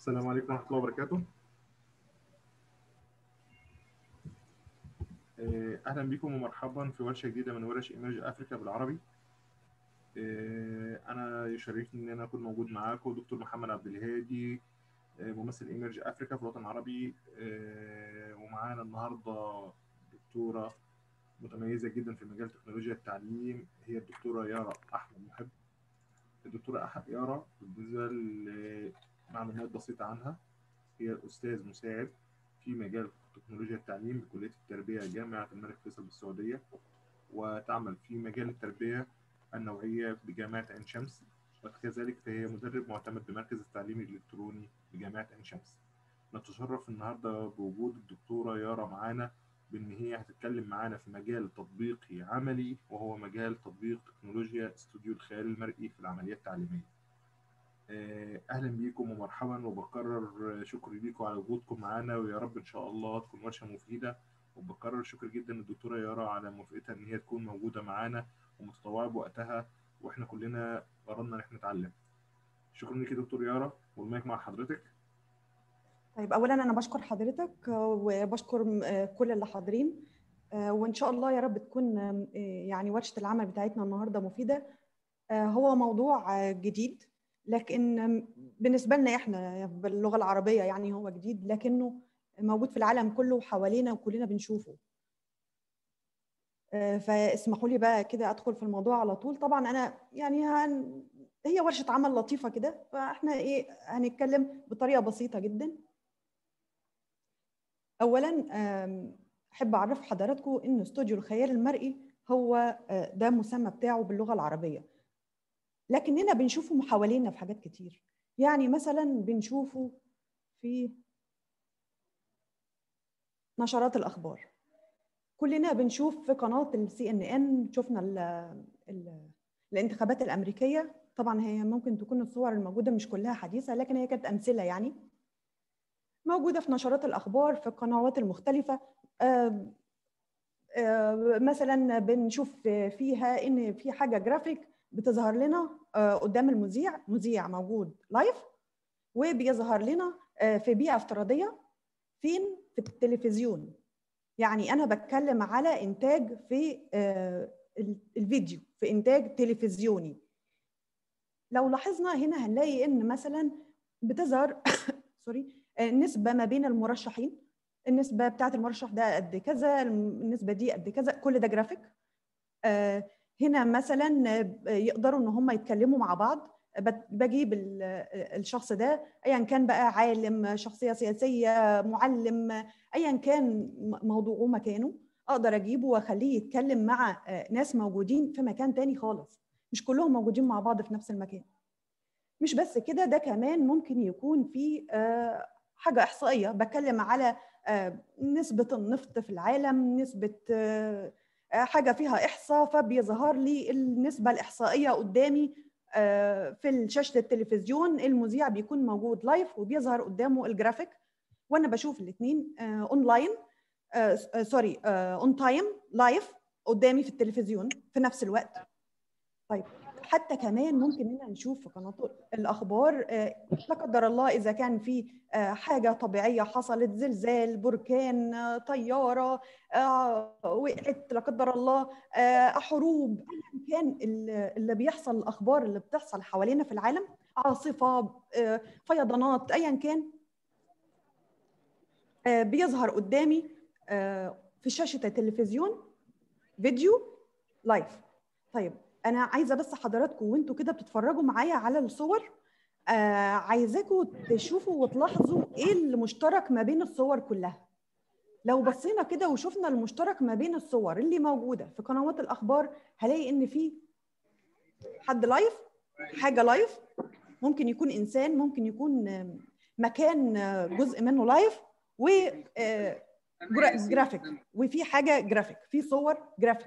السلام عليكم ورحمة الله وبركاته. آه، أهلا بكم ومرحبا في ورشة جديدة من ورش إيمرج أفريكا بالعربي. آه، أنا يشرفني إن أنا أكون موجود معاكم دكتور محمد عبد الهادي آه، ممثل إيمرج أفريكا في الوطن العربي آه، ومعانا النهاردة دكتورة متميزة جدا في مجال تكنولوجيا التعليم هي الدكتورة يارا أحمد محب. الدكتورة أح- يارا بالنسبة لمعلومات بسيطة عنها هي أستاذ مساعد في مجال تكنولوجيا التعليم بكلية التربية جامعة الملك فيصل بالسعودية وتعمل في مجال التربية النوعية بجامعة عين شمس وكذلك فهي مدرب معتمد بمركز التعليم الإلكتروني بجامعة عين شمس نتشرف النهاردة بوجود الدكتورة يارا معانا بإن هي هتتكلم معانا في مجال تطبيقي عملي وهو مجال تطبيق تكنولوجيا استوديو الخيال المرئي في العملية التعليمية آه، اهلا بيكم ومرحبا وبكرر شكري ليكم على وجودكم معانا ويا رب ان شاء الله تكون ورشه مفيده وبكرر شكر جدا للدكتوره يارا على موافقتها ان هي تكون موجوده معانا ومتطوعه بوقتها واحنا كلنا قررنا ان احنا نتعلم شكرا لك يا دكتور يارا والمايك مع حضرتك طيب اولا انا بشكر حضرتك آه، وبشكر آه، كل اللي حاضرين آه، وان شاء الله يا رب تكون آه، يعني ورشه العمل بتاعتنا النهارده مفيده آه، هو موضوع آه، جديد لكن آم، بالنسبه لنا احنا باللغه العربيه يعني هو جديد لكنه موجود في العالم كله وحوالينا وكلنا بنشوفه آه، فاسمحوا لي بقى كده ادخل في الموضوع على طول طبعا انا يعني هن... هي ورشه عمل لطيفه كده فاحنا ايه هنتكلم بطريقه بسيطه جدا اولا آم، احب اعرف حضراتكم ان استوديو الخيال المرئي هو آه، ده مسمى بتاعه باللغه العربيه لكننا بنشوفه حوالينا في حاجات كتير يعني مثلا بنشوفه في نشرات الاخبار كلنا بنشوف في قناه السي ان ان شفنا ال ال الانتخابات الامريكيه طبعا هي ممكن تكون الصور الموجوده مش كلها حديثه لكن هي كانت امثله يعني موجوده في نشرات الاخبار في القنوات المختلفه آم، آم، مثلا بنشوف فيها ان في حاجه جرافيك بتظهر لنا آه، قدام المذيع مذيع موجود لايف وبيظهر لنا آه، في بيئه افتراضيه فين في التلفزيون يعني انا بتكلم على انتاج في آه، ال- الفيديو في انتاج تلفزيوني لو لاحظنا هنا هنلاقي ان مثلا بتظهر سوري آه، نسبه ما بين المرشحين النسبه بتاعت المرشح ده قد كذا النسبه دي قد كذا كل ده جرافيك آه، هنا مثلا آه، يقدروا ان هم يتكلموا مع بعض بت- بجيب ال- آه، الشخص ده ايا كان بقى عالم شخصيه سياسيه معلم ايا كان م- موضوعه مكانه اقدر اجيبه واخليه يتكلم مع آه، ناس موجودين في مكان تاني خالص مش كلهم موجودين مع بعض في نفس المكان مش بس كده ده كمان ممكن يكون في آه، حاجة إحصائية بتكلم على آه، نسبة النفط في العالم نسبة آه، آه، حاجة فيها إحصاء فبيظهر لي النسبة الإحصائية قدامي آه، في شاشة التلفزيون المذيع بيكون موجود لايف وبيظهر قدامه الجرافيك وأنا بشوف الاثنين أونلاين سوري أون تايم لايف قدامي في التلفزيون في نفس الوقت طيب حتى كمان ممكن ان نشوف في قناه الاخبار آه، لا قدر الله اذا كان في آه، حاجه طبيعيه حصلت زلزال بركان آه، طياره آه، وقعت لا قدر الله آه، حروب ايا كان ال- اللي بيحصل الاخبار اللي بتحصل حوالينا في العالم عاصفه آه، فيضانات ايا كان آه، بيظهر قدامي آه، في شاشه التلفزيون فيديو لايف طيب انا عايزه بس حضراتكم وانتوا كده بتتفرجوا معايا على الصور آه عايزاكم تشوفوا وتلاحظوا ايه المشترك ما بين الصور كلها لو بصينا كده وشفنا المشترك ما بين الصور اللي موجوده في قنوات الاخبار هلاقي ان في حد لايف حاجه لايف ممكن يكون انسان ممكن يكون آم، مكان آه، جزء منه لايف و آه، جرا- جرافيك وفي حاجه جرافيك في صور جرافيك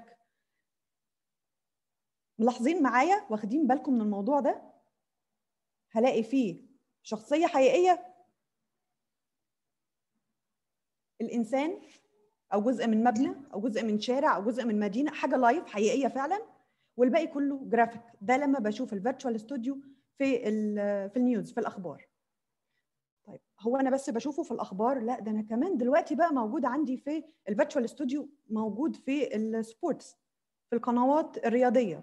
ملاحظين معايا واخدين بالكم من الموضوع ده هلاقي فيه شخصيه حقيقيه الانسان او جزء من مبنى او جزء من شارع او جزء من مدينه حاجه لايف حقيقيه فعلا والباقي كله جرافيك ده لما بشوف الفيرتشوال ستوديو في ال في النيوز في الاخبار طيب هو انا بس بشوفه في الاخبار لا ده انا كمان دلوقتي بقى موجود عندي في الفيرتشوال استوديو موجود في السبورتس في القنوات الرياضيه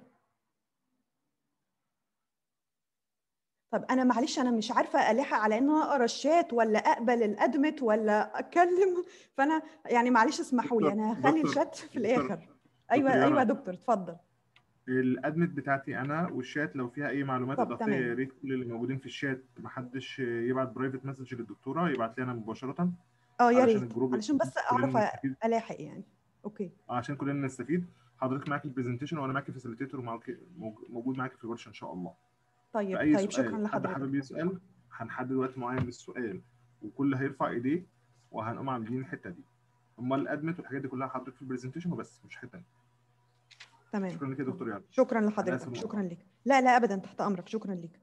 طب انا معلش انا مش عارفه الحق على ان انا اقرا الشات ولا اقبل الادمت ولا اتكلم فانا يعني معلش اسمحوا لي انا هخلي دكتور- الشات في دكتور- الاخر ايوه دكتور ايوه يارا. يا دكتور اتفضل الادمت بتاعتي انا والشات لو فيها اي معلومات طب اضافيه تمام. يا ريت كل اللي موجودين في الشات محدش يبعت برايفت مسج للدكتوره يبعت لي انا مباشره اه يا علشان ريت الجروب علشان بس كلنا اعرف نستفيد. الاحق يعني اوكي عشان كلنا نستفيد حضرتك معاك البرزنتيشن وانا معاك فاسيليتيتور ومعاك موجود معاك في الورشه ان شاء الله طيب فاي طيب سؤال شكرا حد لحضرتك حابب يسال هنحدد وقت معين للسؤال وكل هيرفع ايديه وهنقوم عاملين الحته دي امال الادمت والحاجات دي كلها حضرتك في البرزنتيشن وبس مش حته تانيه تمام شكرا لك يا دكتور يارا شكرا آسف لحضرتك المقاطعة. شكرا لك لا لا ابدا تحت امرك شكرا لك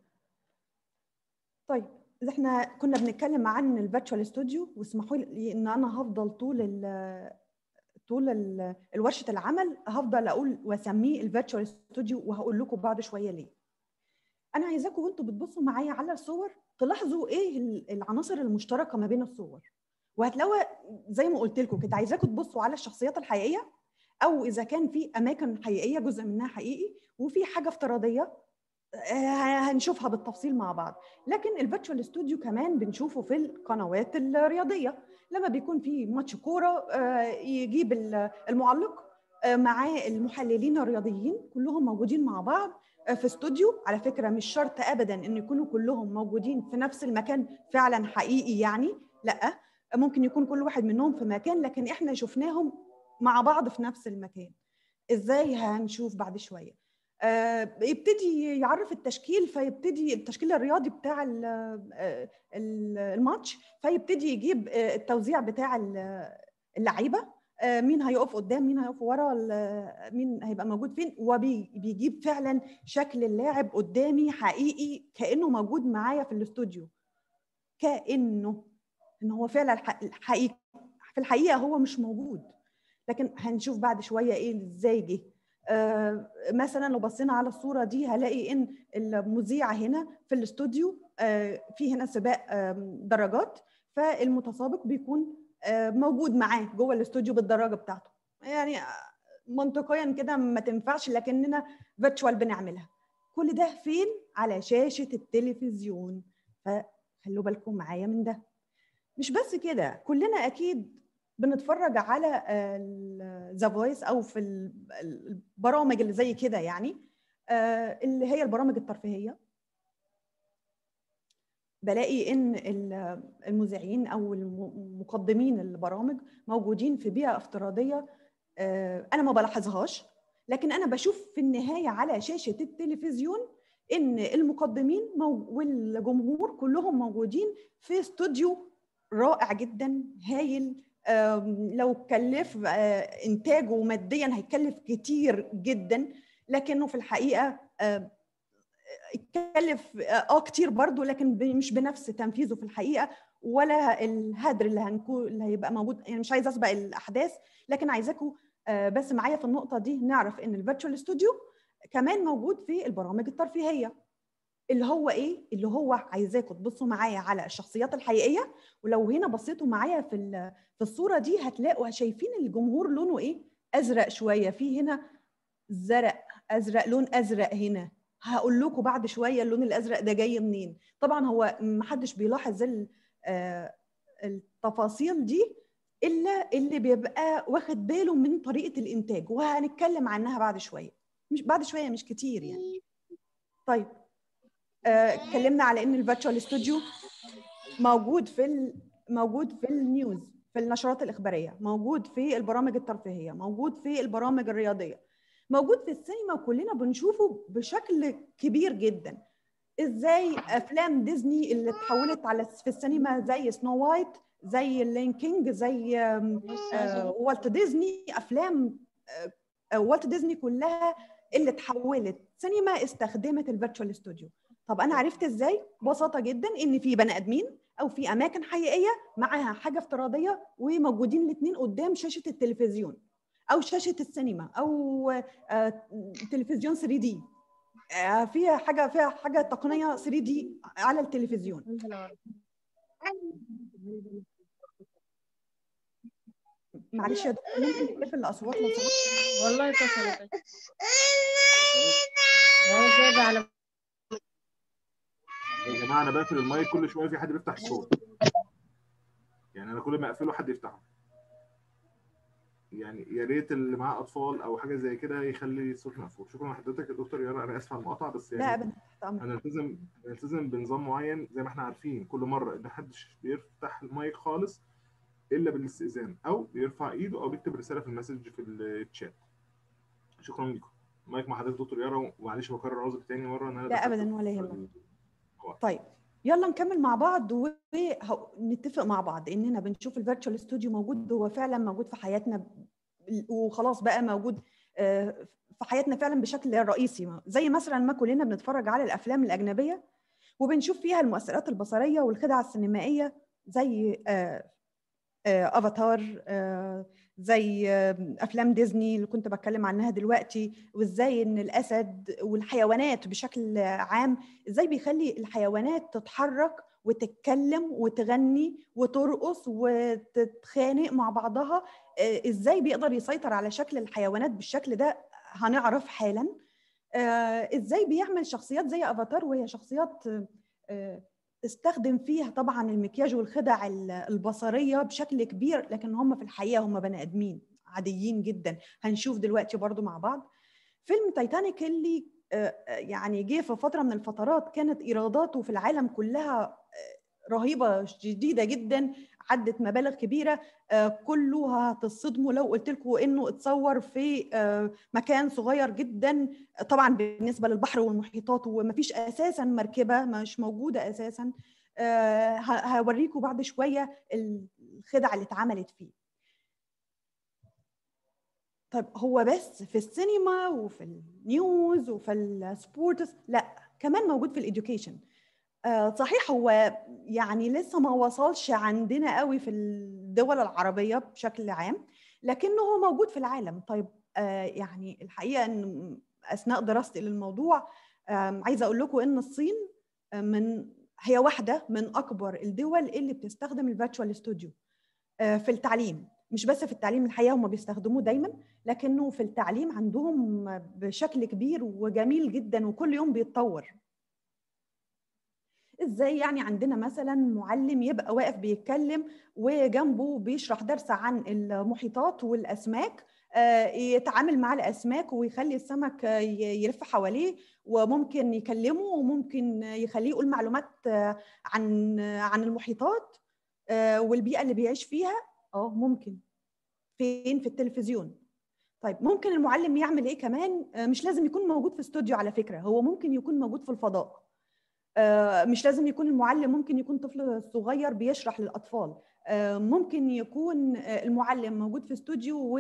طيب احنا كنا بنتكلم عن الفيرتشوال استوديو واسمحوا لي ان انا هفضل طول ال طول ال- الورشه العمل هفضل اقول واسميه الفيرتشوال استوديو وهقول لكم بعد شويه ليه انا عايزاكم وانتوا بتبصوا معايا على الصور تلاحظوا ايه ال- العناصر المشتركه ما بين الصور وهتلاقوا زي ما قلت لكم كده عايزاكم تبصوا على الشخصيات الحقيقيه او اذا كان في اماكن حقيقيه جزء منها حقيقي وفي حاجه افتراضيه آه، هنشوفها بالتفصيل مع بعض لكن الفيرتشوال استوديو كمان بنشوفه في القنوات الرياضيه لما بيكون في ماتش كوره آه، يجيب ال- المعلق آه، معاه المحللين الرياضيين كلهم موجودين مع بعض آه، في استوديو على فكره مش شرط ابدا ان يكونوا كلهم موجودين في نفس المكان فعلا حقيقي يعني لا ممكن يكون كل واحد منهم في مكان لكن احنا شفناهم مع بعض في نفس المكان ازاي هنشوف بعد شويه آه، يبتدي يعرف التشكيل فيبتدي التشكيل الرياضي بتاع ال- آه، ال- الماتش فيبتدي يجيب آه، التوزيع بتاع ال- اللعيبه آه، مين هيقف قدام مين هيقف ورا ال- مين هيبقى موجود فين وبيجيب فعلا شكل اللاعب قدامي حقيقي كانه موجود معايا في الاستوديو كانه ان هو فعلا الح- الحقيقي في الحقيقه هو مش موجود لكن هنشوف بعد شويه ايه ازاي جه آه، مثلا لو بصينا على الصوره دي هلاقي ان المذيع هنا في الاستوديو آه، في هنا سباق آم، درجات فالمتسابق بيكون آه، موجود معاه جوه الاستوديو بالدراجه بتاعته يعني آه، منطقيا كده ما تنفعش لكننا فيرتشوال بنعملها كل ده فين على شاشه التلفزيون فخلوا بالكم معايا من ده مش بس كده كلنا اكيد بنتفرج على ذا فويس او في ال- البرامج اللي زي كده يعني آه، اللي هي البرامج الترفيهيه بلاقي ان ال- المذيعين او الم- مقدمين البرامج موجودين في بيئه افتراضيه آه، انا ما بلاحظهاش لكن انا بشوف في النهايه على شاشه التلفزيون ان المقدمين مو- والجمهور كلهم موجودين في استوديو رائع جدا هايل آم، لو كلف آه، انتاجه ماديا هيكلف كتير جدا لكنه في الحقيقه آه، اتكلف اه كتير برضو لكن ب- مش بنفس تنفيذه في الحقيقه ولا الهدر اللي هنكون اللي هيبقى موجود يعني مش عايزه اسبق الاحداث لكن عايزاكم آه، بس معايا في النقطه دي نعرف ان الفيرتشوال ستوديو كمان موجود في البرامج الترفيهيه اللي هو ايه اللي هو عايزاكم تبصوا معايا على الشخصيات الحقيقيه ولو هنا بصيتوا معايا في ال- في الصوره دي هتلاقوا شايفين الجمهور لونه ايه ازرق شويه في هنا زرق ازرق لون ازرق هنا هقول لكم بعد شويه اللون الازرق ده جاي منين طبعا هو محدش بيلاحظ ال- آه، التفاصيل دي الا اللي بيبقى واخد باله من طريقه الانتاج وهنتكلم عنها بعد شويه مش بعد شويه مش كتير يعني طيب آه، اتكلمنا على ان الفيرتشوال ستوديو موجود في ال... موجود في النيوز في النشرات الاخباريه موجود في البرامج الترفيهيه موجود في البرامج الرياضيه موجود في السينما وكلنا بنشوفه بشكل كبير جدا ازاي افلام ديزني اللي اتحولت على في السينما زي سنو وايت زي اللين كينج زي آم، آه، والت ديزني افلام آه، آه، والت ديزني كلها اللي اتحولت سينما استخدمت الفيرتشوال ستوديو طب انا عرفت ازاي ببساطه جدا ان في بني ادمين او في اماكن حقيقيه معاها حاجه افتراضيه وموجودين الاثنين قدام شاشه التلفزيون او شاشه السينما او آه، تلفزيون 3 دي فيها حاجه فيها حاجه تقنيه 3 دي على التلفزيون معلش يا دكتور ممكن نقفل الاصوات لو سمحت والله اتصلت هو كده على يا جماعه انا بقفل المايك كل شويه في حد بيفتح الصوت يعني انا كل ما اقفله حد يفتحه يعني يا ريت اللي معاه اطفال او حاجه زي كده يخلي الصوت مقفول شكرا لحضرتك يا دكتور يارا انا اسف على المقاطعه بس لا يعني ابدا تحت امرك هنلتزم هنلتزم بنظام معين زي ما احنا عارفين كل مره ان محدش بيفتح المايك خالص الا بالاستئذان او بيرفع ايده او بيكتب رساله في المسج في الشات شكرا لكم مايك مع حضرتك دكتور يارا ومعلش بكرر عذري تاني مره ان انا لا دخلت ابدا ولا في يهمك الحوار. طيب يلا نكمل مع بعض ونتفق مع بعض اننا بنشوف الفيرتشوال ستوديو موجود هو فعلا موجود في حياتنا ب- وخلاص بقى موجود آه، في حياتنا فعلا بشكل رئيسي زي مثلا ما كلنا بنتفرج على الافلام الاجنبيه وبنشوف فيها المؤثرات البصريه والخدع السينمائيه زي آه، آه، افاتار آه، زي آه، افلام ديزني اللي كنت بتكلم عنها دلوقتي وازاي ان الاسد والحيوانات بشكل عام ازاي بيخلي الحيوانات تتحرك وتتكلم وتغني وترقص وتتخانق مع بعضها آه، ازاي بيقدر يسيطر على شكل الحيوانات بالشكل ده هنعرف حالا آه، ازاي بيعمل شخصيات زي افاتار وهي شخصيات آه، آه، استخدم فيها طبعا المكياج والخدع ال- البصريه بشكل كبير لكن هم في الحقيقه هم بني ادمين عاديين جدا هنشوف دلوقتي برضو مع بعض فيلم تايتانيك اللي آه، آه، يعني جه في فتره من الفترات كانت ايراداته في العالم كلها آه، رهيبه شديده جدا عدت مبالغ كبيره آه، كله هتصدموا لو قلت لكم انه اتصور في آه، مكان صغير جدا طبعا بالنسبه للبحر والمحيطات ومفيش اساسا مركبه مش موجوده اساسا آه، ه- هوريكم بعد شويه الخدع اللي اتعملت فيه طيب هو بس في السينما وفي النيوز وفي السبورتس لا كمان موجود في الاديوكيشن آه، صحيح هو يعني لسه ما وصلش عندنا قوي في الدول العربية بشكل عام لكنه هو موجود في العالم طيب آه، يعني الحقيقة ان اثناء دراستي للموضوع آم، عايزة اقول لكم ان الصين آه، من هي واحدة من اكبر الدول اللي بتستخدم الفيرتشوال ستوديو في التعليم مش بس في التعليم الحقيقة هم بيستخدموه دايما لكنه في التعليم عندهم بشكل كبير وجميل جدا وكل يوم بيتطور ازاي يعني عندنا مثلا معلم يبقى واقف بيتكلم وجنبه بيشرح درس عن المحيطات والاسماك آه، يتعامل مع الاسماك ويخلي السمك آه، ي- يلف حواليه وممكن يكلمه وممكن يخليه يقول معلومات آه، عن عن المحيطات آه، والبيئه اللي بيعيش فيها اه ممكن فين في التلفزيون طيب ممكن المعلم يعمل ايه كمان آه، مش لازم يكون موجود في استوديو على فكره هو ممكن يكون موجود في الفضاء آه، مش لازم يكون المعلم ممكن يكون طفل صغير بيشرح للأطفال آه، ممكن يكون آه، المعلم موجود في استوديو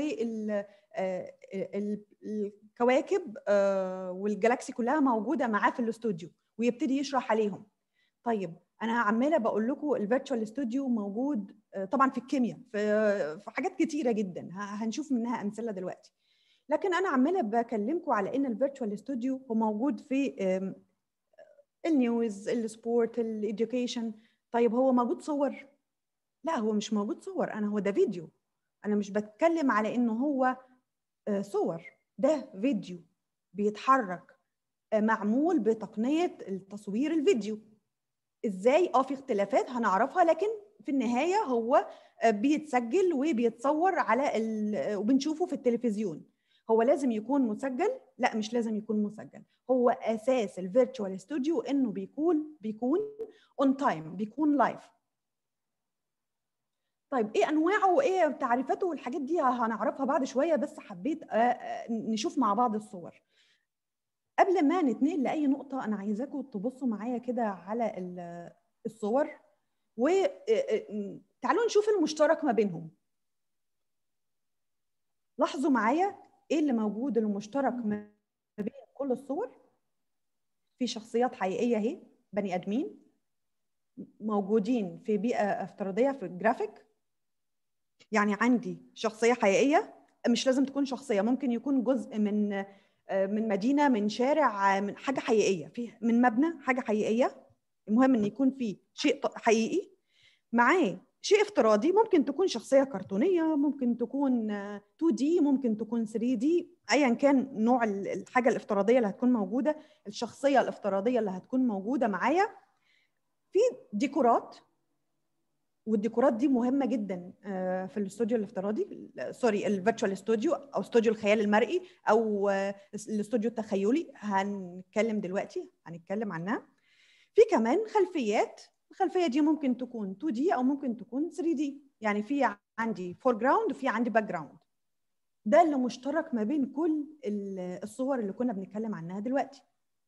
والكواكب والجالاكسي كلها موجودة معاه في الاستوديو ويبتدي يشرح عليهم طيب أنا عمالة بقول لكم الفيرتشوال استوديو موجود آه، طبعا في الكيمياء في في حاجات كتيرة جدا ه- هنشوف منها أمثلة دلوقتي لكن أنا عمالة بكلمكم على إن الفيرتشوال استوديو هو موجود في آم، النيوز السبورت الاديوكيشن طيب هو موجود صور لا هو مش موجود صور انا هو ده فيديو انا مش بتكلم على انه هو آه، صور ده فيديو بيتحرك آه، معمول بتقنية التصوير الفيديو ازاي اه في اختلافات هنعرفها لكن في النهاية هو آه، بيتسجل وبيتصور على ال- آه، وبنشوفه في التلفزيون هو لازم يكون مسجل لا مش لازم يكون مسجل هو اساس الفيرتشوال ستوديو انه بيكون بيكون اون تايم بيكون لايف طيب ايه انواعه وايه تعريفاته والحاجات دي هنعرفها بعد شويه بس حبيت آه، آه، نشوف مع بعض الصور قبل ما نتنقل لاي نقطه انا عايزاكم تبصوا معايا كده على ال- الصور وتعالوا نشوف المشترك ما بينهم لاحظوا معايا ايه اللي موجود المشترك ما بين كل الصور في شخصيات حقيقيه اهي بني ادمين موجودين في بيئه افتراضيه في الجرافيك يعني عندي شخصيه حقيقيه مش لازم تكون شخصيه ممكن يكون جزء من آه، من مدينه من شارع آه، من حاجه حقيقيه في من مبنى حاجه حقيقيه المهم ان يكون في شيء ط- حقيقي معاه شيء افتراضي ممكن تكون شخصيه كرتونيه ممكن تكون 2 دي ممكن تكون 3 دي ايا كان نوع الحاجه الافتراضيه اللي هتكون موجوده الشخصيه الافتراضيه اللي هتكون موجوده معايا في ديكورات والديكورات دي مهمه جدا في الاستوديو الافتراضي سوري الفيرتشوال استوديو او استوديو الخيال المرئي او الاستوديو التخيلي هنتكلم دلوقتي هنتكلم عنها في كمان خلفيات الخلفيه دي ممكن تكون 2 دي او ممكن تكون 3 دي يعني في عندي فور جراوند وفي عندي باك جراوند ده اللي مشترك ما بين كل الصور اللي كنا بنتكلم عنها دلوقتي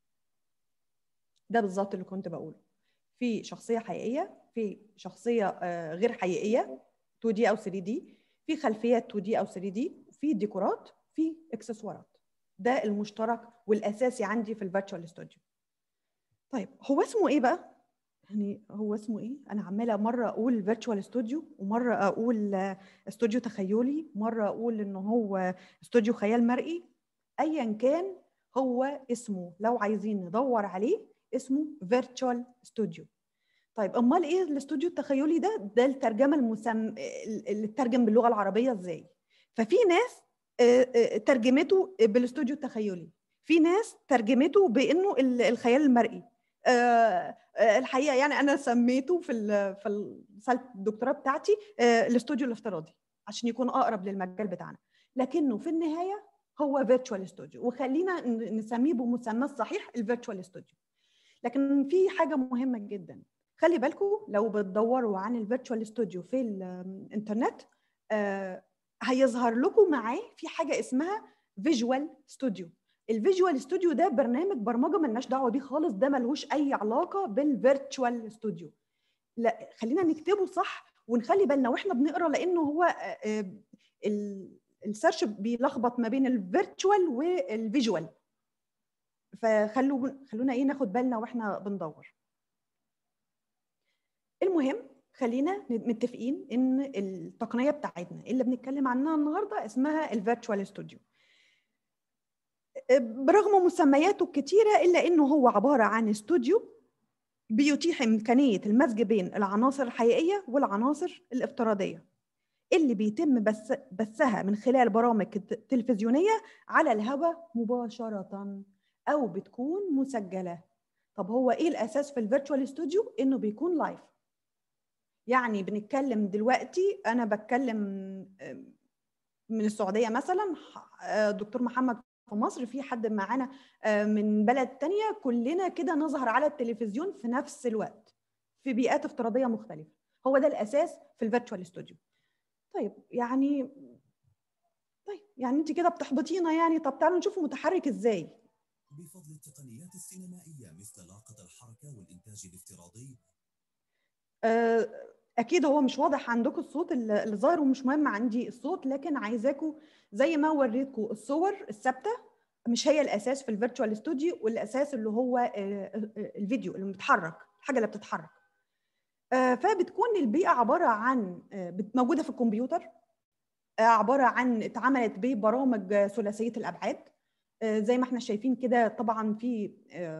ده بالظبط اللي كنت بقوله في شخصيه حقيقيه في شخصيه غير حقيقيه 2 دي او 3 دي في خلفيات 2 دي او 3 دي في ديكورات في اكسسوارات ده المشترك والاساسي عندي في الفيرتشوال استوديو طيب هو اسمه ايه بقى يعني هو اسمه ايه انا عماله مره اقول فيرتشوال استوديو ومره اقول استوديو تخيلي مره اقول ان هو استوديو خيال مرئي ايا كان هو اسمه لو عايزين ندور عليه اسمه فيرتشوال استوديو طيب امال ايه الاستوديو التخيلي ده ده الترجمه المسم اللي اترجم باللغه العربيه ازاي ففي ناس ترجمته بالاستوديو التخيلي في ناس ترجمته بانه الخيال المرئي الحقيقه يعني انا سميته في في رساله الدكتوراه بتاعتي الاستوديو الافتراضي عشان يكون اقرب للمجال بتاعنا لكنه في النهايه هو فيرتشوال استوديو وخلينا نسميه بمسماه الصحيح الفيرتشوال استوديو لكن في حاجه مهمه جدا خلي بالكم لو بتدوروا عن الفيرتشوال استوديو في الانترنت هيظهر لكم معاه في حاجه اسمها فيجوال ستوديو الفيجوال ستوديو ده برنامج برمجه ملناش دعوه بيه خالص ده ملهوش اي علاقه بالفيرتشوال ستوديو لا خلينا نكتبه صح ونخلي بالنا واحنا بنقرا لانه هو السيرش بيلخبط ما بين الفيرتشوال والفيجوال فخلوا خلونا ايه ناخد بالنا واحنا بندور المهم خلينا متفقين ان التقنيه بتاعتنا اللي بنتكلم عنها النهارده اسمها الفيرتشوال ستوديو برغم مسمياته الكتيرة إلا إنه هو عبارة عن استوديو بيتيح إمكانية المزج بين العناصر الحقيقية والعناصر الافتراضية اللي بيتم بس بثها من خلال برامج تلفزيونية على الهواء مباشرة أو بتكون مسجلة طب هو إيه الأساس في الفيرتشوال استوديو؟ إنه بيكون لايف يعني بنتكلم دلوقتي أنا بتكلم من السعودية مثلا دكتور محمد في مصر في حد معانا من بلد تانية كلنا كده نظهر على التلفزيون في نفس الوقت في بيئات افتراضية مختلفة هو ده الأساس في الفيرتشوال استوديو طيب يعني طيب يعني انت كده بتحبطينا يعني طب تعالوا نشوف متحرك ازاي بفضل التقنيات السينمائية مثل لاقة الحركة والإنتاج الافتراضي اكيد هو مش واضح عندكم الصوت اللي ظاهر ومش مهم عندي الصوت لكن عايزاكم زي ما وريتكم الصور الثابته مش هي الاساس في الفيرتشوال استوديو والاساس اللي هو الفيديو اللي بيتحرك الحاجه اللي بتتحرك فبتكون البيئه عباره عن موجوده في الكمبيوتر عباره عن اتعملت ببرامج ثلاثيه الابعاد زي ما احنا شايفين كده طبعا في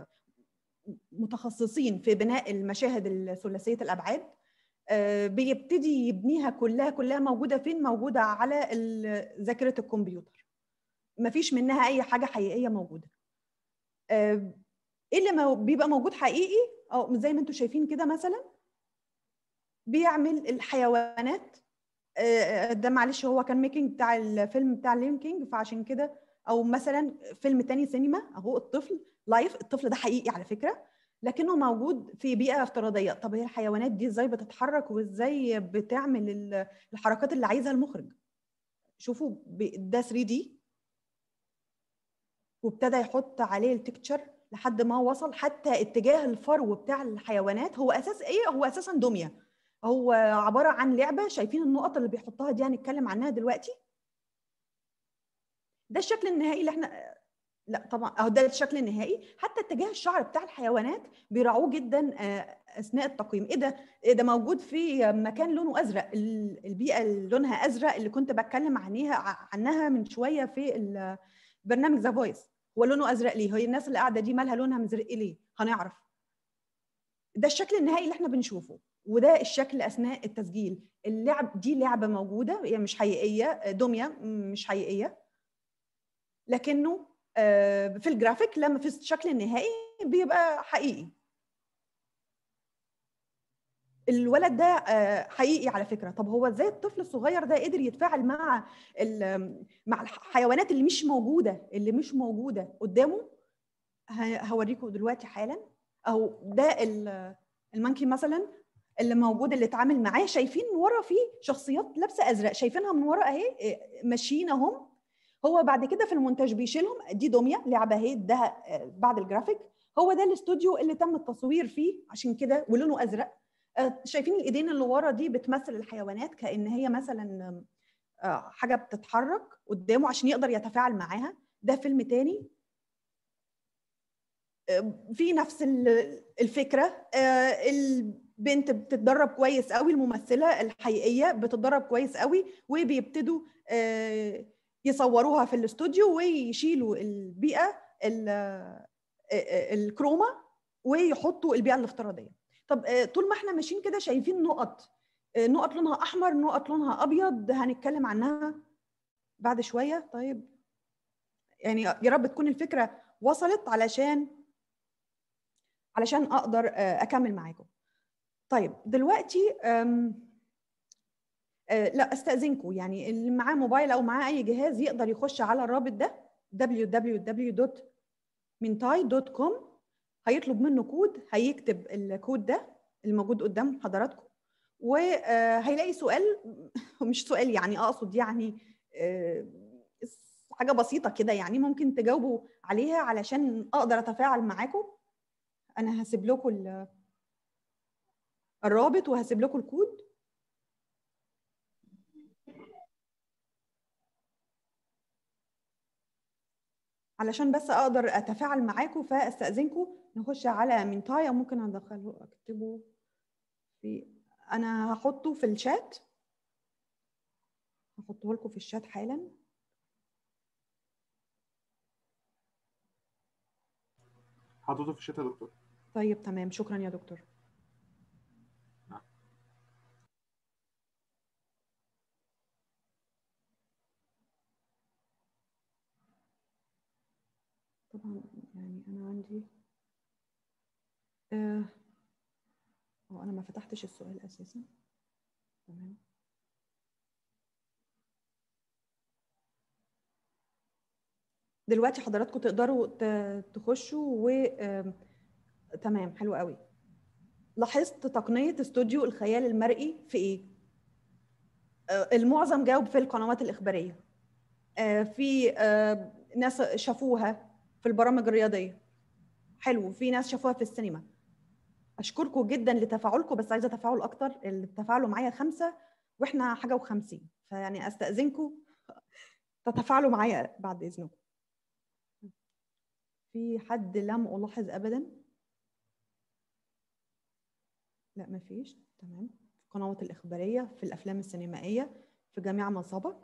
متخصصين في بناء المشاهد الثلاثيه الابعاد بيبتدي يبنيها كلها كلها موجوده فين موجوده على ذاكره الكمبيوتر مفيش منها اي حاجه حقيقيه موجوده ايه اللي بيبقى موجود حقيقي او زي ما انتم شايفين كده مثلا بيعمل الحيوانات ده معلش هو كان ميكنج بتاع الفيلم بتاع ليون كينج فعشان كده او مثلا فيلم تاني سينما اهو الطفل لايف الطفل ده حقيقي على فكره لكنه موجود في بيئه افتراضيه طب هي الحيوانات دي ازاي بتتحرك وازاي بتعمل الحركات اللي عايزها المخرج شوفوا ده 3 دي وابتدى يحط عليه التكتشر لحد ما وصل حتى اتجاه الفرو بتاع الحيوانات هو اساس ايه هو اساسا دميه هو عباره عن لعبه شايفين النقط اللي بيحطها دي هنتكلم عنها دلوقتي ده الشكل النهائي اللي احنا لا طبعا اهو ده الشكل النهائي حتى اتجاه الشعر بتاع الحيوانات بيراعوه جدا اثناء التقييم ايه ده إيه ده موجود في مكان لونه ازرق البيئه اللي لونها ازرق اللي كنت بتكلم عنيها عنها من شويه في برنامج ذا فويس هو لونه ازرق ليه هي الناس اللي قاعده دي مالها لونها مزرق ليه هنعرف ده الشكل النهائي اللي احنا بنشوفه وده الشكل اثناء التسجيل اللعب دي لعبه موجوده هي مش حقيقيه دميه مش حقيقيه لكنه آه، في الجرافيك لما في الشكل النهائي بيبقى حقيقي الولد ده آه، حقيقي على فكره طب هو ازاي الطفل الصغير ده قدر يتفاعل مع ال- مع الحيوانات اللي مش موجوده اللي مش موجوده قدامه ه- هوريكم دلوقتي حالا اهو ده ال- المانكي مثلا اللي موجود اللي اتعامل معاه شايفين من ورا فيه شخصيات لابسه ازرق شايفينها من ورا اهي إيه، ماشيين اهم هو بعد كده في المونتاج بيشيلهم دي دميه لعبه اهي ده آه، بعد الجرافيك هو ده الاستوديو اللي تم التصوير فيه عشان كده ولونه ازرق آه، شايفين الايدين اللي ورا دي بتمثل الحيوانات كان هي مثلا آه، حاجه بتتحرك قدامه عشان يقدر يتفاعل معاها ده فيلم تاني آه، في نفس ال- الفكره آه، البنت بتتدرب كويس قوي الممثله الحقيقيه بتتدرب كويس قوي وبيبتدوا آه، يصوروها في الاستوديو ويشيلوا البيئه ال- آه، آه، الكروما ويحطوا البيئه الافتراضيه طب آه، طول ما احنا ماشيين كده شايفين نقط آه، نقط لونها احمر نقط لونها ابيض هنتكلم عنها بعد شويه طيب يعني يا رب تكون الفكره وصلت علشان علشان اقدر آه، اكمل معاكم طيب دلوقتي أم، آه، لا استاذنكم يعني اللي معاه موبايل او معاه اي جهاز يقدر يخش على الرابط ده www.mintai.com هيطلب منه كود هيكتب الكود ده اللي موجود قدام حضراتكم وهيلاقي سؤال مش سؤال يعني اقصد يعني آه، حاجه بسيطه كده يعني ممكن تجاوبوا عليها علشان اقدر اتفاعل معاكم انا هسيب لكم ال- الرابط وهسيب لكم الكود علشان بس اقدر اتفاعل معاكم فاستاذنكم نخش على منتاي او ممكن ادخله اكتبه في انا هحطه في الشات هحطه لكم في الشات حالا حطيته في الشات يا دكتور طيب تمام شكرا يا دكتور طبعا يعني انا عندي اه هو انا ما فتحتش السؤال اساسا تمام دلوقتي حضراتكم تقدروا ت- تخشوا و آم، تمام حلو قوي لاحظت تقنية استوديو الخيال المرئي في ايه؟ آه، المعظم جاوب في القنوات الإخبارية آه، في آه، ناس شافوها في البرامج الرياضية حلو في ناس شافوها في السينما أشكركم جدا لتفاعلكم بس عايزة تفاعل أكتر اللي تفاعلوا معايا خمسة وإحنا حاجة وخمسين فيعني أستأذنكم تتفاعلوا معايا بعد إذنكم في حد لم ألاحظ أبدا لا مفيش تمام في القنوات الإخبارية في الأفلام السينمائية في جميع ما سبق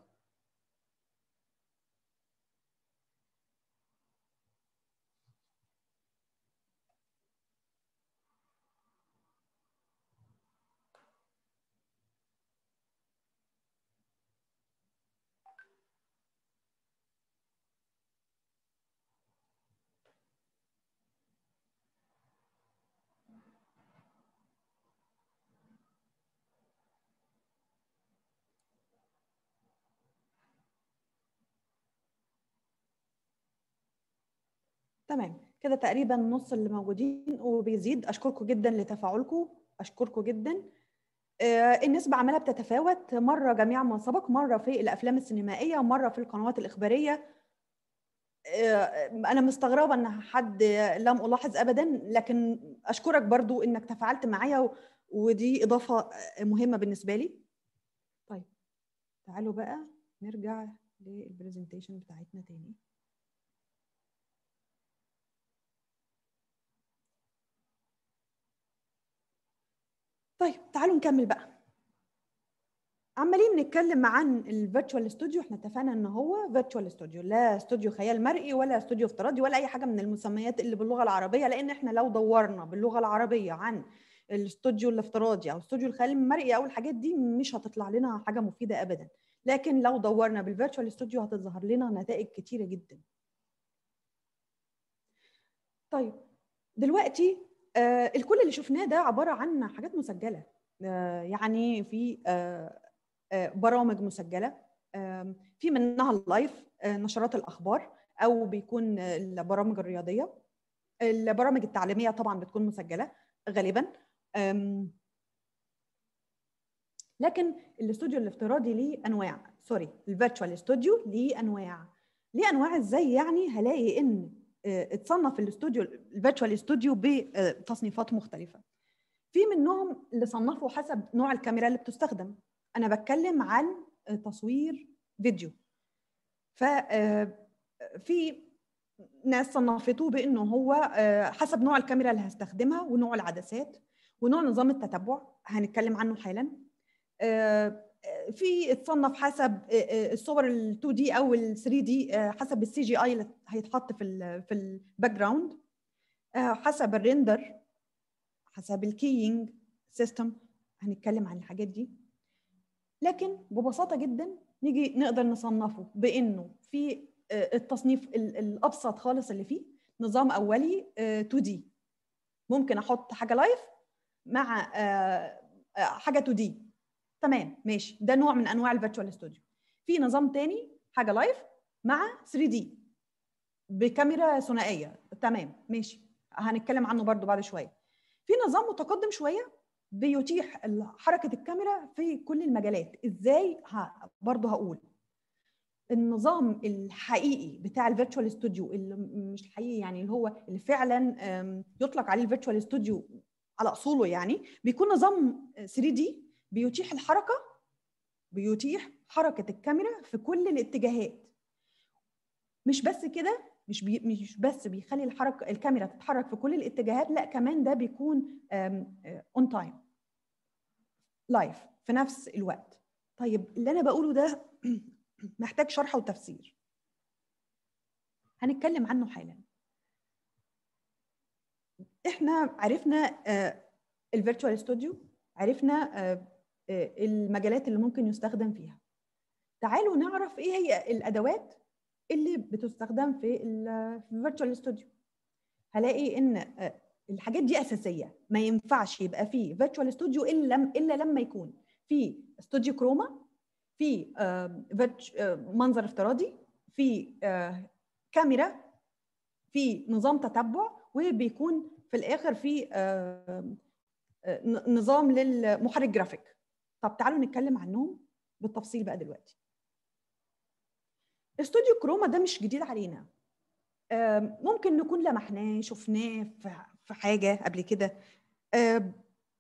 تمام كده تقريبا نص اللي موجودين وبيزيد اشكركم جدا لتفاعلكم اشكركم جدا آه، النسبة عمالة بتتفاوت مرة جميع ما سبق مرة في الأفلام السينمائية مرة في القنوات الإخبارية آه، أنا مستغربة إن حد لم ألاحظ أبدا لكن أشكرك برضو إنك تفاعلت معايا و- ودي إضافة آه، مهمة بالنسبة لي طيب تعالوا بقى نرجع للبرزنتيشن بتاعتنا تاني طيب تعالوا نكمل بقى عمالين نتكلم عن الفيرتشوال استوديو احنا اتفقنا ان هو فيرتشوال استوديو لا استوديو خيال مرئي ولا استوديو افتراضي ولا اي حاجه من المسميات اللي باللغه العربيه لان احنا لو دورنا باللغه العربيه عن الاستوديو الافتراضي او الاستوديو الخيال المرئي او الحاجات دي مش هتطلع لنا حاجه مفيده ابدا لكن لو دورنا بالفيرتشوال استوديو هتظهر لنا نتائج كتيره جدا طيب دلوقتي آه الكل اللي شفناه ده عباره عن حاجات مسجله آه يعني في آه آه برامج مسجله آه في منها اللايف آه نشرات الاخبار او بيكون البرامج الرياضيه البرامج التعليميه طبعا بتكون مسجله غالبا آم، لكن الاستوديو الافتراضي ليه انواع سوري الفيرتشوال استوديو ليه انواع ليه انواع ازاي يعني هلاقي ان آه، اتصنف الاستوديو الفيرتشوال استوديو بتصنيفات مختلفه في منهم اللي صنفوا حسب نوع الكاميرا اللي بتستخدم انا بتكلم عن آه، تصوير فيديو ف آه، في ناس صنفته بانه هو آه، حسب نوع الكاميرا اللي هستخدمها ونوع العدسات ونوع نظام التتبع هنتكلم عنه حالا آه، في اتصنف حسب آه، آه، الصور ال 2 دي او ال 3 دي حسب السي جي اي اللي هيتحط في ال في الباك جراوند حسب الريندر حسب الكيينج سيستم هنتكلم عن الحاجات دي لكن ببساطه جدا نيجي نقدر نصنفه بانه في آه، التصنيف ال- الابسط خالص اللي فيه نظام اولي آه، 2 دي ممكن احط حاجه لايف مع آه، آه، حاجه 2 دي تمام ماشي ده نوع من انواع الفيرتشوال استوديو في نظام تاني حاجه لايف مع 3 دي بكاميرا ثنائيه تمام ماشي هنتكلم عنه برضو بعد شويه في نظام متقدم شويه بيتيح ال- حركه الكاميرا في كل المجالات ازاي ه- برضو هقول النظام الحقيقي بتاع الفيرتشوال استوديو اللي م- مش الحقيقي يعني اللي هو اللي فعلا أم، يطلق عليه الفيرتشوال استوديو على اصوله يعني بيكون نظام 3 دي بيتيح الحركه بيتيح حركه الكاميرا في كل الاتجاهات مش بس كده مش بي مش بس بيخلي الحركه الكاميرا تتحرك في كل الاتجاهات لا كمان ده بيكون اون تايم لايف في نفس الوقت طيب اللي انا بقوله ده محتاج شرح وتفسير هنتكلم عنه حالا احنا عرفنا الفيرتشوال ستوديو عرفنا آه، آه، المجالات اللي ممكن يستخدم فيها تعالوا نعرف ايه هي الادوات اللي بتستخدم في الفيرتشوال ستوديو هلاقي ان آه، الحاجات دي اساسيه ما ينفعش يبقى فيه فيرتشوال ستوديو الا لم- الا لما يكون في استوديو كروما في آه، فيرتش- آه، منظر افتراضي في آه، كاميرا في نظام تتبع وبيكون في الاخر في آه، آه، ن- نظام للمحرك جرافيك طب تعالوا نتكلم عنهم بالتفصيل بقى دلوقتي استوديو كروما ده مش جديد علينا آم، ممكن نكون لمحناه شفناه في في حاجه قبل كده آم،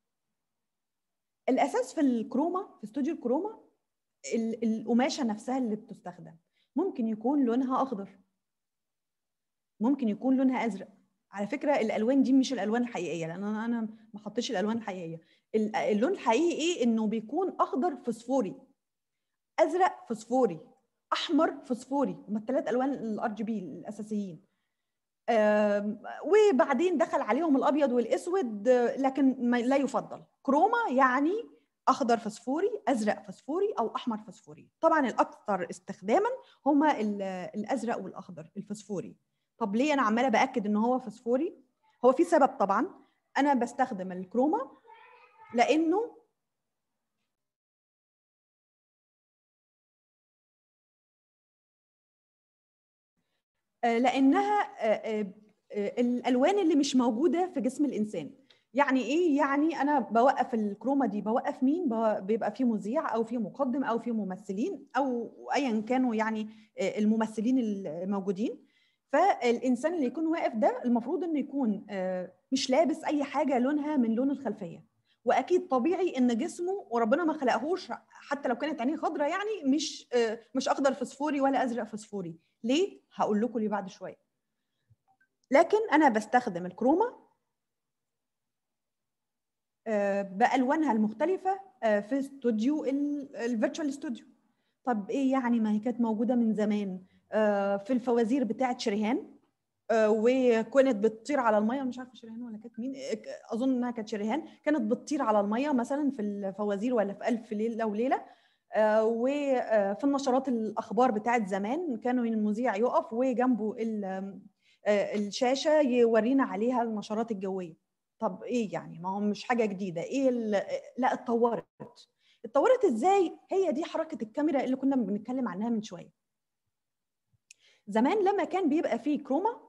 الاساس في الكروما في استوديو الكروما ال- القماشه نفسها اللي بتستخدم ممكن يكون لونها اخضر ممكن يكون لونها ازرق على فكره الالوان دي مش الالوان الحقيقيه لان انا انا ما حطيتش الالوان الحقيقيه ال- اللون الحقيقي ايه انه بيكون اخضر فسفوري ازرق فسفوري احمر فسفوري هم الثلاث الوان الار جي بي الاساسيين آم، وبعدين دخل عليهم الابيض والاسود آه، لكن ما- لا يفضل كروما يعني اخضر فسفوري ازرق فسفوري او احمر فسفوري طبعا الاكثر استخداما هما ال- الازرق والاخضر الفسفوري طب ليه انا عماله باكد ان هو فسفوري هو في سبب طبعا انا بستخدم الكروما لانه آه، لانها آه، آه، آه، الالوان اللي مش موجوده في جسم الانسان يعني ايه يعني انا بوقف الكروما دي بوقف مين بو- بيبقى في مذيع او في مقدم او في ممثلين او ايا كانوا يعني آه، الممثلين الموجودين فالانسان اللي يكون واقف ده المفروض انه يكون آه، مش لابس اي حاجه لونها من لون الخلفيه واكيد طبيعي ان جسمه وربنا ما خلقهوش حتى لو كانت عينيه خضراء يعني مش آه، مش اخضر فسفوري ولا ازرق فسفوري ليه هقول لكم ليه بعد شويه لكن انا بستخدم الكروما آه، بالوانها المختلفه آه، في استوديو الفيرتشوال استوديو طب ايه يعني ما هي كانت موجوده من زمان آه، في الفوازير بتاعه شريهان آه، وكانت بتطير على الميه مش عارفه شريهان ولا كانت مين آه، اظن انها كانت شريهان كانت بتطير على الميه مثلا في الفوازير ولا في الف ليله وليله آه، وفي النشرات الاخبار بتاعت زمان كانوا المذيع يقف وجنبه ال- آه، الشاشه يورينا عليها النشرات الجويه طب ايه يعني ما هو مش حاجه جديده ايه ال- لا اتطورت اتطورت ازاي هي دي حركه الكاميرا اللي كنا بنتكلم عنها من شويه زمان لما كان بيبقى فيه كروما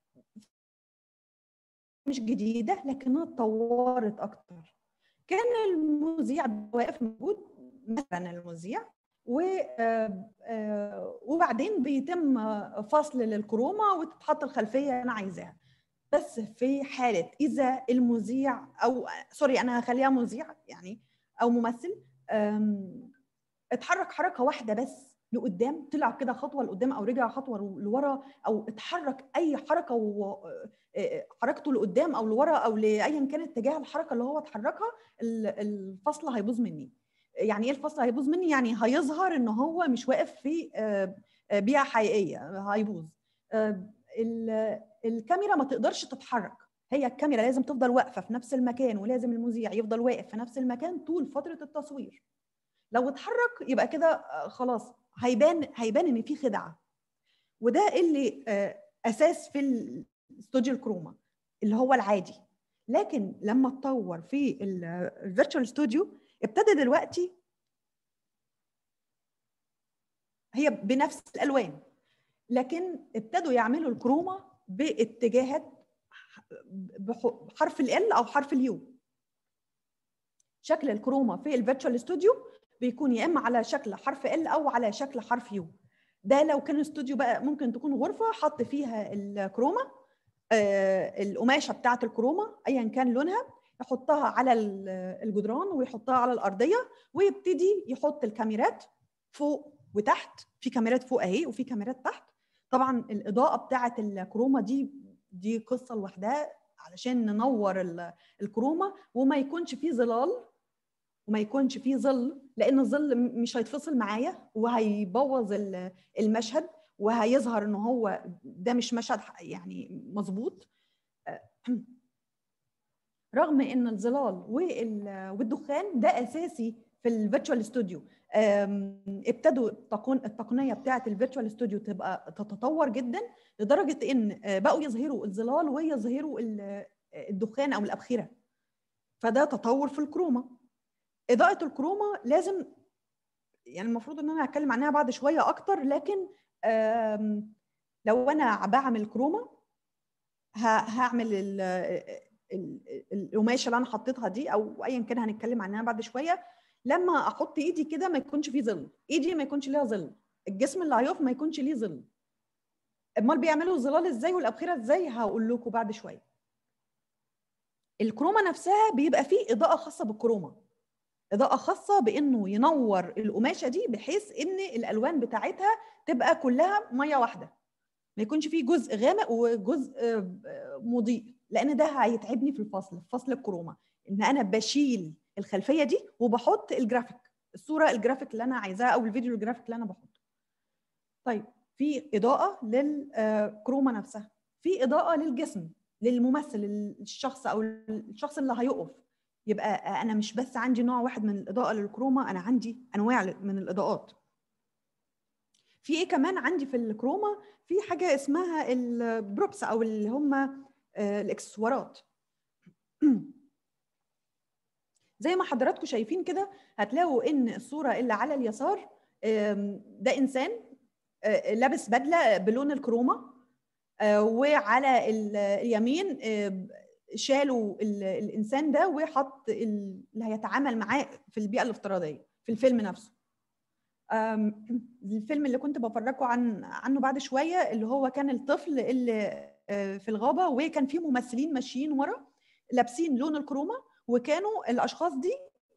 مش جديده لكنها اتطورت اكتر كان المذيع واقف موجود مثلا المذيع و آه، آه، وبعدين بيتم فصل للكروما وتتحط الخلفيه اللي انا عايزاها بس في حاله اذا المذيع او سوري انا هخليها مذيع يعني او ممثل أم، اتحرك حركه واحده بس لقدام طلع كده خطوه لقدام او رجع خطوه لورا او اتحرك اي حركه و... آه، حركته لقدام او لورا او لايا كان اتجاه الحركه اللي هو اتحركها ال- الفصل هيبوظ مني يعني ايه الفصل هيبوظ مني يعني هيظهر ان هو مش واقف في آه، آه، بيئه حقيقيه هيبوظ آه، ال- الكاميرا ما تقدرش تتحرك هي الكاميرا لازم تفضل واقفه في نفس المكان ولازم المذيع يفضل واقف في نفس المكان طول فتره التصوير لو اتحرك يبقى كده آه، خلاص هيبان هيبان ان في خدعه وده اللي آه، اساس في الاستوديو الكروما اللي هو العادي لكن لما اتطور في الفيرتشوال ستوديو ابتدى دلوقتي هي بنفس الالوان لكن ابتدوا يعملوا الكروما باتجاهات بحرف ال او حرف اليو شكل الكروما في الفيرتشوال ستوديو بيكون يا اما على شكل حرف ال او على شكل حرف يو ده لو كان استوديو بقى ممكن تكون غرفه حط فيها الكروما آه، القماشه بتاعه الكروما ايا كان لونها يحطها على ال- الجدران ويحطها على الارضيه ويبتدي يحط الكاميرات فوق وتحت في كاميرات فوق اهي وفي كاميرات تحت طبعا الاضاءه بتاعه الكروما دي دي قصه لوحدها علشان ننور ال- الكروما وما يكونش فيه ظلال وما يكونش فيه ظل لان الظل م- مش هيتفصل معايا وهيبوظ ال- المشهد وهيظهر ان هو ده مش مشهد ح- يعني مظبوط رغم ان الظلال وال- والدخان ده اساسي في الفيرتشوال ستوديو ابتدوا التقن- التقنيه بتاعه الفيرتشوال ستوديو تبقى تتطور جدا لدرجه ان آه، بقوا يظهروا الظلال ويظهروا ال- الدخان او الابخره فده تطور في الكروما اضاءه الكروما لازم يعني المفروض ان انا هتكلم عنها بعد شويه اكتر لكن آم، لو انا بعمل كروما ه- هعمل ال- ال- القماشه اللي انا حطيتها دي او ايا كان هنتكلم عنها بعد شويه لما احط ايدي كده ما يكونش فيه ظل ايدي ما يكونش ليها ظل الجسم اللي هيقف ما يكونش ليه ظل امال بيعملوا ظلال ازاي والابخره ازاي هقول لكم بعد شويه الكروما نفسها بيبقى فيه اضاءه خاصه بالكروما اضاءه خاصه بانه ينور القماشه دي بحيث ان الالوان بتاعتها تبقى كلها ميه واحده ما يكونش فيه جزء غامق وجزء آه، آه، مضيء لان ده هيتعبني في الفصل في فصل الكروما ان انا بشيل الخلفيه دي وبحط الجرافيك الصوره الجرافيك اللي انا عايزاها او الفيديو الجرافيك اللي انا بحطه طيب في اضاءه للكروما نفسها في اضاءه للجسم للممثل الشخص او الشخص اللي هيقف يبقى انا مش بس عندي نوع واحد من الاضاءه للكروما انا عندي انواع من الاضاءات في ايه كمان عندي في الكروما في حاجه اسمها البروبس او اللي هم آه، الاكسسوارات زي ما حضراتكم شايفين كده هتلاقوا ان الصوره اللي على اليسار آم، ده انسان آه، لابس بدله بلون الكروما آه، وعلى ال- اليمين آه، شالوا ال- الانسان ده وحط ال- اللي هيتعامل معاه في البيئه الافتراضيه في الفيلم نفسه آم، الفيلم اللي كنت بفرجكم عن عنه بعد شويه اللي هو كان الطفل اللي آه، في الغابه وكان في ممثلين ماشيين ورا لابسين لون الكروما وكانوا الاشخاص دي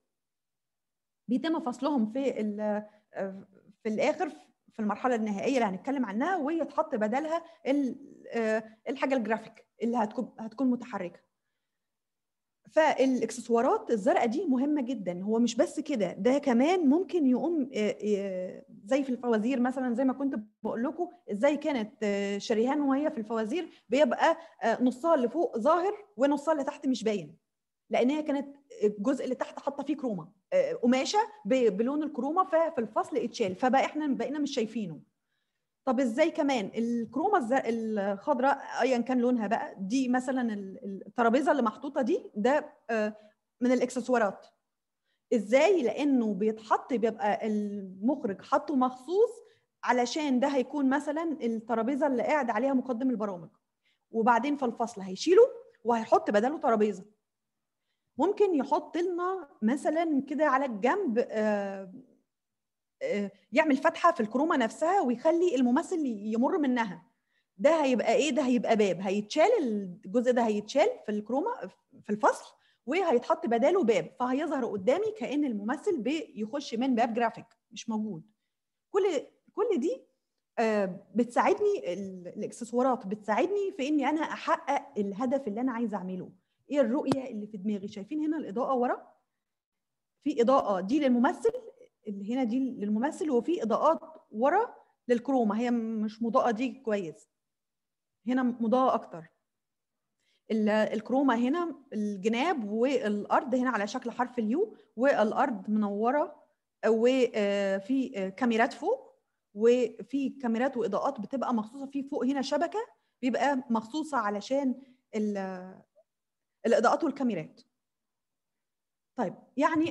بيتم فصلهم في ال- آه، في الاخر في المرحله النهائيه اللي هنتكلم عنها ويتحط بدلها ال- آه، الحاجه الجرافيك اللي هتكون هتكون متحركه فالاكسسوارات الزرقاء دي مهمه جدا هو مش بس كده ده كمان ممكن يقوم آه، آه، زي في الفوازير مثلا زي ما كنت بقول لكم ازاي كانت آه، شريهان وهي في الفوازير بيبقى آه، نصها اللي فوق ظاهر ونصها اللي تحت مش باين لان هي كانت الجزء اللي تحت حاطه فيه كروما آه، قماشه ب- بلون الكروما ففي الفصل اتشال فبقى احنا بقينا مش شايفينه طب ازاي كمان الكروما الزر... الخضراء ايا كان لونها بقى دي مثلا ال- الترابيزه اللي محطوطه دي ده آه، من الاكسسوارات ازاي لانه بيتحط بيبقى المخرج حاطه مخصوص علشان ده هيكون مثلا الترابيزه اللي قاعد عليها مقدم البرامج وبعدين في الفصل هيشيله وهيحط بداله ترابيزه ممكن يحط لنا مثلا كده على الجنب آه، آه، يعمل فتحه في الكرومه نفسها ويخلي الممثل يمر منها ده هيبقى ايه ده هيبقى باب هيتشال الجزء ده هيتشال في الكرومه في الفصل وهيتحط بداله باب فهيظهر قدامي كان الممثل بيخش من باب جرافيك مش موجود كل كل دي آه، بتساعدني ال- الاكسسوارات بتساعدني في اني انا احقق الهدف اللي انا عايزه اعمله ايه الرؤيه اللي في دماغي شايفين هنا الاضاءه ورا في اضاءه دي للممثل اللي هنا دي للممثل وفي اضاءات ورا للكروما هي مش مضاءه دي كويس هنا مضاءه اكتر ال- الكروما هنا الجناب والارض هنا على شكل حرف اليو والارض منوره وفي كاميرات فوق وفي كاميرات واضاءات بتبقى مخصوصه في فوق هنا شبكه بيبقى مخصوصه علشان ال- الاضاءات والكاميرات طيب يعني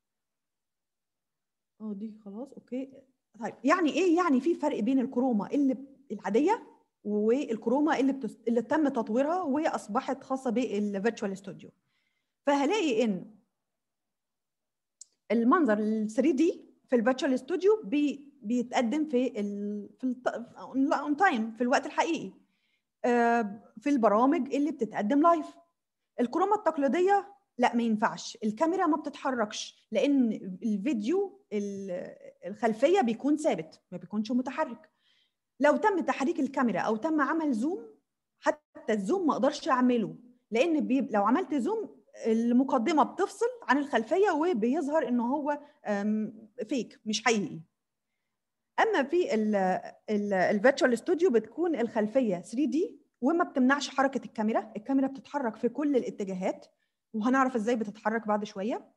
اه دي خلاص اوكي طيب يعني ايه يعني في فرق بين الكروما اللي العاديه والكروما اللي بتس... اللي تم تطويرها واصبحت خاصه بالفيرتشوال ستوديو فهلاقي ان المنظر ال 3 دي في الفيرتشوال ستوديو بي... بيتقدم في ال... في الت... اون تايم في الوقت الحقيقي آه، في البرامج اللي بتتقدم لايف الكروما التقليديه لا ما ينفعش الكاميرا ما بتتحركش لان الفيديو ال- الخلفيه بيكون ثابت ما بيكونش متحرك لو تم تحريك الكاميرا او تم عمل زوم حتى الزوم ما اقدرش اعمله لان بيب... لو عملت زوم المقدمه بتفصل عن الخلفيه وبيظهر ان هو أم، فيك مش حقيقي اما في الفيرتشوال ستوديو بتكون الخلفيه 3 دي وما بتمنعش حركه الكاميرا الكاميرا بتتحرك في كل الاتجاهات وهنعرف ازاي بتتحرك بعد شويه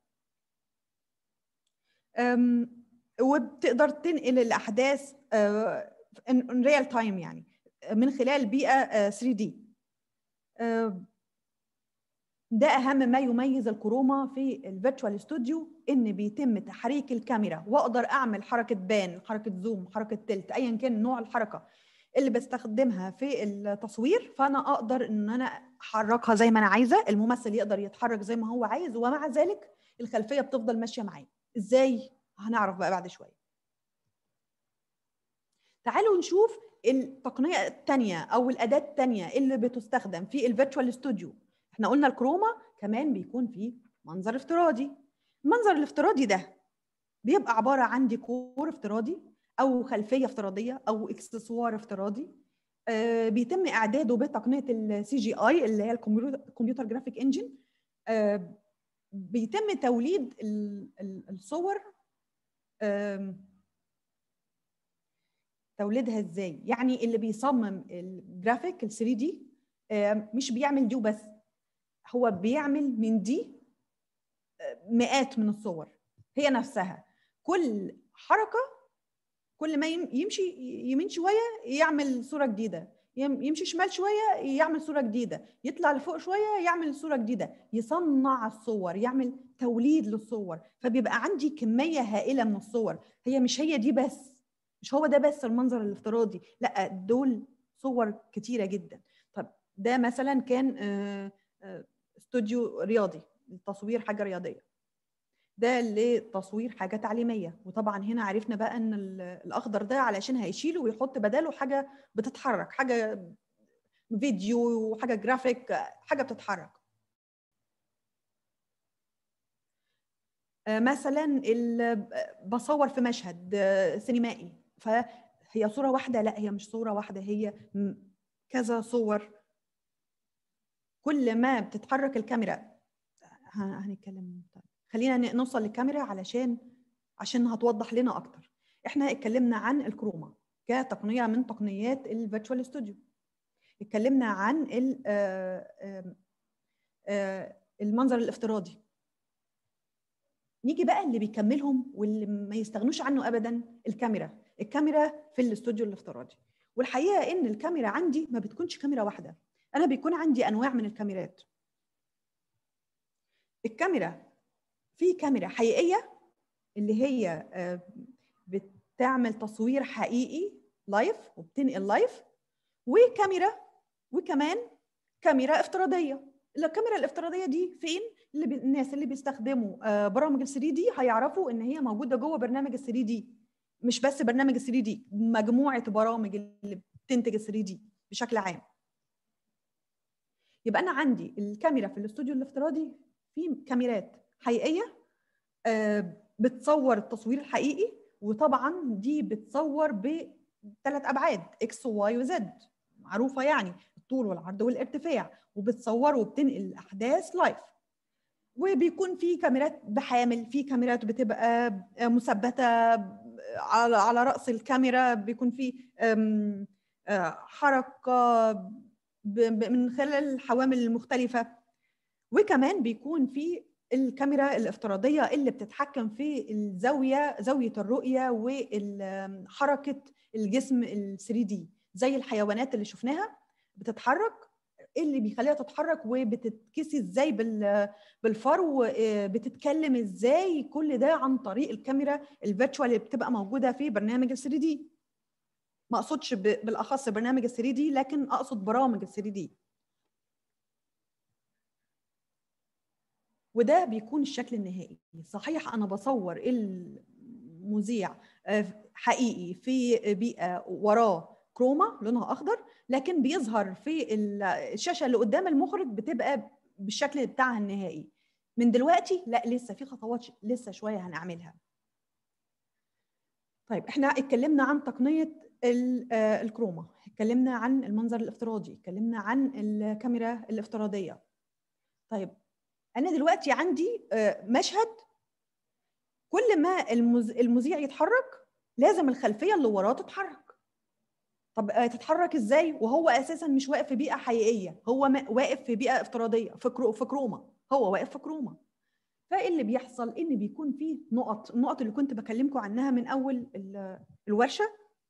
أم، وبتقدر تنقل الاحداث ان ريال تايم يعني من خلال بيئه 3 دي ده اهم ما يميز الكروما في الفيرتشوال ستوديو ان بيتم تحريك الكاميرا واقدر اعمل حركه بان حركه زوم حركه تلت ايا كان نوع الحركه اللي بستخدمها في التصوير فانا اقدر ان انا احركها زي ما انا عايزه الممثل يقدر يتحرك زي ما هو عايز ومع ذلك الخلفيه بتفضل ماشيه معاه ازاي هنعرف بقى بعد شويه تعالوا نشوف التقنيه الثانيه او الاداه الثانيه اللي بتستخدم في الفيرتشوال ستوديو احنا قلنا الكروما كمان بيكون فيه منظر افتراضي المنظر الافتراضي ده بيبقى عباره عن ديكور افتراضي او خلفيه افتراضيه او اكسسوار افتراضي آه بيتم اعداده بتقنيه السي جي اي اللي هي الكمبيوتر جرافيك انجن آه بيتم توليد ال- ال- الصور آم، توليدها ازاي يعني اللي بيصمم الجرافيك ال 3 دي مش بيعمل دي وبس هو بيعمل من دي آه، مئات من الصور هي نفسها كل حركه كل ما يم- يمشي يمين شويه يعمل صوره جديده يم- يمشي شمال شويه يعمل صوره جديده يطلع لفوق شويه يعمل صوره جديده يصنع الصور يعمل توليد للصور فبيبقى عندي كميه هائله من الصور هي مش هي دي بس مش هو ده بس المنظر الافتراضي لا دول صور كتيره جدا طب ده مثلا كان آه، آه، استوديو رياضي لتصوير حاجه رياضيه ده لتصوير حاجه تعليميه وطبعا هنا عرفنا بقى ان ال- الاخضر ده علشان هيشيله ويحط بداله حاجه بتتحرك حاجه فيديو حاجه جرافيك حاجه بتتحرك آه، مثلا ال- بصور في مشهد آه، سينمائي فهي صوره واحده لا هي مش صوره واحده هي م- كذا صور كل ما بتتحرك الكاميرا هن- هنتكلم طيب خلينا ن- نوصل للكاميرا علشان عشان هتوضح لنا اكتر احنا اتكلمنا عن الكروما كتقنيه من تقنيات الفيرتشوال ستوديو اتكلمنا عن ال- آه، آم، آه، المنظر الافتراضي نيجي بقى اللي بيكملهم واللي ما يستغنوش عنه ابدا الكاميرا الكاميرا في الاستوديو الافتراضي والحقيقه ان الكاميرا عندي ما بتكونش كاميرا واحده انا بيكون عندي انواع من الكاميرات الكاميرا في كاميرا حقيقيه اللي هي آه، بتعمل تصوير حقيقي لايف وبتنقل لايف وكاميرا وكمان كاميرا افتراضيه الكاميرا الافتراضيه دي فين اللي بي... الناس اللي بيستخدموا آه، برامج ال 3 دي هيعرفوا ان هي موجوده جوه برنامج ال 3 دي مش بس برنامج ال 3 دي مجموعه برامج اللي بتنتج ال 3 دي بشكل عام يبقى انا عندي الكاميرا في الاستوديو الافتراضي في كاميرات حقيقيه آه، بتصور التصوير الحقيقي وطبعا دي بتصور بثلاث ابعاد اكس وواي وزد معروفه يعني الطول والعرض والارتفاع وبتصور وبتنقل الاحداث لايف وبيكون في كاميرات بحامل في كاميرات بتبقى مثبته على على راس الكاميرا بيكون في أم، آه، حركه ب- ب- من خلال الحوامل المختلفه وكمان بيكون في الكاميرا الافتراضيه اللي بتتحكم في الزاويه زاويه الرؤيه وحركه الجسم ال 3 دي زي الحيوانات اللي شفناها بتتحرك إيه اللي بيخليها تتحرك وبتتكسي ازاي بال- بالفرو آه، بتتكلم ازاي كل ده عن طريق الكاميرا الفيرتشوال اللي بتبقى موجوده في برنامج ال 3 دي ما اقصدش ب- بالاخص برنامج ال 3 دي لكن اقصد برامج ال 3 دي وده بيكون الشكل النهائي صحيح انا بصور المذيع آه، حقيقي في بيئه وراه كروما لونها اخضر لكن بيظهر في ال- الشاشه اللي قدام المخرج بتبقى بالشكل بتاعها النهائي من دلوقتي لا لسه في خطوات ش- لسه شويه هنعملها طيب احنا اتكلمنا عن تقنيه ال- آه، الكروما اتكلمنا عن المنظر الافتراضي اتكلمنا عن الكاميرا الافتراضيه طيب انا دلوقتي عندي آه، مشهد كل ما المز- المذيع يتحرك لازم الخلفيه اللي وراه تتحرك طب آه، تتحرك ازاي وهو اساسا مش واقف في بيئه حقيقيه هو ما- واقف في بيئه افتراضيه في كرو في كروما هو واقف في كروما فايه اللي بيحصل ان بيكون فيه نقط النقط اللي كنت بكلمكم عنها من اول ال- الورشه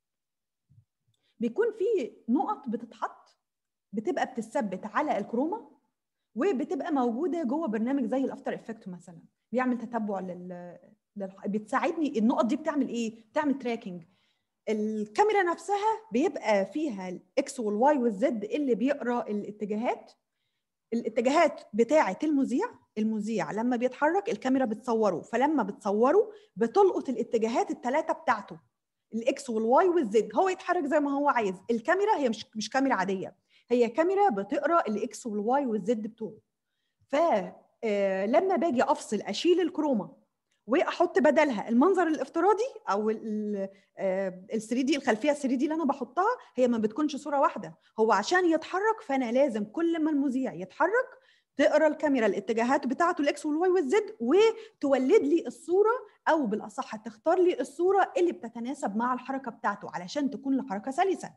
بيكون في نقط بتتحط بتبقى بتثبت على الكروما وبتبقى موجوده جوه برنامج زي الافتر افكت مثلا بيعمل تتبع لل لل- بتساعدني النقط دي بتعمل ايه بتعمل تراكنج الكاميرا نفسها بيبقى فيها الاكس والواي والزد اللي بيقرا الاتجاهات الاتجاهات بتاعه المذيع المذيع لما بيتحرك الكاميرا بتصوره فلما بتصوره بتلقط الاتجاهات الثلاثه بتاعته الاكس والواي والزد هو يتحرك زي ما هو عايز الكاميرا هي مش مش كاميرا عاديه هي كاميرا بتقرا الاكس والواي والزد بتوعه ف آه، لما باجي افصل اشيل الكروما واحط بدلها المنظر الافتراضي او ال 3 دي الخلفيه ال 3 دي اللي انا بحطها هي ما بتكونش صوره واحده هو عشان يتحرك فانا لازم كل ما المذيع يتحرك تقرا الكاميرا الاتجاهات بتاعته الاكس والواي والزد وتولد لي الصوره او بالاصح تختار لي الصوره اللي بتتناسب مع الحركه بتاعته علشان تكون الحركه سلسه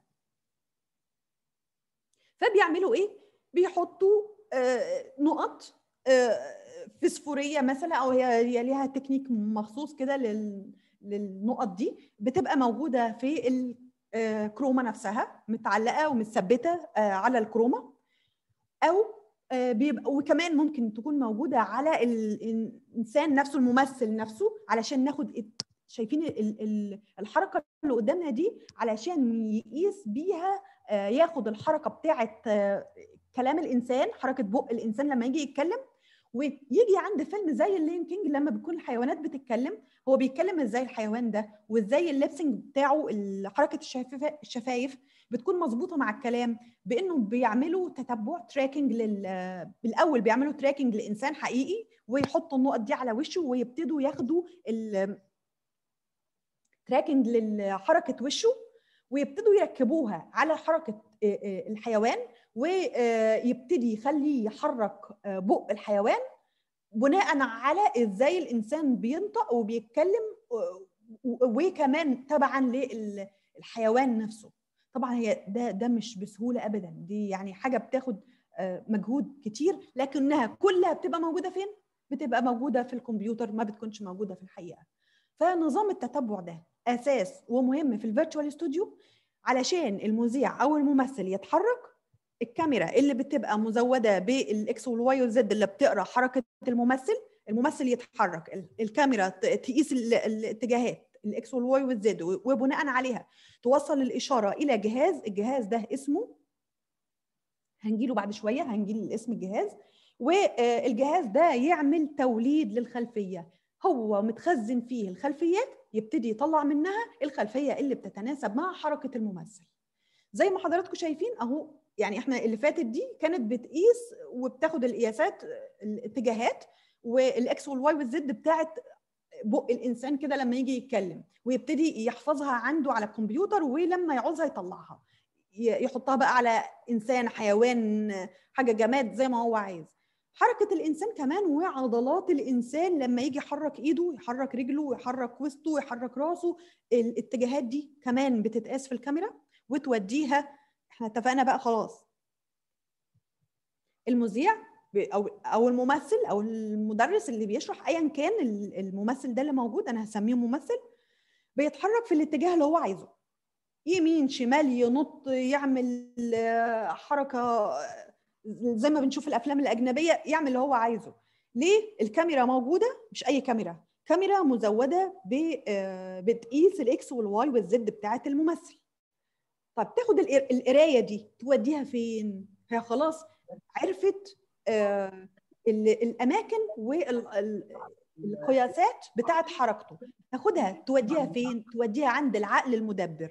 فبيعملوا ايه بيحطوا آه، نقط آه، فسفوريه مثلا او هي هي ليها تكنيك مخصوص كده لل للنقط دي بتبقى موجوده في الكروما نفسها متعلقه ومتثبته آه، على الكروما او آه، بيبقى وكمان ممكن تكون موجوده على ال- الانسان نفسه الممثل نفسه علشان ناخد ات- شايفين ال- ال- الحركه اللي قدامنا دي علشان يقيس بيها آه، ياخد الحركه بتاعه آه، كلام الانسان حركه بق الانسان لما يجي يتكلم ويجي عند فيلم زي اللين كينج لما بتكون الحيوانات بتتكلم هو بيتكلم ازاي الحيوان ده وازاي اللبسنج بتاعه ال- حركه الشفايف الشفايف بتكون مظبوطه مع الكلام بانه بيعملوا تتبع تراكنج لل بالاول بيعملوا تراكنج لانسان حقيقي ويحطوا النقط دي على وشه ويبتدوا ياخدوا ال- تراكنج لحركه وشه ويبتدوا يركبوها على حركه آه، آه، الحيوان ويبتدي يخليه يحرك آه، بق الحيوان بناء على ازاي الانسان بينطق وبيتكلم و- و- وكمان تبعا للحيوان نفسه طبعا هي ده ده مش بسهوله ابدا دي يعني حاجه بتاخد آه، مجهود كتير لكنها كلها بتبقى موجوده فين بتبقى موجوده في الكمبيوتر ما بتكونش موجوده في الحقيقه فنظام التتبع ده اساس ومهم في الفيرتشوال استوديو علشان المذيع او الممثل يتحرك الكاميرا اللي بتبقى مزوده بالاكس والواي والزد اللي بتقرا حركه الممثل الممثل يتحرك ال- الكاميرا ت- تقيس ال- الاتجاهات الاكس والواي والزد و- وبناء عليها توصل الاشاره الى جهاز الجهاز ده اسمه هنجيله بعد شويه هنجيل اسم الجهاز والجهاز ده يعمل توليد للخلفيه هو متخزن فيه الخلفيات يبتدي يطلع منها الخلفيه اللي بتتناسب مع حركه الممثل زي ما حضراتكم شايفين اهو يعني احنا اللي فاتت دي كانت بتقيس وبتاخد القياسات الاتجاهات والاكس والواي والزد بتاعت بق الانسان كده لما يجي يتكلم ويبتدي يحفظها عنده على الكمبيوتر ولما يعوزها يطلعها ي- يحطها بقى على انسان حيوان حاجه جماد زي ما هو عايز حركه الانسان كمان وعضلات الانسان لما يجي يحرك ايده يحرك رجله يحرك وسطه يحرك راسه الاتجاهات دي كمان بتتقاس في الكاميرا وتوديها احنا اتفقنا بقى خلاص المذيع ب- او او الممثل او المدرس اللي بيشرح ايا كان ال- الممثل ده اللي موجود انا هسميه ممثل بيتحرك في الاتجاه اللي هو عايزه يمين شمال ينط يعمل آه، حركه آه، زي ما بنشوف الافلام الاجنبيه يعمل اللي هو عايزه ليه الكاميرا موجوده مش اي كاميرا كاميرا مزوده ب آه، بتقيس الاكس والواي والزد بتاعه الممثل طب تاخد القر- القرايه دي توديها فين هي خلاص عرفت آه، ال- الاماكن والقياسات بتاعه حركته تاخدها توديها فين توديها عند العقل المدبر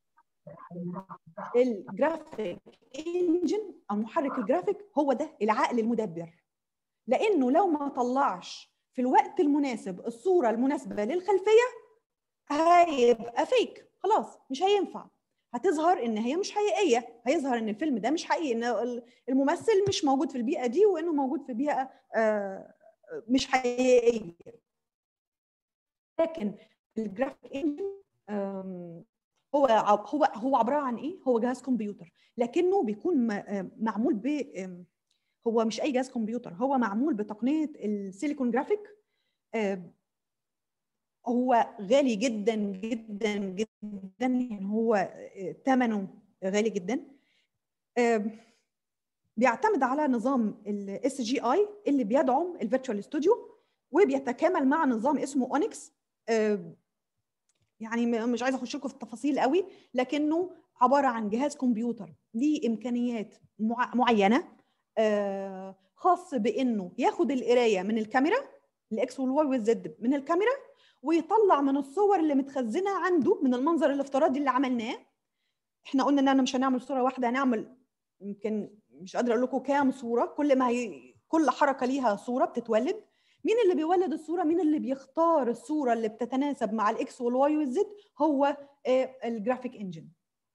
الجرافيك انجن او محرك الجرافيك هو ده العقل المدبر لانه لو ما طلعش في الوقت المناسب الصوره المناسبه للخلفيه هيبقى فيك خلاص مش هينفع هتظهر ان هي مش حقيقيه هيظهر ان الفيلم ده مش حقيقي ان ال- الممثل مش موجود في البيئه دي وانه موجود في بيئه آه، مش حقيقيه لكن الجرافيك انجن آم، هو ع- هو هو عباره عن ايه هو جهاز كمبيوتر لكنه بيكون م- آم، معمول ب آم، هو مش اي جهاز كمبيوتر هو معمول بتقنيه السيليكون جرافيك آم، هو غالي جدا جدا جدا يعني هو ثمنه غالي جدا آم، بيعتمد على نظام الاس جي اي اللي بيدعم الفيرتشوال ستوديو وبيتكامل مع نظام اسمه اونكس يعني م- مش عايزه اخش لكم في التفاصيل قوي لكنه عباره عن جهاز كمبيوتر ليه امكانيات مع- معينه آه، خاص بانه ياخد القرايه من الكاميرا الاكس والواي والزد من الكاميرا ويطلع من الصور اللي متخزنه عنده من المنظر الافتراضي اللي عملناه احنا قلنا ان انا مش هنعمل صوره واحده هنعمل يمكن مش قادره اقول لكم كام صوره كل ما هي كل حركه ليها صوره بتتولد مين اللي بيولد الصوره مين اللي بيختار الصوره اللي بتتناسب مع الاكس والواي والزد هو آه، الجرافيك انجن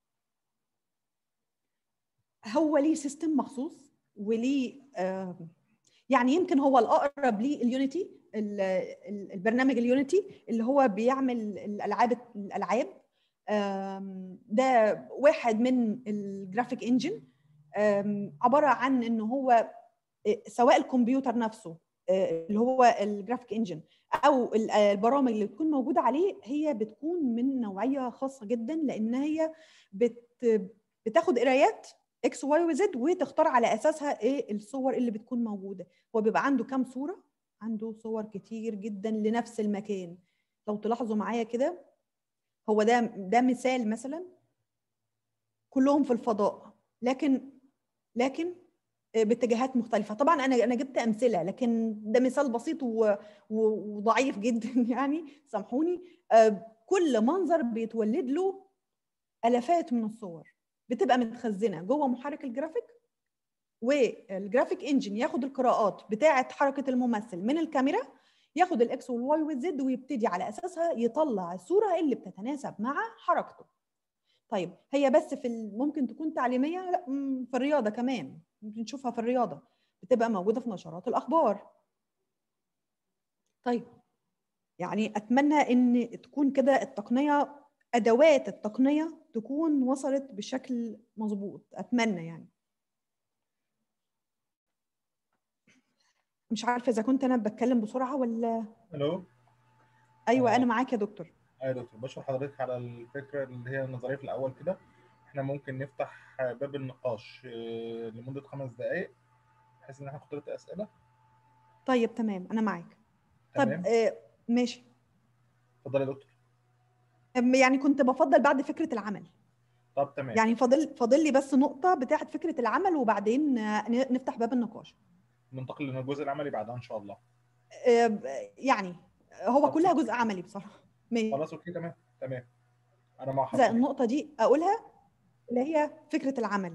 هو ليه سيستم مخصوص وليه آه، يعني يمكن هو الاقرب ليه اليونيتي ال- ال- البرنامج اليونيتي اللي هو بيعمل الالعاب الالعاب آم، ده واحد من الجرافيك انجن عباره عن ان هو آه، سواء الكمبيوتر نفسه آه، اللي هو الجرافيك انجن او ال- آه، البرامج اللي بتكون موجوده عليه هي بتكون من نوعيه خاصه جدا لان هي بت بتاخد قرايات اكس واي وزد وتختار على اساسها ايه الصور اللي بتكون موجوده هو بيبقى عنده كام صوره عنده صور كتير جدا لنفس المكان لو تلاحظوا معايا كده هو ده ده مثال مثلا كلهم في الفضاء لكن لكن باتجاهات مختلفة طبعا أنا أنا جبت أمثلة لكن ده مثال بسيط و- و- وضعيف جدا يعني سامحوني آه، كل منظر بيتولد له آلافات من الصور بتبقى متخزنة جوه محرك الجرافيك والجرافيك انجن ياخد القراءات بتاعة حركة الممثل من الكاميرا ياخد الاكس والواي والزد ويبتدي على اساسها يطلع الصورة اللي بتتناسب مع حركته طيب هي بس في ال- ممكن تكون تعليميه لا مم، في الرياضه كمان ممكن نشوفها في الرياضه بتبقى موجوده في نشرات الاخبار طيب يعني اتمنى ان تكون كده التقنيه ادوات التقنيه تكون وصلت بشكل مظبوط اتمنى يعني مش عارفه اذا كنت انا بتكلم بسرعه ولا الو ايوه آه. انا معاك يا دكتور ايوه يا دكتور بشكر حضرتك على الفكره اللي هي النظريه في الاول كده احنا ممكن نفتح باب النقاش آه، لمده خمس دقائق بحيث ان احنا ناخد ثلاث اسئله طيب تمام انا معاك تمام طب آه ماشي اتفضل يا دكتور أم يعني كنت بفضل بعد فكره العمل طب تمام يعني فاضل فاضل لي بس نقطه بتاعه فكره العمل وبعدين آه، ن- نفتح باب النقاش ننتقل للجزء العملي بعدها ان شاء الله آه، يعني هو طب كلها جزء عملي بصراحه ماشي خلاص اوكي تمام تمام انا مع زي حضرتك النقطة دي أقولها اللي هي فكرة العمل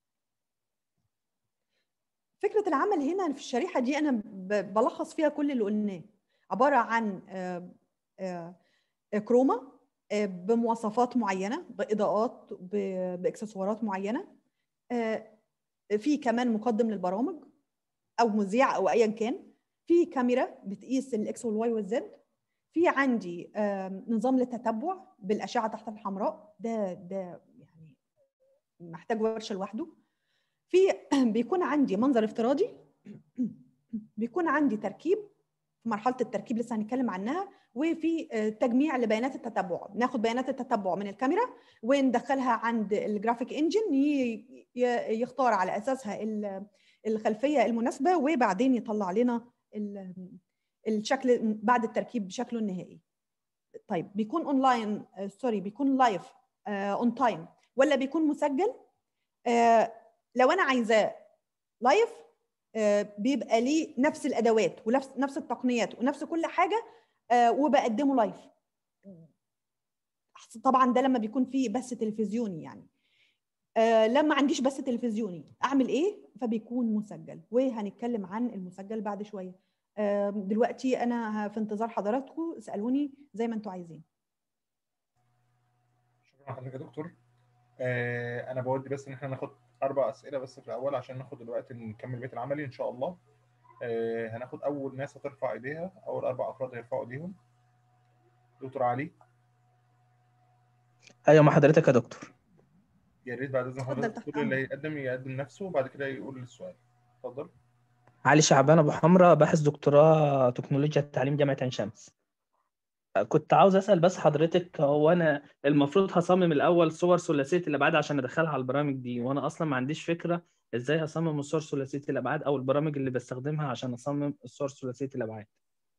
فكرة العمل هنا في الشريحة دي أنا ب- بلخص فيها كل اللي قلناه عبارة عن آه، آه، آه، كروما آه، بمواصفات معينة بإضاءات ب- بإكسسوارات معينة آه، في كمان مقدم للبرامج أو مذيع أو أيا كان في كاميرا بتقيس الإكس والواي والزد في عندي آم، نظام للتتبع بالأشعة تحت الحمراء ده ده يعني محتاج ورشة لوحده في بيكون عندي منظر افتراضي بيكون عندي تركيب في مرحلة التركيب لسه هنتكلم عنها وفي آه، تجميع لبيانات التتبع ناخد بيانات التتبع من الكاميرا وندخلها عند الجرافيك انجن ي- ي- يختار على اساسها ال- الخلفيه المناسبه وبعدين يطلع لنا ال- الشكل بعد التركيب بشكله النهائي طيب بيكون اونلاين آه، سوري بيكون لايف اون تايم ولا بيكون مسجل آه، لو انا عايزاه لايف آه، بيبقى ليه نفس الادوات ونفس نفس التقنيات ونفس كل حاجه آه، وبقدمه لايف طبعا ده لما بيكون فيه بث تلفزيوني يعني آه، لما عنديش بث تلفزيوني اعمل ايه فبيكون مسجل وهنتكلم عن المسجل بعد شويه آه، دلوقتي انا في انتظار حضراتكم اسالوني زي ما انتم عايزين شكرا لحضرتك يا دكتور آه انا بودي بس ان احنا ناخد اربع اسئله بس في الاول عشان ناخد الوقت نكمل بيت العملي ان شاء الله آه هناخد اول ناس هترفع ايديها اول اربع افراد هيرفعوا ايديهم دكتور علي ايوه مع حضرتك يا دكتور يا ريت بعد اذن اتفضل حضرتك تحت كل اللي أمرك. هيقدم يقدم نفسه وبعد كده يقول السؤال اتفضل علي شعبان ابو حمرا باحث دكتوراه تكنولوجيا التعليم جامعة عين شمس كنت عاوز اسال بس حضرتك هو انا المفروض هصمم الاول صور ثلاثيه الابعاد عشان ادخلها على البرامج دي وانا اصلا ما عنديش فكره ازاي هصمم الصور ثلاثيه الابعاد او البرامج اللي بستخدمها عشان اصمم الصور ثلاثيه الابعاد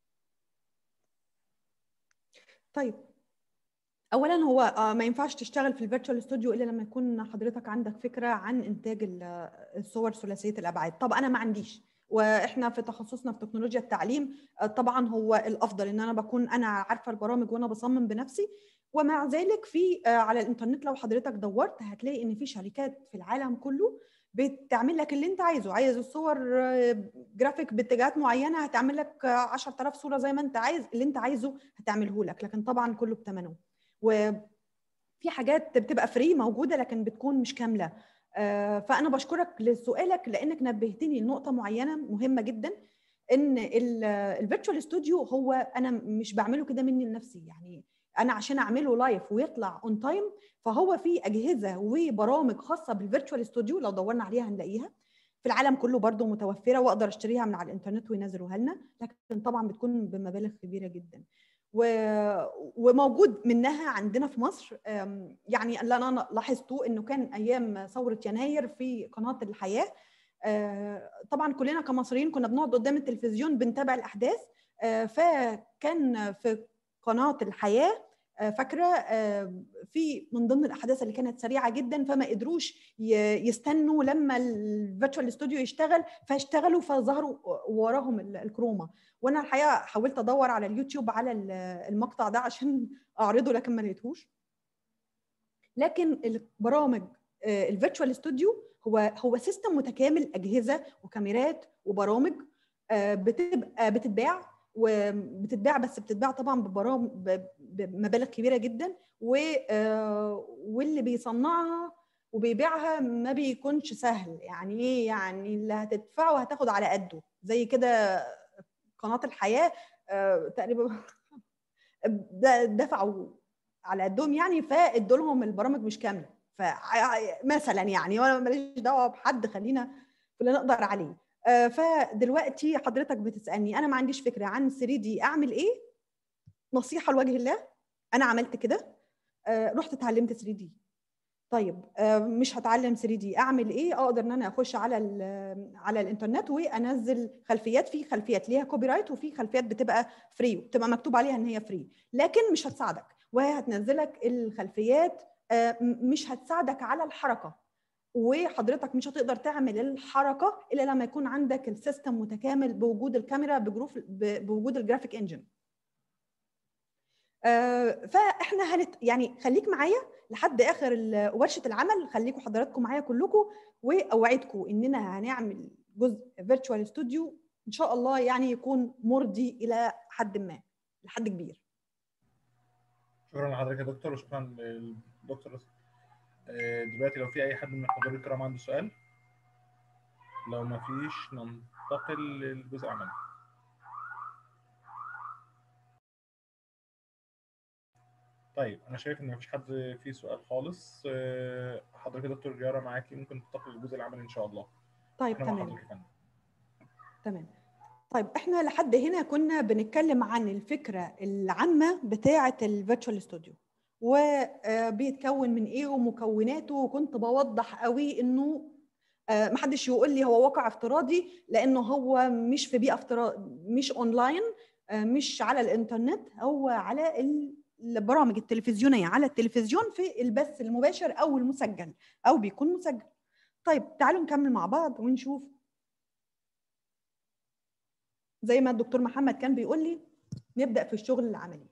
طيب اولا هو آه، ما ينفعش تشتغل في الفيرتشوال ستوديو الا لما يكون حضرتك عندك فكره عن انتاج ال- الصور ثلاثيه الابعاد طب انا ما عنديش واحنا في تخصصنا في تكنولوجيا التعليم آه، طبعا هو الافضل ان انا بكون انا عارفه البرامج وانا بصمم بنفسي ومع ذلك في آه، على الانترنت لو حضرتك دورت هتلاقي ان في شركات في العالم كله بتعمل لك اللي انت عايزه عايز الصور آه، جرافيك باتجاهات معينه هتعمل لك آه، 10000 صوره زي ما انت عايز اللي انت عايزه هتعمله لك لكن طبعا كله بثمنه وفي حاجات بتبقى فري موجوده لكن بتكون مش كامله آه، فانا بشكرك لسؤالك لانك نبهتني لنقطه معينه مهمه جدا ان الفيرتشوال ستوديو هو انا مش بعمله كده مني لنفسي يعني انا عشان اعمله لايف ويطلع اون تايم فهو في اجهزه وبرامج خاصه بالفيرتشوال ستوديو لو دورنا عليها هنلاقيها في العالم كله برضو متوفره واقدر اشتريها من على الانترنت وينزلوها لنا لكن طبعا بتكون بمبالغ كبيره جدا و... وموجود منها عندنا في مصر أم، يعني اللي انا لاحظته انه كان ايام ثوره يناير في قناه الحياه آه، طبعا كلنا كمصريين كنا بنقعد قدام التلفزيون بنتابع الاحداث آه، فكان في قناه الحياه آه، فاكره آه، في من ضمن الاحداث اللي كانت سريعه جدا فما قدروش ي- يستنوا لما الفيرتشوال ستوديو يشتغل فاشتغلوا فظهروا وراهم ال- الكروما وانا الحقيقه حاولت ادور على اليوتيوب على ال- المقطع ده عشان اعرضه لكن ما لقيتهوش لكن البرامج الفيرتشوال ستوديو هو هو سيستم متكامل اجهزه وكاميرات وبرامج آه، بتبقى بتتباع وبتتباع بس بتتباع طبعا ببرامج بمبالغ كبيره جدا و آه، واللي بيصنعها وبيبيعها ما بيكونش سهل يعني ايه يعني اللي هتدفعه هتاخد على قده زي كده قناه الحياه آه، تقريبا د- دفعوا على قدهم يعني فادوا لهم البرامج مش كامله فمثلا يعني وانا ماليش دعوه بحد خلينا في اللي نقدر عليه آه، فدلوقتي حضرتك بتسالني انا ما عنديش فكره عن 3 دي اعمل ايه نصيحه لوجه الله انا عملت كده آه، رحت اتعلمت 3 دي طيب آه، مش هتعلم 3 دي اعمل ايه اقدر ان انا اخش على ال- على الانترنت وانزل خلفيات في خلفيات ليها كوبي رايت وفي خلفيات بتبقى فري بتبقى مكتوب عليها ان هي فري لكن مش هتساعدك وهتنزلك الخلفيات آه، م- مش هتساعدك على الحركه وحضرتك مش هتقدر تعمل الحركه الا لما يكون عندك السيستم متكامل بوجود الكاميرا بجروف ب- بوجود الجرافيك انجن آه، فاحنا هنت يعني خليك معايا لحد اخر ال- ورشه العمل خليكم حضراتكم معايا كلكم واوعدكم اننا هنعمل جزء فيرتشوال استوديو ان شاء الله يعني يكون مرضي الى حد ما لحد كبير شكرا لحضرتك يا دكتور وشكرا للدكتور آه، دلوقتي لو في اي حد من الحضور الكرام عنده سؤال لو ما فيش ننتقل للجزء العملي طيب انا شايف ان مفيش حد فيه سؤال خالص آه، حضرتك يا دكتور جيارة معاكي ممكن تنتقل للجزء العملي ان شاء الله طيب احنا مع تمام حضرتك يا فندم تمام طيب احنا لحد هنا كنا بنتكلم عن الفكره العامه بتاعه الفيرتشوال ستوديو وبيتكون من ايه ومكوناته وكنت بوضح قوي انه آه، محدش يقول لي هو واقع افتراضي لانه هو مش في بيئه افتراض مش اونلاين آه، مش على الانترنت هو على ال- البرامج التلفزيونيه على التلفزيون في البث المباشر او المسجل او بيكون مسجل طيب تعالوا نكمل مع بعض ونشوف زي ما الدكتور محمد كان بيقول لي نبدا في الشغل العملي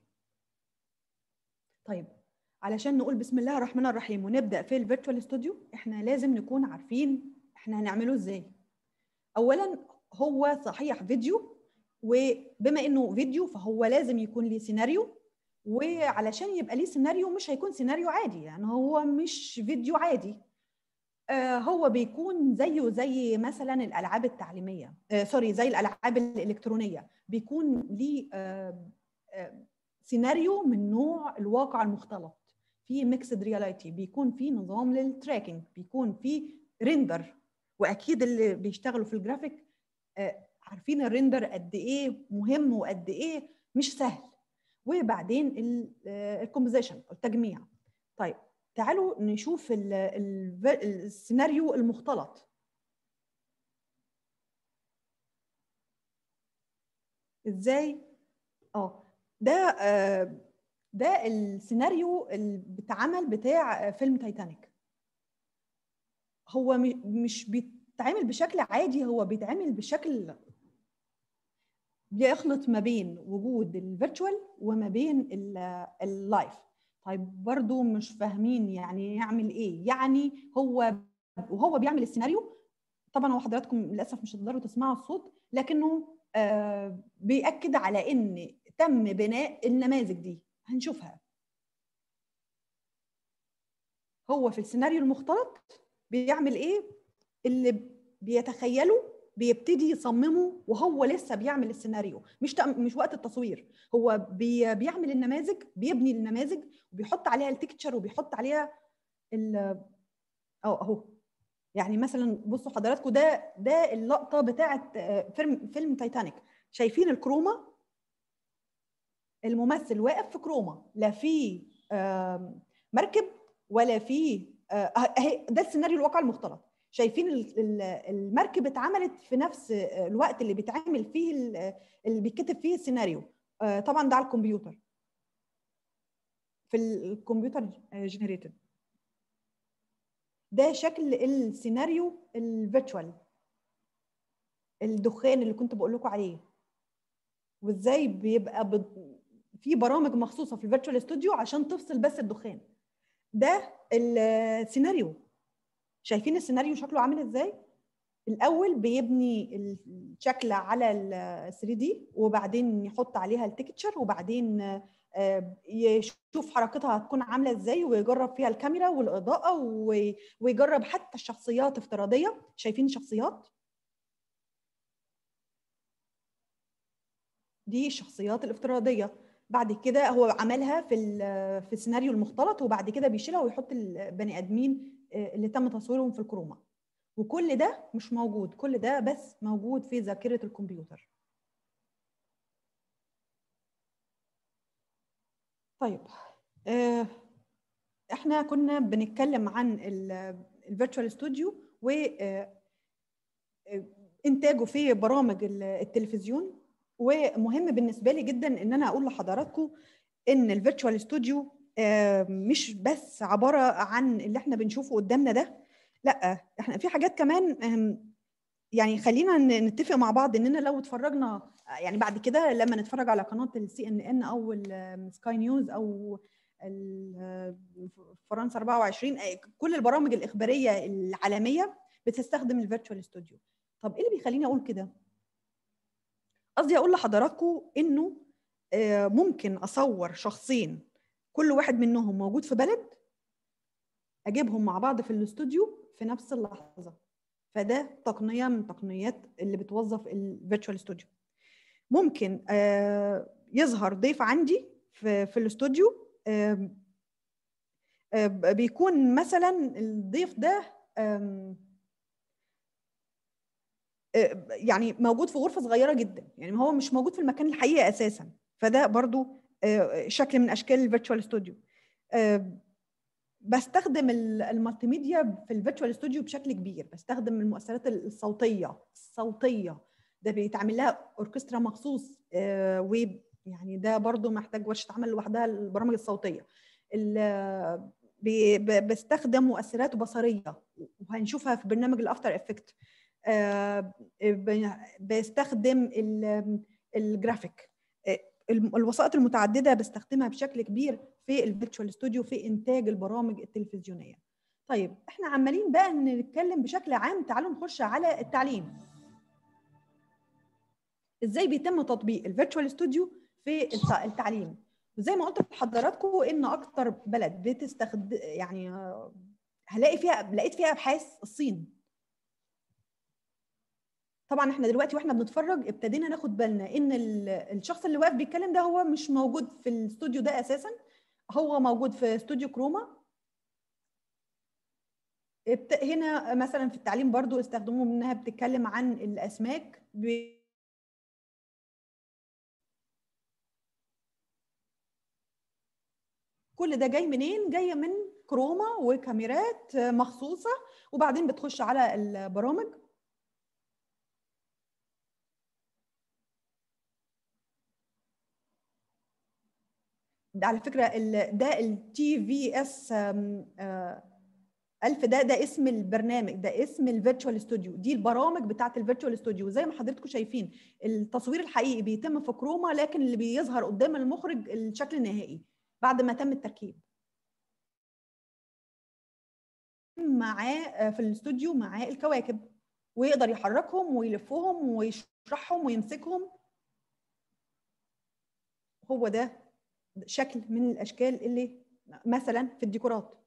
طيب علشان نقول بسم الله الرحمن الرحيم ونبدا في الفيرتشوال ستوديو احنا لازم نكون عارفين احنا هنعمله ازاي اولا هو صحيح فيديو وبما انه فيديو فهو لازم يكون ليه سيناريو وعلشان يبقى ليه سيناريو مش هيكون سيناريو عادي يعني هو مش فيديو عادي آه، هو بيكون زيه زي مثلا الالعاب التعليميه آه، سوري زي الالعاب الالكترونيه بيكون ليه آه، آه، سيناريو من نوع الواقع المختلط في ميكسد رياليتي بيكون في نظام للتراكنج بيكون في ريندر واكيد اللي بيشتغلوا في الجرافيك آه، عارفين الريندر قد ايه مهم وقد ايه مش سهل وبعدين الكومبوزيشن التجميع طيب تعالوا نشوف ال ال السيناريو المختلط ازاي اه ده آه، ده السيناريو اللي بيتعمل بتاع فيلم تايتانيك هو م- مش بيتعمل بشكل عادي هو بيتعمل بشكل بيخلط ما بين وجود الفيرتشوال وما بين ال- اللايف طيب برضو مش فاهمين يعني يعمل ايه يعني هو وهو بيعمل السيناريو طبعا هو حضراتكم للاسف مش هتقدروا تسمعوا الصوت لكنه آه بيأكد على ان تم بناء النماذج دي هنشوفها هو في السيناريو المختلط بيعمل ايه اللي بيتخيله بيبتدي يصممه وهو لسه بيعمل السيناريو مش تق- مش وقت التصوير هو بي بيعمل النماذج بيبني النماذج وبيحط عليها التكتشر وبيحط عليها ال اهو اهو يعني مثلا بصوا حضراتكم ده ده اللقطه بتاعه آه، فيلم فيلم تايتانيك شايفين الكروما الممثل واقف في كروما لا في آم، مركب ولا في آه، اهي ده السيناريو الواقع المختلط شايفين ال- ال- المركب اتعملت في نفس الوقت اللي بيتعمل فيه ال- اللي بيتكتب فيه السيناريو آه، طبعا ده على الكمبيوتر في الكمبيوتر جنريتد ده شكل السيناريو الفيرتشوال الدخان اللي كنت بقول لكم عليه وازاي بيبقى بد... في برامج مخصوصه في الفيرتشوال ستوديو عشان تفصل بس الدخان ده السيناريو شايفين السيناريو شكله عامل ازاي الاول بيبني الشكل على ال 3 دي وبعدين يحط عليها التكتشر وبعدين آه، يشوف حركتها هتكون عامله ازاي ويجرب فيها الكاميرا والاضاءه و- ويجرب حتى الشخصيات افتراضيه شايفين الشخصيات دي الشخصيات الافتراضيه بعد كده هو عملها في ال- في السيناريو المختلط وبعد كده بيشيلها ويحط البني ادمين آه، اللي تم تصويرهم في الكروما وكل ده مش موجود كل ده بس موجود في ذاكره الكمبيوتر طيب آه، احنا كنا بنتكلم عن الفيرتشوال ستوديو و آه، آه، انتاجه في برامج ال- التلفزيون ومهم بالنسبه لي جدا ان انا اقول لحضراتكم ان الفيرتشوال ستوديو مش بس عباره عن اللي احنا بنشوفه قدامنا ده لا احنا في حاجات كمان آم، يعني خلينا ن- نتفق مع بعض اننا لو اتفرجنا يعني بعد كده لما نتفرج على قناه السي ان ان او السكاي نيوز او ال- فرنسا 24 آه، كل البرامج الاخباريه العالميه بتستخدم الفيرتشوال ستوديو طب ايه اللي بيخليني اقول كده قصدي اقول لحضراتكم انه آه، ممكن اصور شخصين كل واحد منهم موجود في بلد اجيبهم مع بعض في الاستوديو في نفس اللحظه فده تقنيه من تقنيات اللي بتوظف الفيرتشوال ستوديو ممكن آه، يظهر ضيف عندي في في الاستوديو آم، آه، بيكون مثلا الضيف ده آم، آه، يعني موجود في غرفه صغيره جدا يعني هو مش موجود في المكان الحقيقي اساسا فده برضو آه، شكل من اشكال الفيرتشوال ستوديو بستخدم ال- المالتي ميديا في الفيرتشوال ستوديو بشكل كبير بستخدم المؤثرات الصوتيه الصوتيه ده بيتعمل لها اوركسترا مخصوص آه، ويعني ده برضو محتاج ورشه عمل لوحدها البرامج الصوتيه ال- بي- ب- بستخدم مؤثرات بصريه وهنشوفها في برنامج الافتر افكت بستخدم ال- الجرافيك آه، الم- الوسائط المتعدده بستخدمها بشكل كبير في الفيرتشوال ستوديو في انتاج البرامج التلفزيونيه طيب احنا عمالين بقى نتكلم بشكل عام تعالوا نخش على التعليم ازاي بيتم تطبيق الفيرتشوال ستوديو في الت- التعليم وزي ما قلت لحضراتكم ان اكتر بلد بتستخدم يعني آه، هلاقي فيها لقيت فيها ابحاث الصين طبعا احنا دلوقتي واحنا بنتفرج ابتدينا ناخد بالنا ان ال- الشخص اللي واقف بيتكلم ده هو مش موجود في الاستوديو ده اساسا هو موجود في استوديو كروما ابت- هنا مثلا في التعليم برضو استخدموه انها بتتكلم عن الاسماك ب- كل ده جاي منين جاي من كروما وكاميرات مخصوصه وبعدين بتخش على البرامج ده على فكره ال- ده التي في اس 1000 ده ده اسم البرنامج ده اسم الفيرتشوال ستوديو دي البرامج بتاعت الفيرتشوال ستوديو زي ما حضراتكم شايفين التصوير الحقيقي بيتم في كروما لكن اللي بيظهر قدام المخرج الشكل النهائي بعد ما تم التركيب معاه في الاستوديو معاه الكواكب ويقدر يحركهم ويلفهم ويشرحهم ويمسكهم هو ده شكل من الاشكال اللي مثلا في الديكورات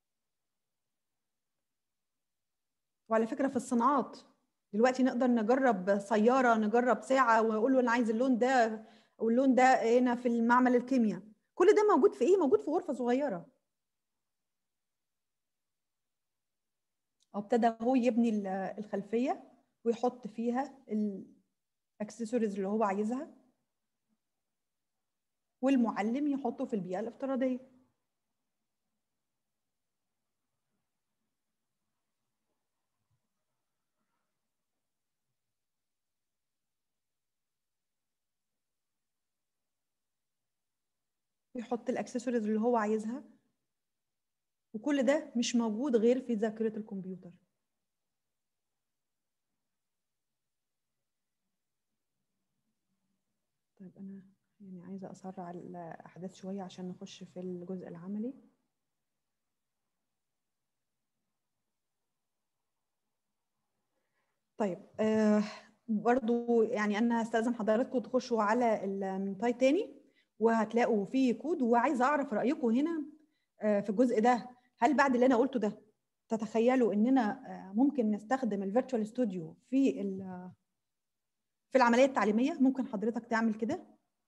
وعلى فكره في الصناعات دلوقتي نقدر نجرب سياره نجرب ساعه واقول له انا عايز اللون ده واللون ده هنا في المعمل الكيمياء كل ده موجود في ايه موجود في غرفه صغيره ابتدى هو يبني ال- الخلفيه ويحط فيها الاكسسوارز اللي هو عايزها والمعلم يحطه في البيئه الافتراضيه يحط الاكسسوارز اللي هو عايزها وكل ده مش موجود غير في ذاكره الكمبيوتر طيب انا يعني عايزه اسرع الاحداث شويه عشان نخش في الجزء العملي طيب آه برضو يعني انا هستاذن حضراتكم تخشوا على المنتاي تاني وهتلاقوا فيه كود وعايزه اعرف رايكم هنا آه في الجزء ده هل بعد اللي انا قلته ده تتخيلوا اننا آه ممكن نستخدم الفيرتشوال ستوديو في ال في العمليه التعليميه ممكن حضرتك تعمل كده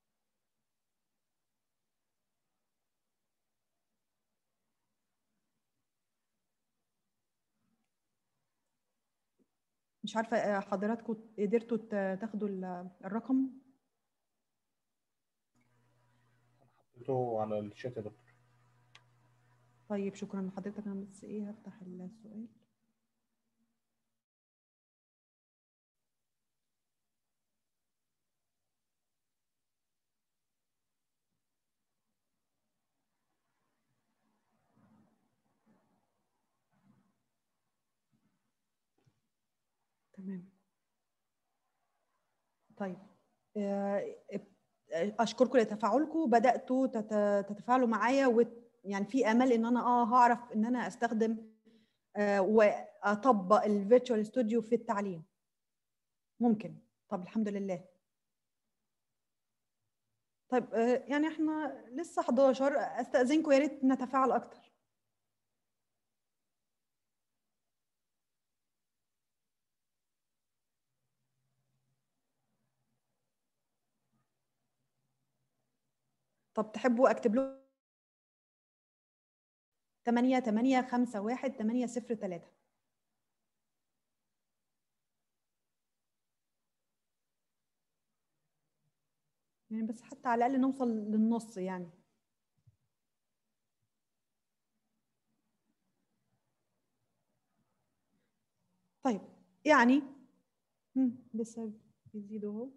مش عارفه آه، حضراتكم قدرتوا ت- تاخدوا ال- الرقم حطيته على الشات يا دكتور طيب شكرا لحضرتك انا بس ايه هفتح السؤال تمام طيب آه، اشكركم لتفاعلكم بداتوا تت- تتفاعلوا معايا وت- يعني في امل ان انا اه هعرف ان انا استخدم آه، واطبق الفيرتشوال ستوديو في التعليم ممكن طب الحمد لله طيب آه، يعني احنا لسه 11 استاذنكم يا ريت نتفاعل اكتر طب تحبوا اكتب له 8 8 5 1 8 0 3 يعني بس حتى على الاقل نوصل للنص يعني طيب يعني مم، لسه بيزيدوا اهو